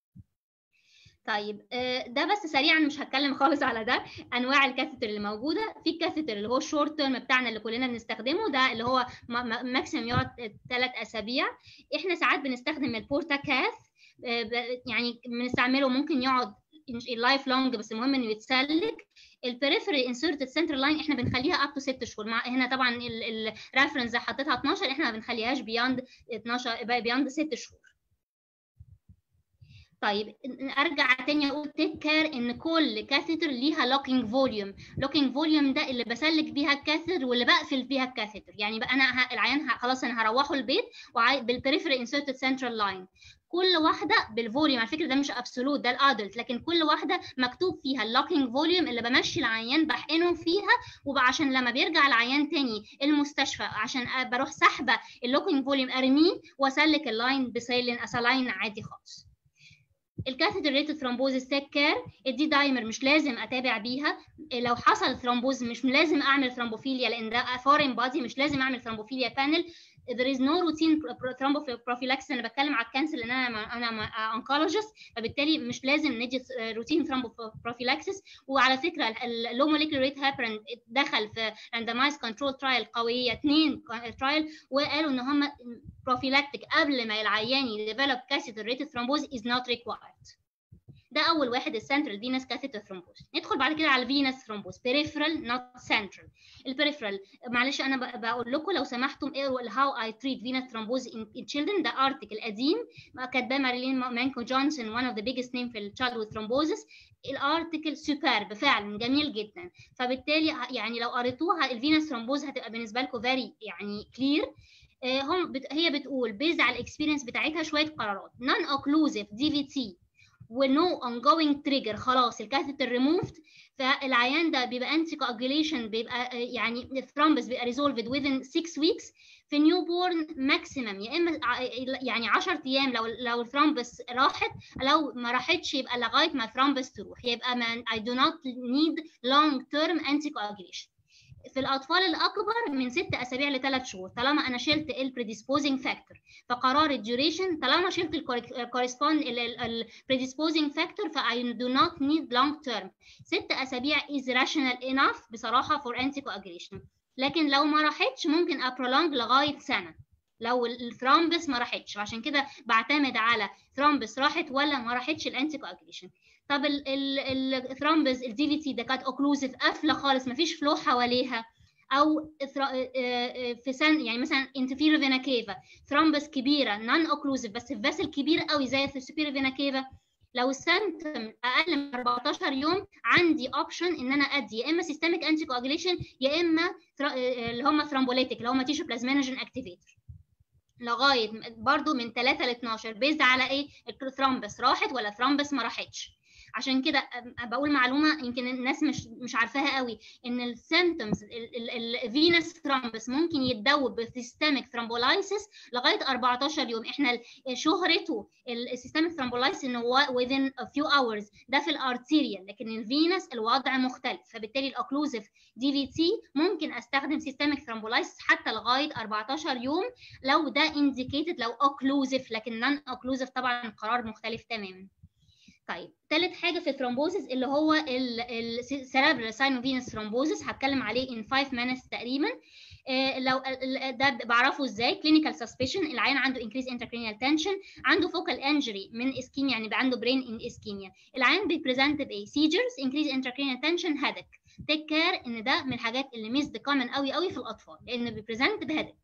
طيب ده بس سريعا مش هتكلم خالص على ده انواع الكاثيتر اللي موجوده في الكاثيتر اللي هو الشورت تيرم بتاعنا اللي كلنا بنستخدمه ده اللي هو ماكسيمم يقعد ثلاث اسابيع احنا ساعات بنستخدم البورتا كاث يعني بنستعمله ممكن يقعد اللايف لونج بس المهم انه يتسلك البريفري انسرتد سنترال لاين احنا بنخليها اب تو 6 شهور مع هنا طبعا الريفرنس حطيتها 12 احنا ما بنخليهاش بياند 12 بياند 6 شهور طيب ارجع تاني اقول تيك كير ان كل كاثيتر ليها لوكينج فوليوم لوكينج فوليوم ده اللي بسلك بيها الكاثيتر واللي بقفل بيها الكاثيتر يعني بقى انا ه... العيان ه... خلاص انا هروحه البيت وعاي... بالبريفري انسرتد سنترال لاين كل واحده بالفوليوم على فكره ده مش ابسولوت ده الادلت لكن كل واحده مكتوب فيها اللوكينج فوليوم اللي بمشي العيان بحقنه فيها وعشان لما بيرجع العيان تاني المستشفى عشان بروح سحبه اللوكينج فوليوم ارميه واسلك اللاين بسيلين اسالاين عادي خالص الكاثيتر ريتد ثرومبوزيس تيك كير الدي دايمر مش لازم اتابع بيها لو حصل ثرومبوز مش لازم اعمل ثرومبوفيليا لان ده فورين بادي مش لازم اعمل ثرومبوفيليا بانل there is no routine thromboprophylaxis انا بتكلم على الكانسر لان انا انا انكولوجيست فبالتالي مش لازم ندي روتين thromboprophylaxis وعلى فكره اللو موليكولر ريت هابرن دخل في randomized control trial قويه اثنين ترايل وقالوا ان هم prophylactic قبل ما العيان يديفلوب catheter rated thrombosis is not required ده اول واحد السنترال فينس كاثيتر ثرومبوز ندخل بعد كده على الفينس ثرومبوز peripheral not central البريفرال معلش انا بقول لكم لو سمحتم اقروا هاو اي تريت فينس ثرومبوز ان children ده ارتكل قديم كاتباه ماريلين مانكو جونسون one of the biggest name في التشايلد with thrombosis الارتكل سوبرب فعلا جميل جدا فبالتالي يعني لو قريتوها الفينس ثرومبوز هتبقى بالنسبه لكم فيري يعني كلير هم بت... هي بتقول بيز على الاكسبيرينس بتاعتها شويه قرارات نون اوكلوزيف دي في تي ونو ongoing trigger خلاص الكاثيتر ريموفد فالعيان ده بيبقى انتي كواجوليشن بيبقى يعني الثرومبس بيبقى ريزولفد within 6 weeks في نيو بورن ماكسيمم يا اما يعني 10 ايام لو لو الثرومبس راحت لو ما راحتش يبقى لغايه ما الثرومبس تروح يبقى ما I do not need long term anticoagulation في الاطفال الاكبر من ست اسابيع لثلاث شهور طالما انا شلت البريديسبوزنج فاكتور فقرار الديوريشن طالما شلت الكورسبوند البريديسبوزنج فاكتور فاي دو نوت نيد لونج تيرم ست اسابيع از راشونال انف بصراحه فور انتي كواجريشن لكن لو ما راحتش ممكن ابرولونج لغايه سنه لو الثرومبس ما راحتش عشان كده بعتمد على ثرومبس راحت ولا ما راحتش الانتي كواجريشن طب الثرومبس الدي في تي ده كانت اوكلوزيف قافله خالص ما فيش فلو حواليها او في سن يعني مثلا انتفيرو فينا كيفا ثرومبس كبيره نون اوكلوزيف بس في فاسل كبير قوي زي في السوبيرو فينا كيفا لو السنتم اقل من 14 يوم عندي اوبشن ان انا ادي يا اما سيستميك انتي كواجليشن يا اما اللي هم ثرومبوليتيك اللي هم تيشو بلازمينوجين اكتيفيتور لغايه برضو من 3 ل 12 بيزد على ايه الثرومبس راحت ولا ثرومبس ما راحتش عشان كده بقول معلومه يمكن الناس مش مش عارفاها قوي ان السيمتومز الفينس ثرومبس ممكن يتدوب بسيستميك ثرومبولايسيس لغايه 14 يوم احنا شهرته السيستميك ثرومبولايسيس انه within a few hours ده في الارتيريال لكن الفينس الوضع مختلف فبالتالي الاوكلوزيف دي في تي ممكن استخدم سيستميك ثرومبولايسيس حتى لغايه 14 يوم لو ده انديكيتد لو اوكلوزيف لكن نون اوكلوزيف طبعا قرار مختلف تماما طيب ثالث حاجه في الثرومبوزيس اللي هو السيربرال ساينوفينس ثرومبوزيس هتكلم عليه in 5 minutes تقريبا آه لو ده بعرفه ازاي كلينيكال سسبشن العيان عنده انكريز انتركرينيال تنشن عنده فوكال انجري من اسكيميا يعني بقى عنده برين ان اسكيميا العيان بيبريزنت بايه سيجرز انكريز انتركرينيال تنشن هيدك تيك كير ان ده من الحاجات اللي ميزد كومن قوي قوي في الاطفال لان بيبريزنت بهيدك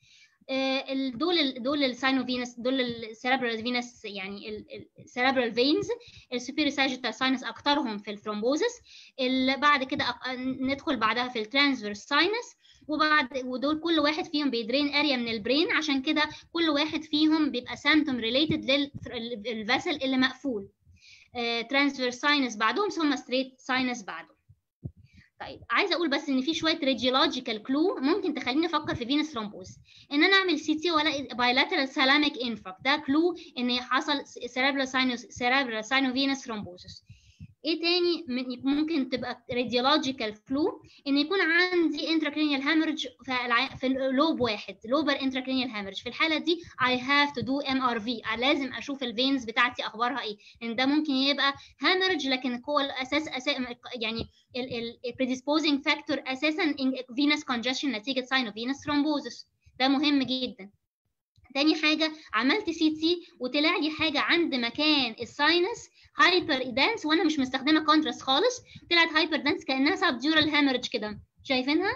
دول دول الساينوفينس دول السيربرال فينس يعني السيربرال فينز السوبيري ساجيتال ساينس اكترهم في الثرومبوزس اللي بعد كده ندخل بعدها في الترانسفيرس ساينس وبعد ودول كل واحد فيهم بيدرين اريا من البرين عشان كده كل واحد فيهم بيبقى سامتوم ريليتد للفاسل اللي مقفول ترانسفيرس ساينس بعدهم ثم ستريت ساينس بعده طيب عايزه اقول بس ان في شويه راديولوجيكال كلو ممكن تخليني افكر في فينس ثرومبوز ان انا اعمل سي تي ولا بايلاترال سلاميك انفراك ده كلو ان حصل سيربرال ساينوس سيربرال ساينوفينس ثرومبوزس ايه تاني ممكن تبقى راديولوجيكال كلو ان يكون عندي انتراكرينيال هامرج في لوب واحد لوبر انتراكرينيال هامرج في الحاله دي I have to do MRV لازم اشوف الفينز بتاعتي اخبارها ايه لان ده ممكن يبقى هامرج لكن هو الاساس أساس يعني البريديسبوزنج فاكتور اساسا فينس كونجشن نتيجه ساينوفينس ثرومبوزس ده مهم جدا تاني حاجة عملت سي تي وطلع لي حاجة عند مكان الساينس هايبر ايدانس وانا مش مستخدمة كونتراست خالص طلعت هايبر دانس كأنها سبديورال هامرج كده شايفينها؟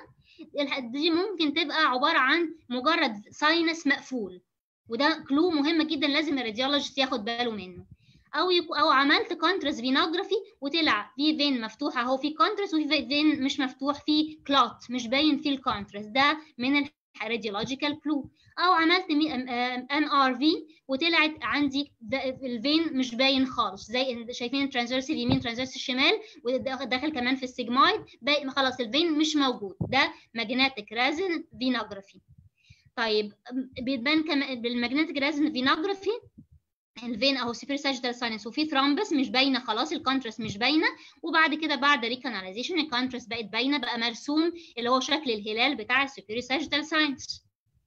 دي ممكن تبقى عبارة عن مجرد ساينس مقفول وده كلو مهم جدا لازم الراديولوجيست ياخد باله منه او يكو او عملت كونتراست فينوجرافي وطلع في فين مفتوحه اهو في كونتراست وفي فين مش مفتوح فيه كلوت مش باين فيه الكونتراست ده من الراديولوجيكال كلو او عملت ام ار في وطلعت عندي الفين مش باين خالص زي شايفين الترانسفيرس اليمين ترانسفيرس الشمال وداخل كمان في السيجمايد خلاص الفين مش موجود ده ماجنتيك رازن فينوجرافي طيب بيتبان كمان بالماجنتيك رازن فينوجرافي الفين اهو سوبر ساجيتال ساينس وفي ثرومبس مش باينه خلاص الكونتراست مش باينه وبعد كده بعد ريكاناليزيشن الكونتراست بقت باينه بقى مرسوم اللي هو شكل الهلال بتاع السوبر ساجيتال ساينس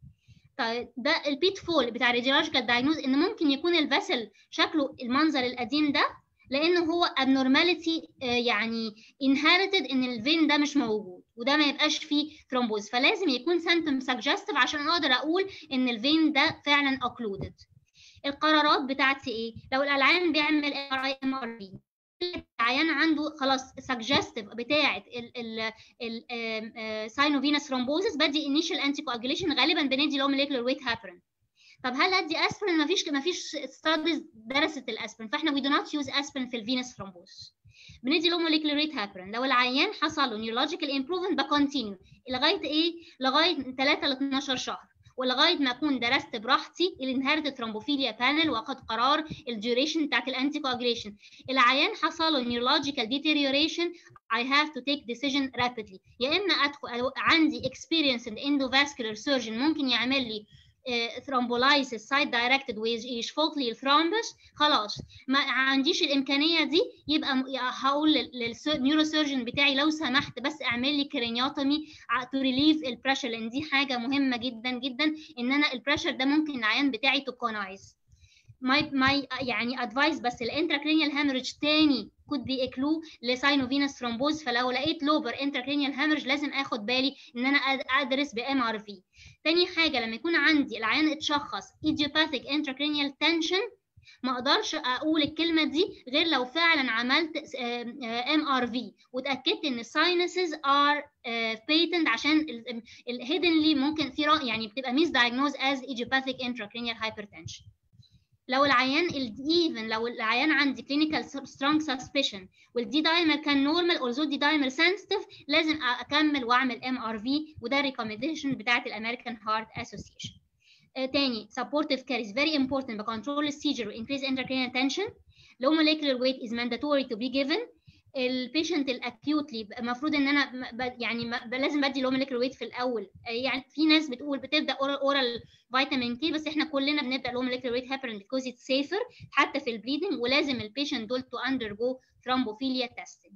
طيب ده البيت فول بتاع الراديولوجيكال دايجنوز ان ممكن يكون الفاسل شكله المنظر القديم ده لانه هو abnormality يعني inherited ان الفين ده مش موجود وده ما يبقاش فيه ثرومبوز فلازم يكون symptom suggestive عشان اقدر اقول ان الفين ده فعلا occluded القرارات بتاعتي ايه لو العيان بيعمل ام ار اي ام ار بي العيان عنده خلاص سجستيف بتاعه الساينوفينس ثرومبوزس بدي انيشال انتي كواجوليشن غالبا بندي لو موليكولر ويت هابرين طب هل ادي اسبرين ما فيش ما فيش ستاديز درست الاسبرين فاحنا وي دو نوت يوز اسبرين في الفينس ثرومبوز بندي له موليكولر ويت هابرين لو العيان حصل له نيورولوجيكال امبروفمنت بكونتينيو لغايه ايه لغايه 3 ل 12 شهر ولغايه ما اكون درست براحتي الانهيرتد ثرومبوفيليا بانل واخد قرار الديوريشن بتاعت الانتي كواجريشن العيان حصل له نيورولوجيكال ديتيريوريشن I have to take decision rapidly يا اما ادخل عندي experience in endovascular surgeon ممكن يعمل لي ثرومبولايسيس سايد دايركتد ويشفط لي الثرومبس خلاص ما عنديش الامكانيه دي يبقى م- هقول للنيوروسيرجن بتاعي لو سمحت بس اعمل لي كرينيوتومي تو ريليف البريشر لان دي حاجه مهمه جدا جدا ان انا البريشر ده ممكن العيان بتاعي تكونايز ماي ماي يعني ادفايس بس الانتراكرينيال هامرج تاني could be a clue لساينوفينس ثرومبوز فلو لقيت لوبر انتراكرينيال هامرج لازم اخد بالي ان انا أد- ادرس بام ار في تاني حاجه لما يكون عندي العيان اتشخص idiopathic intracranial tension ما اقدرش اقول الكلمه دي غير لو فعلا عملت ام ار في واتاكدت ان الساينسز ار بيتنت عشان الهيدنلي ممكن في را- يعني بتبقى ميس دايجنوز از idiopathic intracranial hypertension لو العيان ايفن لو العيان عندي كلينيكال سترونج سسبشن والدي دايمر كان نورمال اورزو دي دايمر سنسيتيف لازم اكمل واعمل ام ار في وده الريكومنديشن بتاعت الامريكان هارت اسوسيشن تاني supportive care is very important to control the seizure and increase intracranial tension low molecular weight is mandatory to be given البيشنت الاكيوتلي المفروض ان انا م- ب- يعني م- ب- لازم بدي لو موليكولر ويت في الاول آه، يعني في ناس بتقول بتبدا اورال اورال فيتامين كي بس احنا كلنا بنبدا لو موليكولر ويت هيبرين بيكوز اتس سيفر حتى في البليدنج ولازم البيشنت دول تو اندرجو ثرومبوفيليا تيستنج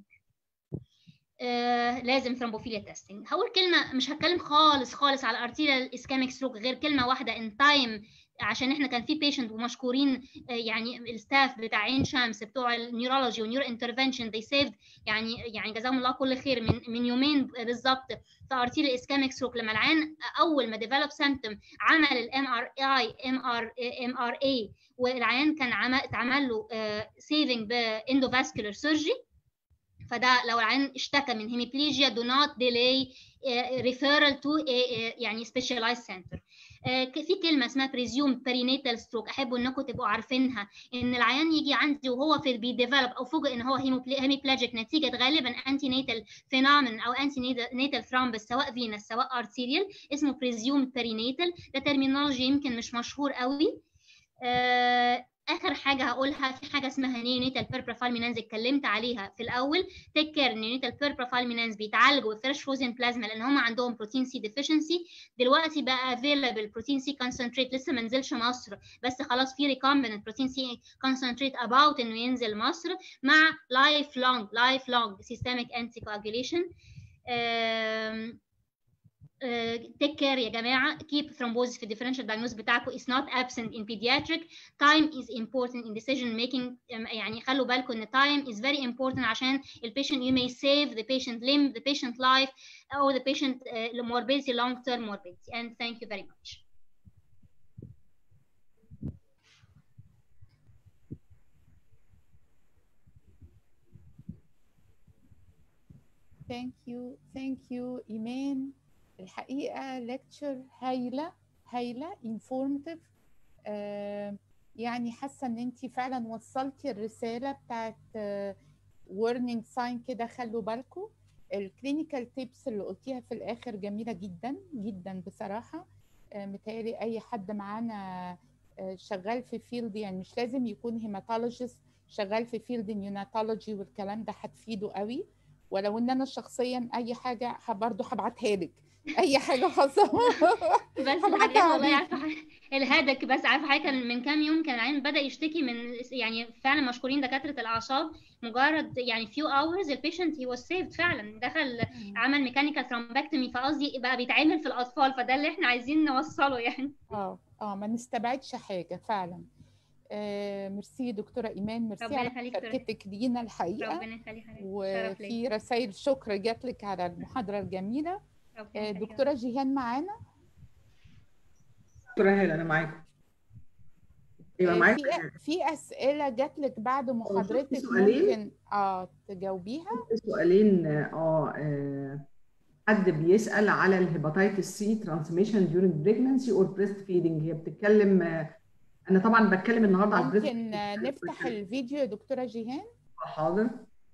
آه لازم ثرومبوفيليا تيستنج هقول كلمه مش هتكلم خالص خالص على ارتيريال اسكاميك ستروك غير كلمه واحده ان تايم عشان احنا كان في بيشنت ومشكورين آه، يعني الستاف بتاع عين شمس بتوع النيورولوجي والنيورو انترفنشن they saved يعني يعني جزاهم الله كل خير من من يومين بالظبط في ارتيريال اسكاميك ستروك لما العيان اول ما ديفلوب سيمتوم عمل الام ار اي ام ار ام ار اي والعيان كان عمل اتعمل له سيفنج باندوفاسكولار سيرجري فده لو العيان اشتكى من هيميبليجيا do not delay uh, referral to a, a يعني specialized center آه، ك- في كلمه اسمها presumed perinatal stroke احب انكم تبقوا عارفينها ان العيان يجي عندي وهو في بيديفلوب او فوجئ ان هو هيميبلاجيك نتيجه غالبا انتي ناتال فينومين او انتي ناتال ثرومبس سواء فينس سواء ارتيريال اسمه presumed perinatal ده ترمينولوجي يمكن مش مشهور قوي آه، اخر حاجه هقولها في حاجه اسمها نيونيتال بيربرافالمينانز اتكلمت عليها في الاول تيك كير نيونيتال بيربرافالمينانز بيتعالجوا بفريش فروزن بلازما لان هم عندهم بروتين سي ديفيشنسي دلوقتي بقى افيلابل بروتين سي كونسنتريت لسه ما نزلش مصر بس خلاص في ريكومبيننت بروتين سي كونسنتريت اباوت انه ينزل مصر مع لايف لونج لايف لونج سيستميك انتي كواجوليشن تيك كير يا جماعه keep thrombosis في الديفرنشال diagnosis بتاعكم is not absent in pediatric time is important in decision making أم، يعني خلوا بالكم ان time is very important عشان ال patient you may save the patient limb the patient life or the patient uh, morbidity long term morbidity and thank you very much ثانك يو ثانك يو ايمان الحقيقه ليكتشر هايله هايله انفورماتيف يعني حاسه ان انت فعلا وصلتي الرساله بتاعت warning ساين كده خلوا بالكم الكلينيكال تيبس اللي قلتيها في الاخر جميله جدا جدا بصراحه آه، متهيألي اي حد معانا آه، شغال في فيلد يعني مش لازم يكون هيماتولوجيست شغال في فيلد نيوناتولوجي والكلام ده هتفيده قوي ولو ان انا شخصيا اي حاجه برضه هبعتها لك اي حاجه خاصه بس هبعتها الحاجات والله عليك. عارفه ح- الهدك بس عارفه حاجه كان من كام يوم كان العين بدا يشتكي من يعني فعلا مشكورين دكاتره الاعصاب مجرد يعني few hours البيشنت he was saved فعلا دخل عمل ميكانيكال ثرومبكتومي فقصدي بقى بيتعمل في الاطفال فده اللي احنا عايزين نوصله يعني اه اه ما نستبعدش حاجه فعلا آه ميرسي دكتوره ايمان ميرسي ربنا على يخليك دكتورة. مشاركتك لينا الحقيقه ربنا يخلي حضرتك شرف ليا وفي رسائل شكر جات لك على المحاضره الجميله ربنا آه يخليك. دكتوره جيهان معانا دكتوره هاله انا معاكم يبقى آه، معاك في في اسئله جات لك بعد محاضرتك سؤالين. ممكن اه تجاوبيها سؤالين اه آه، حد بيسأل على الهيباتيتس سي ترانسميشن during pregnancy or breast feeding هي بتتكلم آه، انا طبعا بتكلم النهارده على البريست ممكن آه، نفتح الفيديو يا دكتوره جيهان حاضر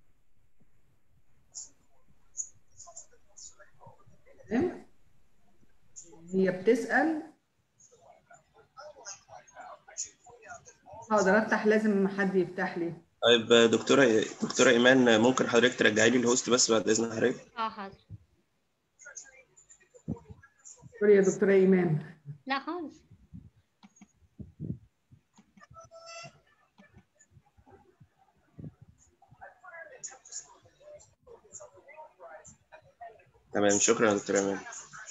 تمام. هي بتسأل حاضر افتح لازم حد يفتح لي طيب دكتورة دكتورة إيمان ممكن حضرتك ترجعي لي الهوست بس بعد إذن حضرتك اه حاضر سوري يا دكتورة ايمان لا خالص تمام شكرا يا دكتور ايمان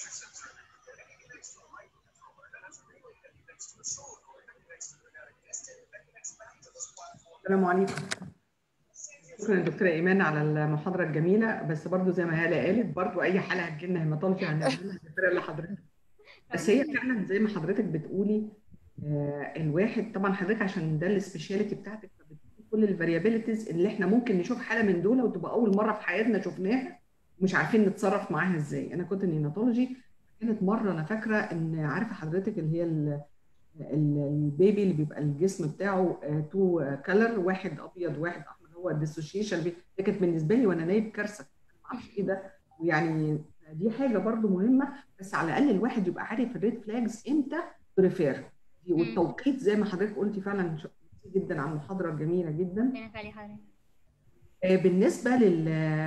السلام عليكم شكرا يا دكتوره ايمان على المحاضره الجميله بس برضو زي ما هاله قالت برضو اي حاله هتجيلنا هيماتولوجي هنعملها بالطريقه لحضرتك بس هي فعلا زي ما حضرتك بتقولي آه الواحد طبعا حضرتك عشان ده السبيشاليتي بتاعتك فبتقولي كل الفاريابيلتيز اللي احنا ممكن نشوف حاله من دول وتبقى اول مره في حياتنا شفناها ومش عارفين نتصرف معاها ازاي انا كنت نيوناتولوجي كانت مره انا فاكره ان عارفه حضرتك اللي هي ال- ال- البيبي اللي بيبقى الجسم بتاعه تو كلر واحد ابيض واحد احمر هو الديسوشيشن ده كانت بالنسبه لي وانا نايم كارثه انا ما اعرفش ايه ده ويعني دي حاجه برضو مهمه بس على الاقل الواحد يبقى عارف الريد فلاجز امتى بريفير والتوقيت زي ما حضرتك قلتي فعلا شكراً جدا على المحاضره الجميله جدا ربنا يخلي حضرتك آه، بالنسبه لل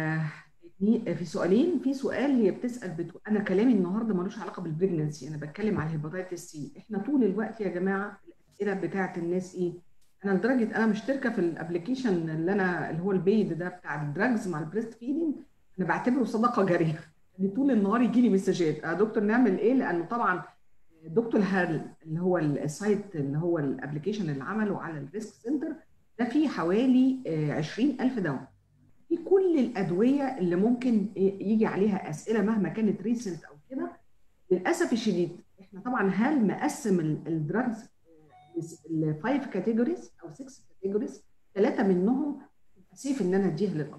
في سؤالين في سؤال هي بتسال بتقول انا كلامي النهارده ملوش علاقه بالبريجنسي انا بتكلم على الهيباتيتس سي احنا طول الوقت يا جماعه الاسئله بتاعت الناس ايه انا لدرجه انا مشتركه في الابلكيشن اللي انا اللي هو البيد ده بتاع الدراجز مع البريست فيدنج انا بعتبره صدقه جاريه يعني طول النهار يجي لي مسجات يا دكتور نعمل ايه لانه طبعا دكتور هارل اللي هو السايت اللي هو الابلكيشن اللي عمله على الريسك سنتر ده فيه حوالي آه، 20000 دواء في كل الادويه اللي ممكن يجي عليها اسئله مهما كانت ريسنت او كده للاسف الشديد احنا طبعا هل مقسم الدراجز لفايف كاتيجوريز او 6 كاتيجوريز ثلاثه منهم سيف ان انا اديها للاطفال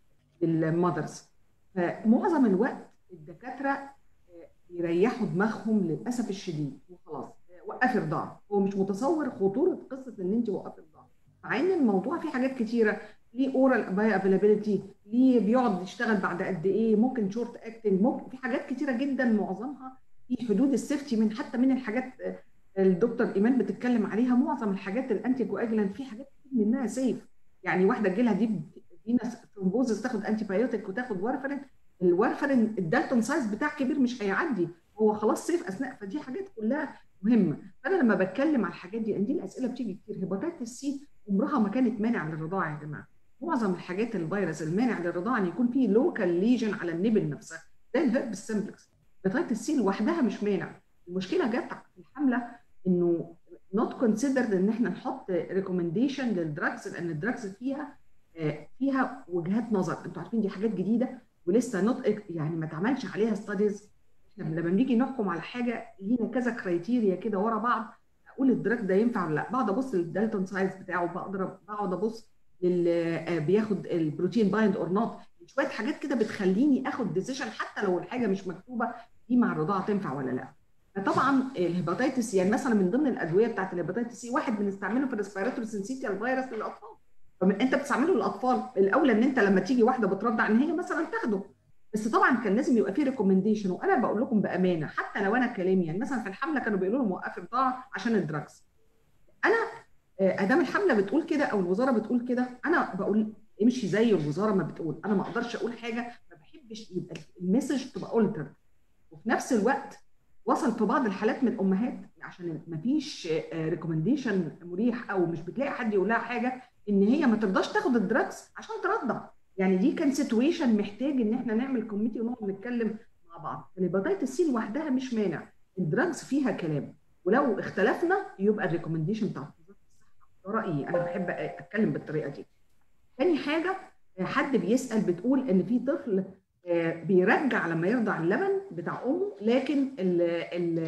للمذرز فمعظم الوقت الدكاتره آه، يريحوا دماغهم للاسف الشديد وخلاص آه، وقفي رضاعه هو مش متصور خطوره قصه ان انت وقفي رضاعه مع ان الموضوع فيه حاجات كتيره ليه اورال باي افيلابيلتي ليه بيقعد يشتغل بعد قد ايه ممكن شورت اكتنج ممكن في حاجات كتيره جدا معظمها في حدود السيفتي من حتى من الحاجات آه، الدكتور ايمان بتتكلم عليها معظم الحاجات الانتي كواجلانت في حاجات كتير منها سيف يعني واحده تجي لها دي فينس ثرومبوزس تاخد انتي بايوتيك وتاخد وارفرين الوارفرين الدالتون سايز بتاع كبير مش هيعدي هو خلاص سيف اثناء فدي حاجات كلها مهمه فانا لما بتكلم على الحاجات دي دي الاسئله بتيجي كتير هيباتيتس سي عمرها ما كانت مانع للرضاعه يا جماعه معظم الحاجات الفيروس المانع للرضاعه ان يكون فيه لوكال ليجن على النبل نفسها زي الهرب سمبلكس هيباتيتس سي لوحدها مش مانع المشكله جت في الحمله انه نوت كونسيدرد ان احنا نحط ريكومنديشن للدراجز لان الدراجز فيها آه، فيها وجهات نظر انتوا عارفين دي حاجات جديده ولسه نوت يعني ما اتعملش عليها ستاديز احنا لما بنيجي نحكم على حاجه لينا كذا كرايتيريا كده ورا بعض اقول الدراج ده ينفع ولا لا بقعد ابص للدالتون سايز بتاعه بقدر بقعد ابص لل آه، بياخد البروتين بايند اور نوت شويه حاجات كده بتخليني اخد ديسيشن حتى لو الحاجه مش مكتوبه دي مع الرضاعه تنفع ولا لا فطبعا الهيباتيتس يعني مثلا من ضمن الادويه بتاعت الهيباتيتس سي واحد بنستعمله في الريسبيراتوري سنسيتيال فيروس للاطفال فمن انت بتستعمله للاطفال الاولى ان انت لما تيجي واحده بترضع ان هي مثلا تاخده بس طبعا كان لازم يبقى فيه ريكومنديشن وانا بقول لكم بامانه حتى لو انا كلامي يعني مثلا في الحمله كانوا بيقولوا لهم وقفي رضاعه عشان الدراجز انا آه، ادام الحمله بتقول كده او الوزاره بتقول كده انا بقول امشي زي الوزاره ما بتقول انا ما اقدرش اقول حاجه ما بحبش يبقى المسج تبقى اولتر وفي نفس الوقت وصل في بعض الحالات من الامهات عشان ما فيش ريكومنديشن مريح او مش بتلاقي حد يقول لها حاجه ان هي ما ترضاش تاخد الدراجز عشان ترضع يعني دي كان سيتويشن محتاج ان احنا نعمل كوميتي ونقعد نتكلم مع بعض الهيباتيتس سي لوحدها مش مانع الدراجز فيها كلام ولو اختلفنا يبقى الريكومنديشن بتاع وزاره الصحه ده رايي انا بحب اتكلم بالطريقه دي تاني حاجه حد بيسال بتقول ان في طفل آه، بيرجع لما يرضع اللبن بتاع امه لكن ال ال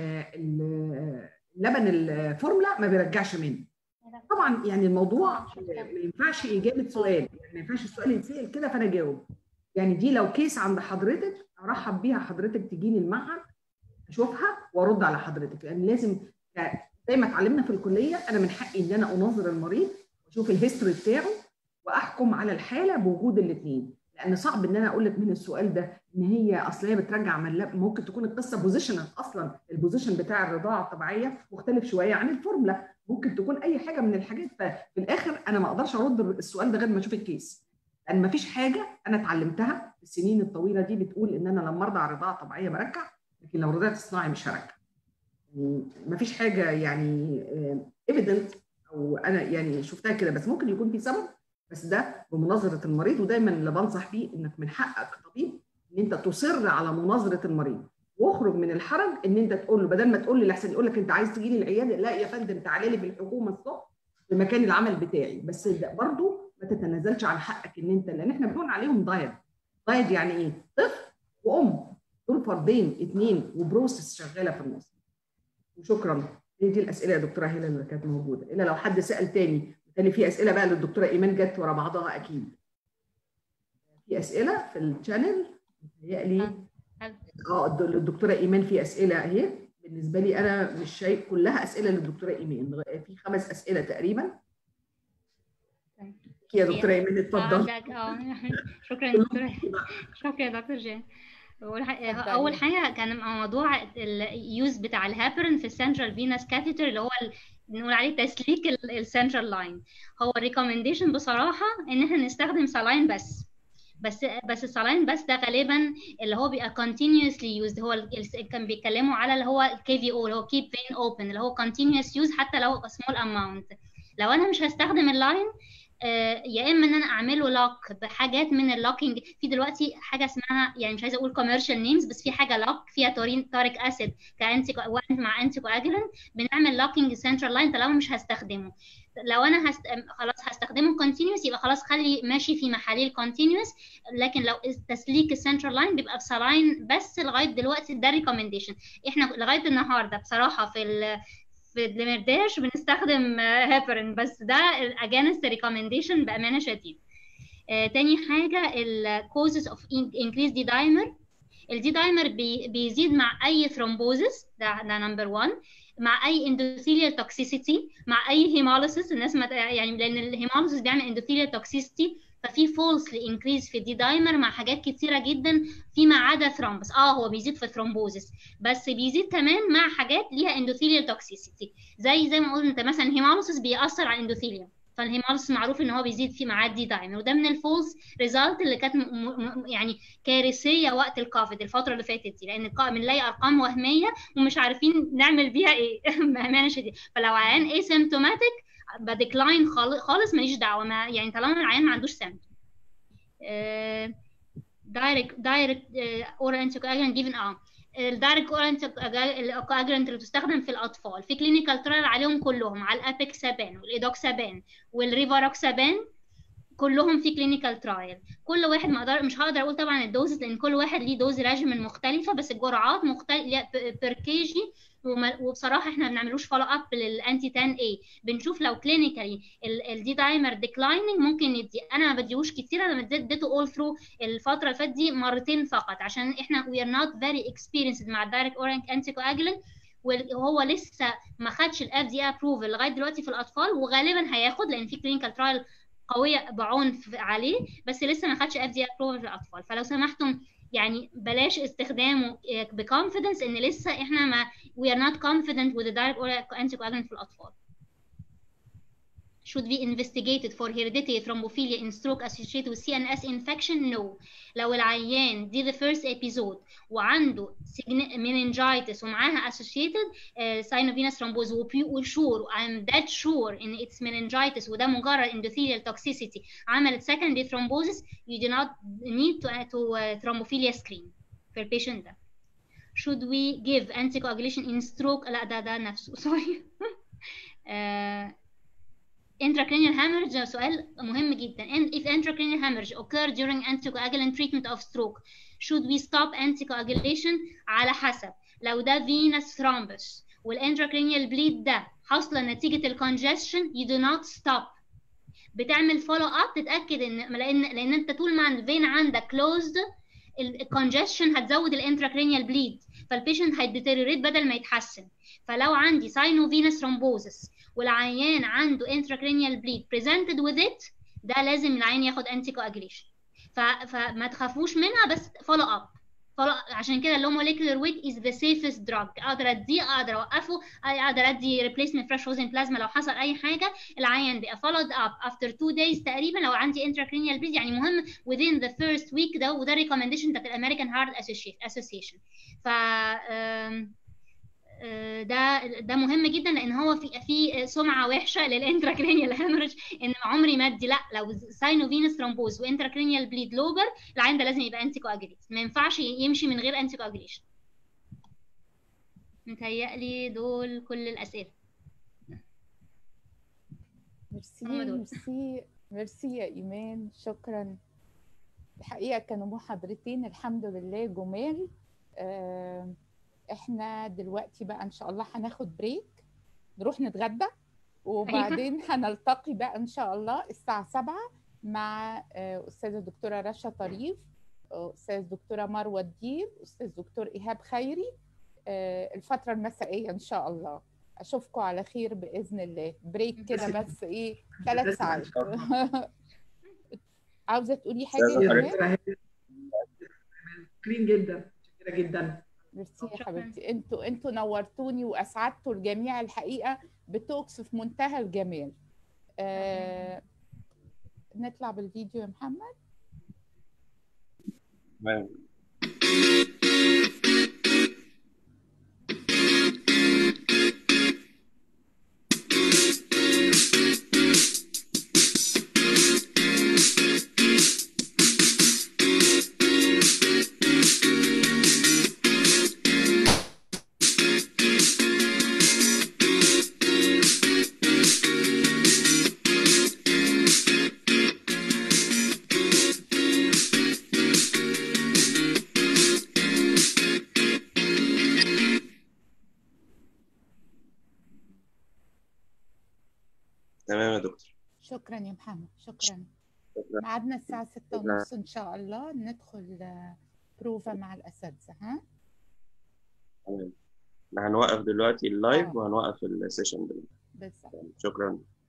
ال اللبن الفورمولا ما بيرجعش منه طبعا يعني الموضوع ما ينفعش اجابه سؤال يعني ما ينفعش السؤال يتسال كده فانا اجاوب يعني دي لو كيس عند حضرتك ارحب بيها حضرتك تجيني المعهد اشوفها وارد على حضرتك لان لازم زي ما اتعلمنا في الكليه انا من حقي ان انا اناظر المريض واشوف الهيستوري بتاعه واحكم على الحاله بوجود الاثنين لان صعب ان انا اقول لك من السؤال ده ان هي اصل هي بترجع من اللبن ممكن تكون القصه بوزيشنال اصلا البوزيشن بتاع الرضاعه الطبيعيه مختلف شويه عن الفورمولا ممكن تكون اي حاجه من الحاجات ففي الاخر انا ما اقدرش ارد السؤال ده غير ما اشوف الكيس لان ما فيش حاجه انا اتعلمتها السنين الطويله دي بتقول ان انا لما ارضع رضاعه طبيعيه برجع لكن لو رضعت صناعي مش هرجع ما فيش حاجه يعني ايفيدنت او انا يعني شفتها كده بس ممكن يكون في سبب بس ده بمناظره المريض ودايما اللي بنصح بيه انك من حقك كطبيب ان انت تصر على مناظره المريض واخرج من الحرج ان انت تقول له بدل ما تقول لي لحسن يقول لك انت عايز تجي لي العياده لا يا فندم تعالى لي بالحكومه الصبح في مكان العمل بتاعي بس برضه ما تتنازلش عن حقك ان انت لان احنا بنقول عليهم دايت دايت يعني ايه؟ طفل وام دول فردين اثنين وبروسس شغاله في النص وشكرا هي دي الاسئله يا دكتوره هيلا اللي كانت موجوده الا لو حد سال تاني بالتالي في اسئله بقى للدكتوره ايمان جت ورا بعضها اكيد في اسئله في الشانل متهيألي اه الدكتوره ايمان في اسئله اهي بالنسبه لي انا مش شايف كلها اسئله للدكتوره ايمان في خمس اسئله تقريبا يا دكتوره ايمان اتفضل شكرا دكتوره شكرا يا دكتور جان اول حاجه كان موضوع اليوز بتاع الهابرن في السنترال فينس كاثيتر اللي هو بنقول عليه تسليك السنترال لاين هو الريكومنديشن بصراحه ان احنا نستخدم سلاين بس بس بس السلاين بس ده غالبا اللي هو بيبقى continuously used هو كان بيتكلموا على اللي هو الكي في او اللي هو keep vein open اللي هو continuous use حتى لو small amount لو انا مش هستخدم اللاين يا اما ان انا اعمله لوك بحاجات من اللوكينج في دلوقتي حاجه اسمها يعني مش عايزه اقول كوميرشال نيمز بس في حاجه لوك فيها تورين تاريك اسيد كانتي مع انتي كواجلنت بنعمل لوكينج سنترال لاين طالما مش هستخدمه لو انا هست... خلاص هستخدمه كونتينوس يبقى خلاص خلي ماشي في محاليل كونتينوس لكن لو تسليك السنترال لاين بيبقى بسلاين بس لغايه دلوقتي ده ريكومنديشن احنا لغايه النهارده بصراحه في ال... في الدمرداش بنستخدم هيبرين بس ده اجانست ريكومنديشن بامانه شديد آه تاني حاجه الكوزز اوف انكريز دي دايمر الدي دايمر بي بيزيد مع اي ثرومبوزس ده ده نمبر 1 مع اي اندوثيليال توكسيسيتي مع اي هيموليسيس الناس ما يعني لان الهيموليسيس بيعمل اندوثيليال توكسيسيتي ففي فولس انكريز في الدي دايمر مع حاجات كتيره جدا فيما عدا ثرومبس اه هو بيزيد في الثرومبوزس بس بيزيد كمان مع حاجات ليها اندوثيليال توكسيسيتي زي زي ما قلت انت مثلا هيموليسيس بيأثر على الاندوثيليوم فالهيموليسيس معروف ان هو بيزيد في مع الدي دايمر وده من الفولس ريزلت اللي كانت يعني كارثيه وقت الكوفيد الفتره اللي فاتت دي لان بنلاقي ارقام وهميه ومش عارفين نعمل بيها ايه بامانه شديده فلو عيان اسيمتوماتيك بديكلاين خالص ماليش دعوه ما يعني طالما العيان ما عندوش سيمتوم دايركت دايركت اورال انتيكواجولانت جيفن اه الدايركت اورال انتيكواجولانت اللي بتستخدم في الاطفال في كلينيكال ترايل عليهم كلهم على الابيكسابان والايدوكسابان والريفاروكسابان كلهم في كلينيكال ترايل كل واحد ما اقدر مش هقدر اقول طبعا الدوز لان كل واحد ليه دوز ريجيمن مختلفه بس الجرعات مختلفه بير كيجي وبصراحه احنا ما بنعملوش فولو اب للانتي 10 اي بنشوف لو كلينيكالي الدي دايمر ديكلايننج ممكن ندي انا ما بديهوش كتير انا اديته اول ثرو الفتره اللي فاتت دي مرتين فقط عشان احنا وي ار نوت فيري اكسبيرينسد مع الدايركت اورنج انتي كواجولانت وهو لسه ما خدش الاف دي ابروفل لغايه دلوقتي في الاطفال وغالبا هياخد لان في كلينيكال ترايل قويه بعنف عليه بس لسه ما خدش اف دي ابروفل في الاطفال فلو سمحتم يعني بلاش استخدامه بكونفيدنس ان لسه احنا ما we are not confident with the direct oral anticoagulant في الاطفال should be investigated for hereditary thrombophilia in stroke associated with CNS infection no لو العيان دي the first episode وعنده meningitis ومعاها associated uh, synovenous thrombosis و sure I'm that sure in it's meningitis وده مجرد endothelial toxicity عملت secondary thrombosis you do not need to, to uh, thrombophilia screen for patient ده should we give anticoagulation in stroke لا ده ده نفسه sorry uh, intracranial hemorrhage ده سؤال مهم جدا and if intracranial hemorrhage occur during anticoagulant treatment of stroke should we stop anticoagulation على حسب لو ده venous thrombus والintracranial bleed ده حاصله نتيجه الcongestion you do not stop بتعمل follow up تتاكد ان لان لان انت طول ما الفين عندك closed الكونجشن هتزود الانتراكرينيال بليد فالبيشنت هيديتيريوريت بدل ما يتحسن فلو عندي ساينوفينس ثرومبوزس والعيان عنده intracranial bleed presented with it ده لازم العيان ياخد anti coagulation فما تخافوش منها بس follow up follow عشان كده اللو molecular weight is the safest drug اقدر اديه اقدر اوقفه اقدر ادي replacement fresh frozen plasma لو حصل اي حاجه العيان بيبقى followed up after two days تقريبا لو عندي intracranial bleed يعني مهم within the first week ده وده recommendation بتاعت الامريكان هارت association ف آه، ده ده مهم جدا لان هو في في سمعه وحشه للانتراكرينيال هيموريج ان عمري ما ادي لا لو ساينوفينس ثرومبوز وانتراكرينيال بليد لوبر العين ده لازم يبقى انتي كواجوليت ما ينفعش يمشي من غير انتي كواجوليشن متهيألي دول كل الاسئله ميرسي هم دول. ميرسي ميرسي يا ايمان شكرا الحقيقه كانوا محاضرتين الحمد لله جمال آه، احنا دلوقتي بقى ان شاء الله هناخد بريك نروح نتغدى وبعدين هنلتقي بقى ان شاء الله الساعه 7 مع آه، استاذه الدكتوره رشا طريف استاذ دكتوره مروه الديب استاذ دكتور ايهاب خيري آه، الفتره المسائيه ان شاء الله اشوفكم على خير باذن الله بريك كده بس ايه ثلاث ساعات عاوزه تقولي حاجه أستاذة يا حضرتك. جماعه كريم جدا متشكره جدا ميرسي يا شكراً. حبيبتي انتوا انتوا نورتوني واسعدتوا الجميع الحقيقه بتوكس في منتهى الجمال آه نطلع بالفيديو يا محمد تمام تمام يا دكتور شكرا يا محمد شكرا شكرا. ميعادنا الساعه ستة ونص ان شاء الله ندخل آه، بروفا مع الاساتذه ها تمام احنا هنوقف دلوقتي اللايف آه. وهنوقف السيشن دلوقتي بالظبط شكرا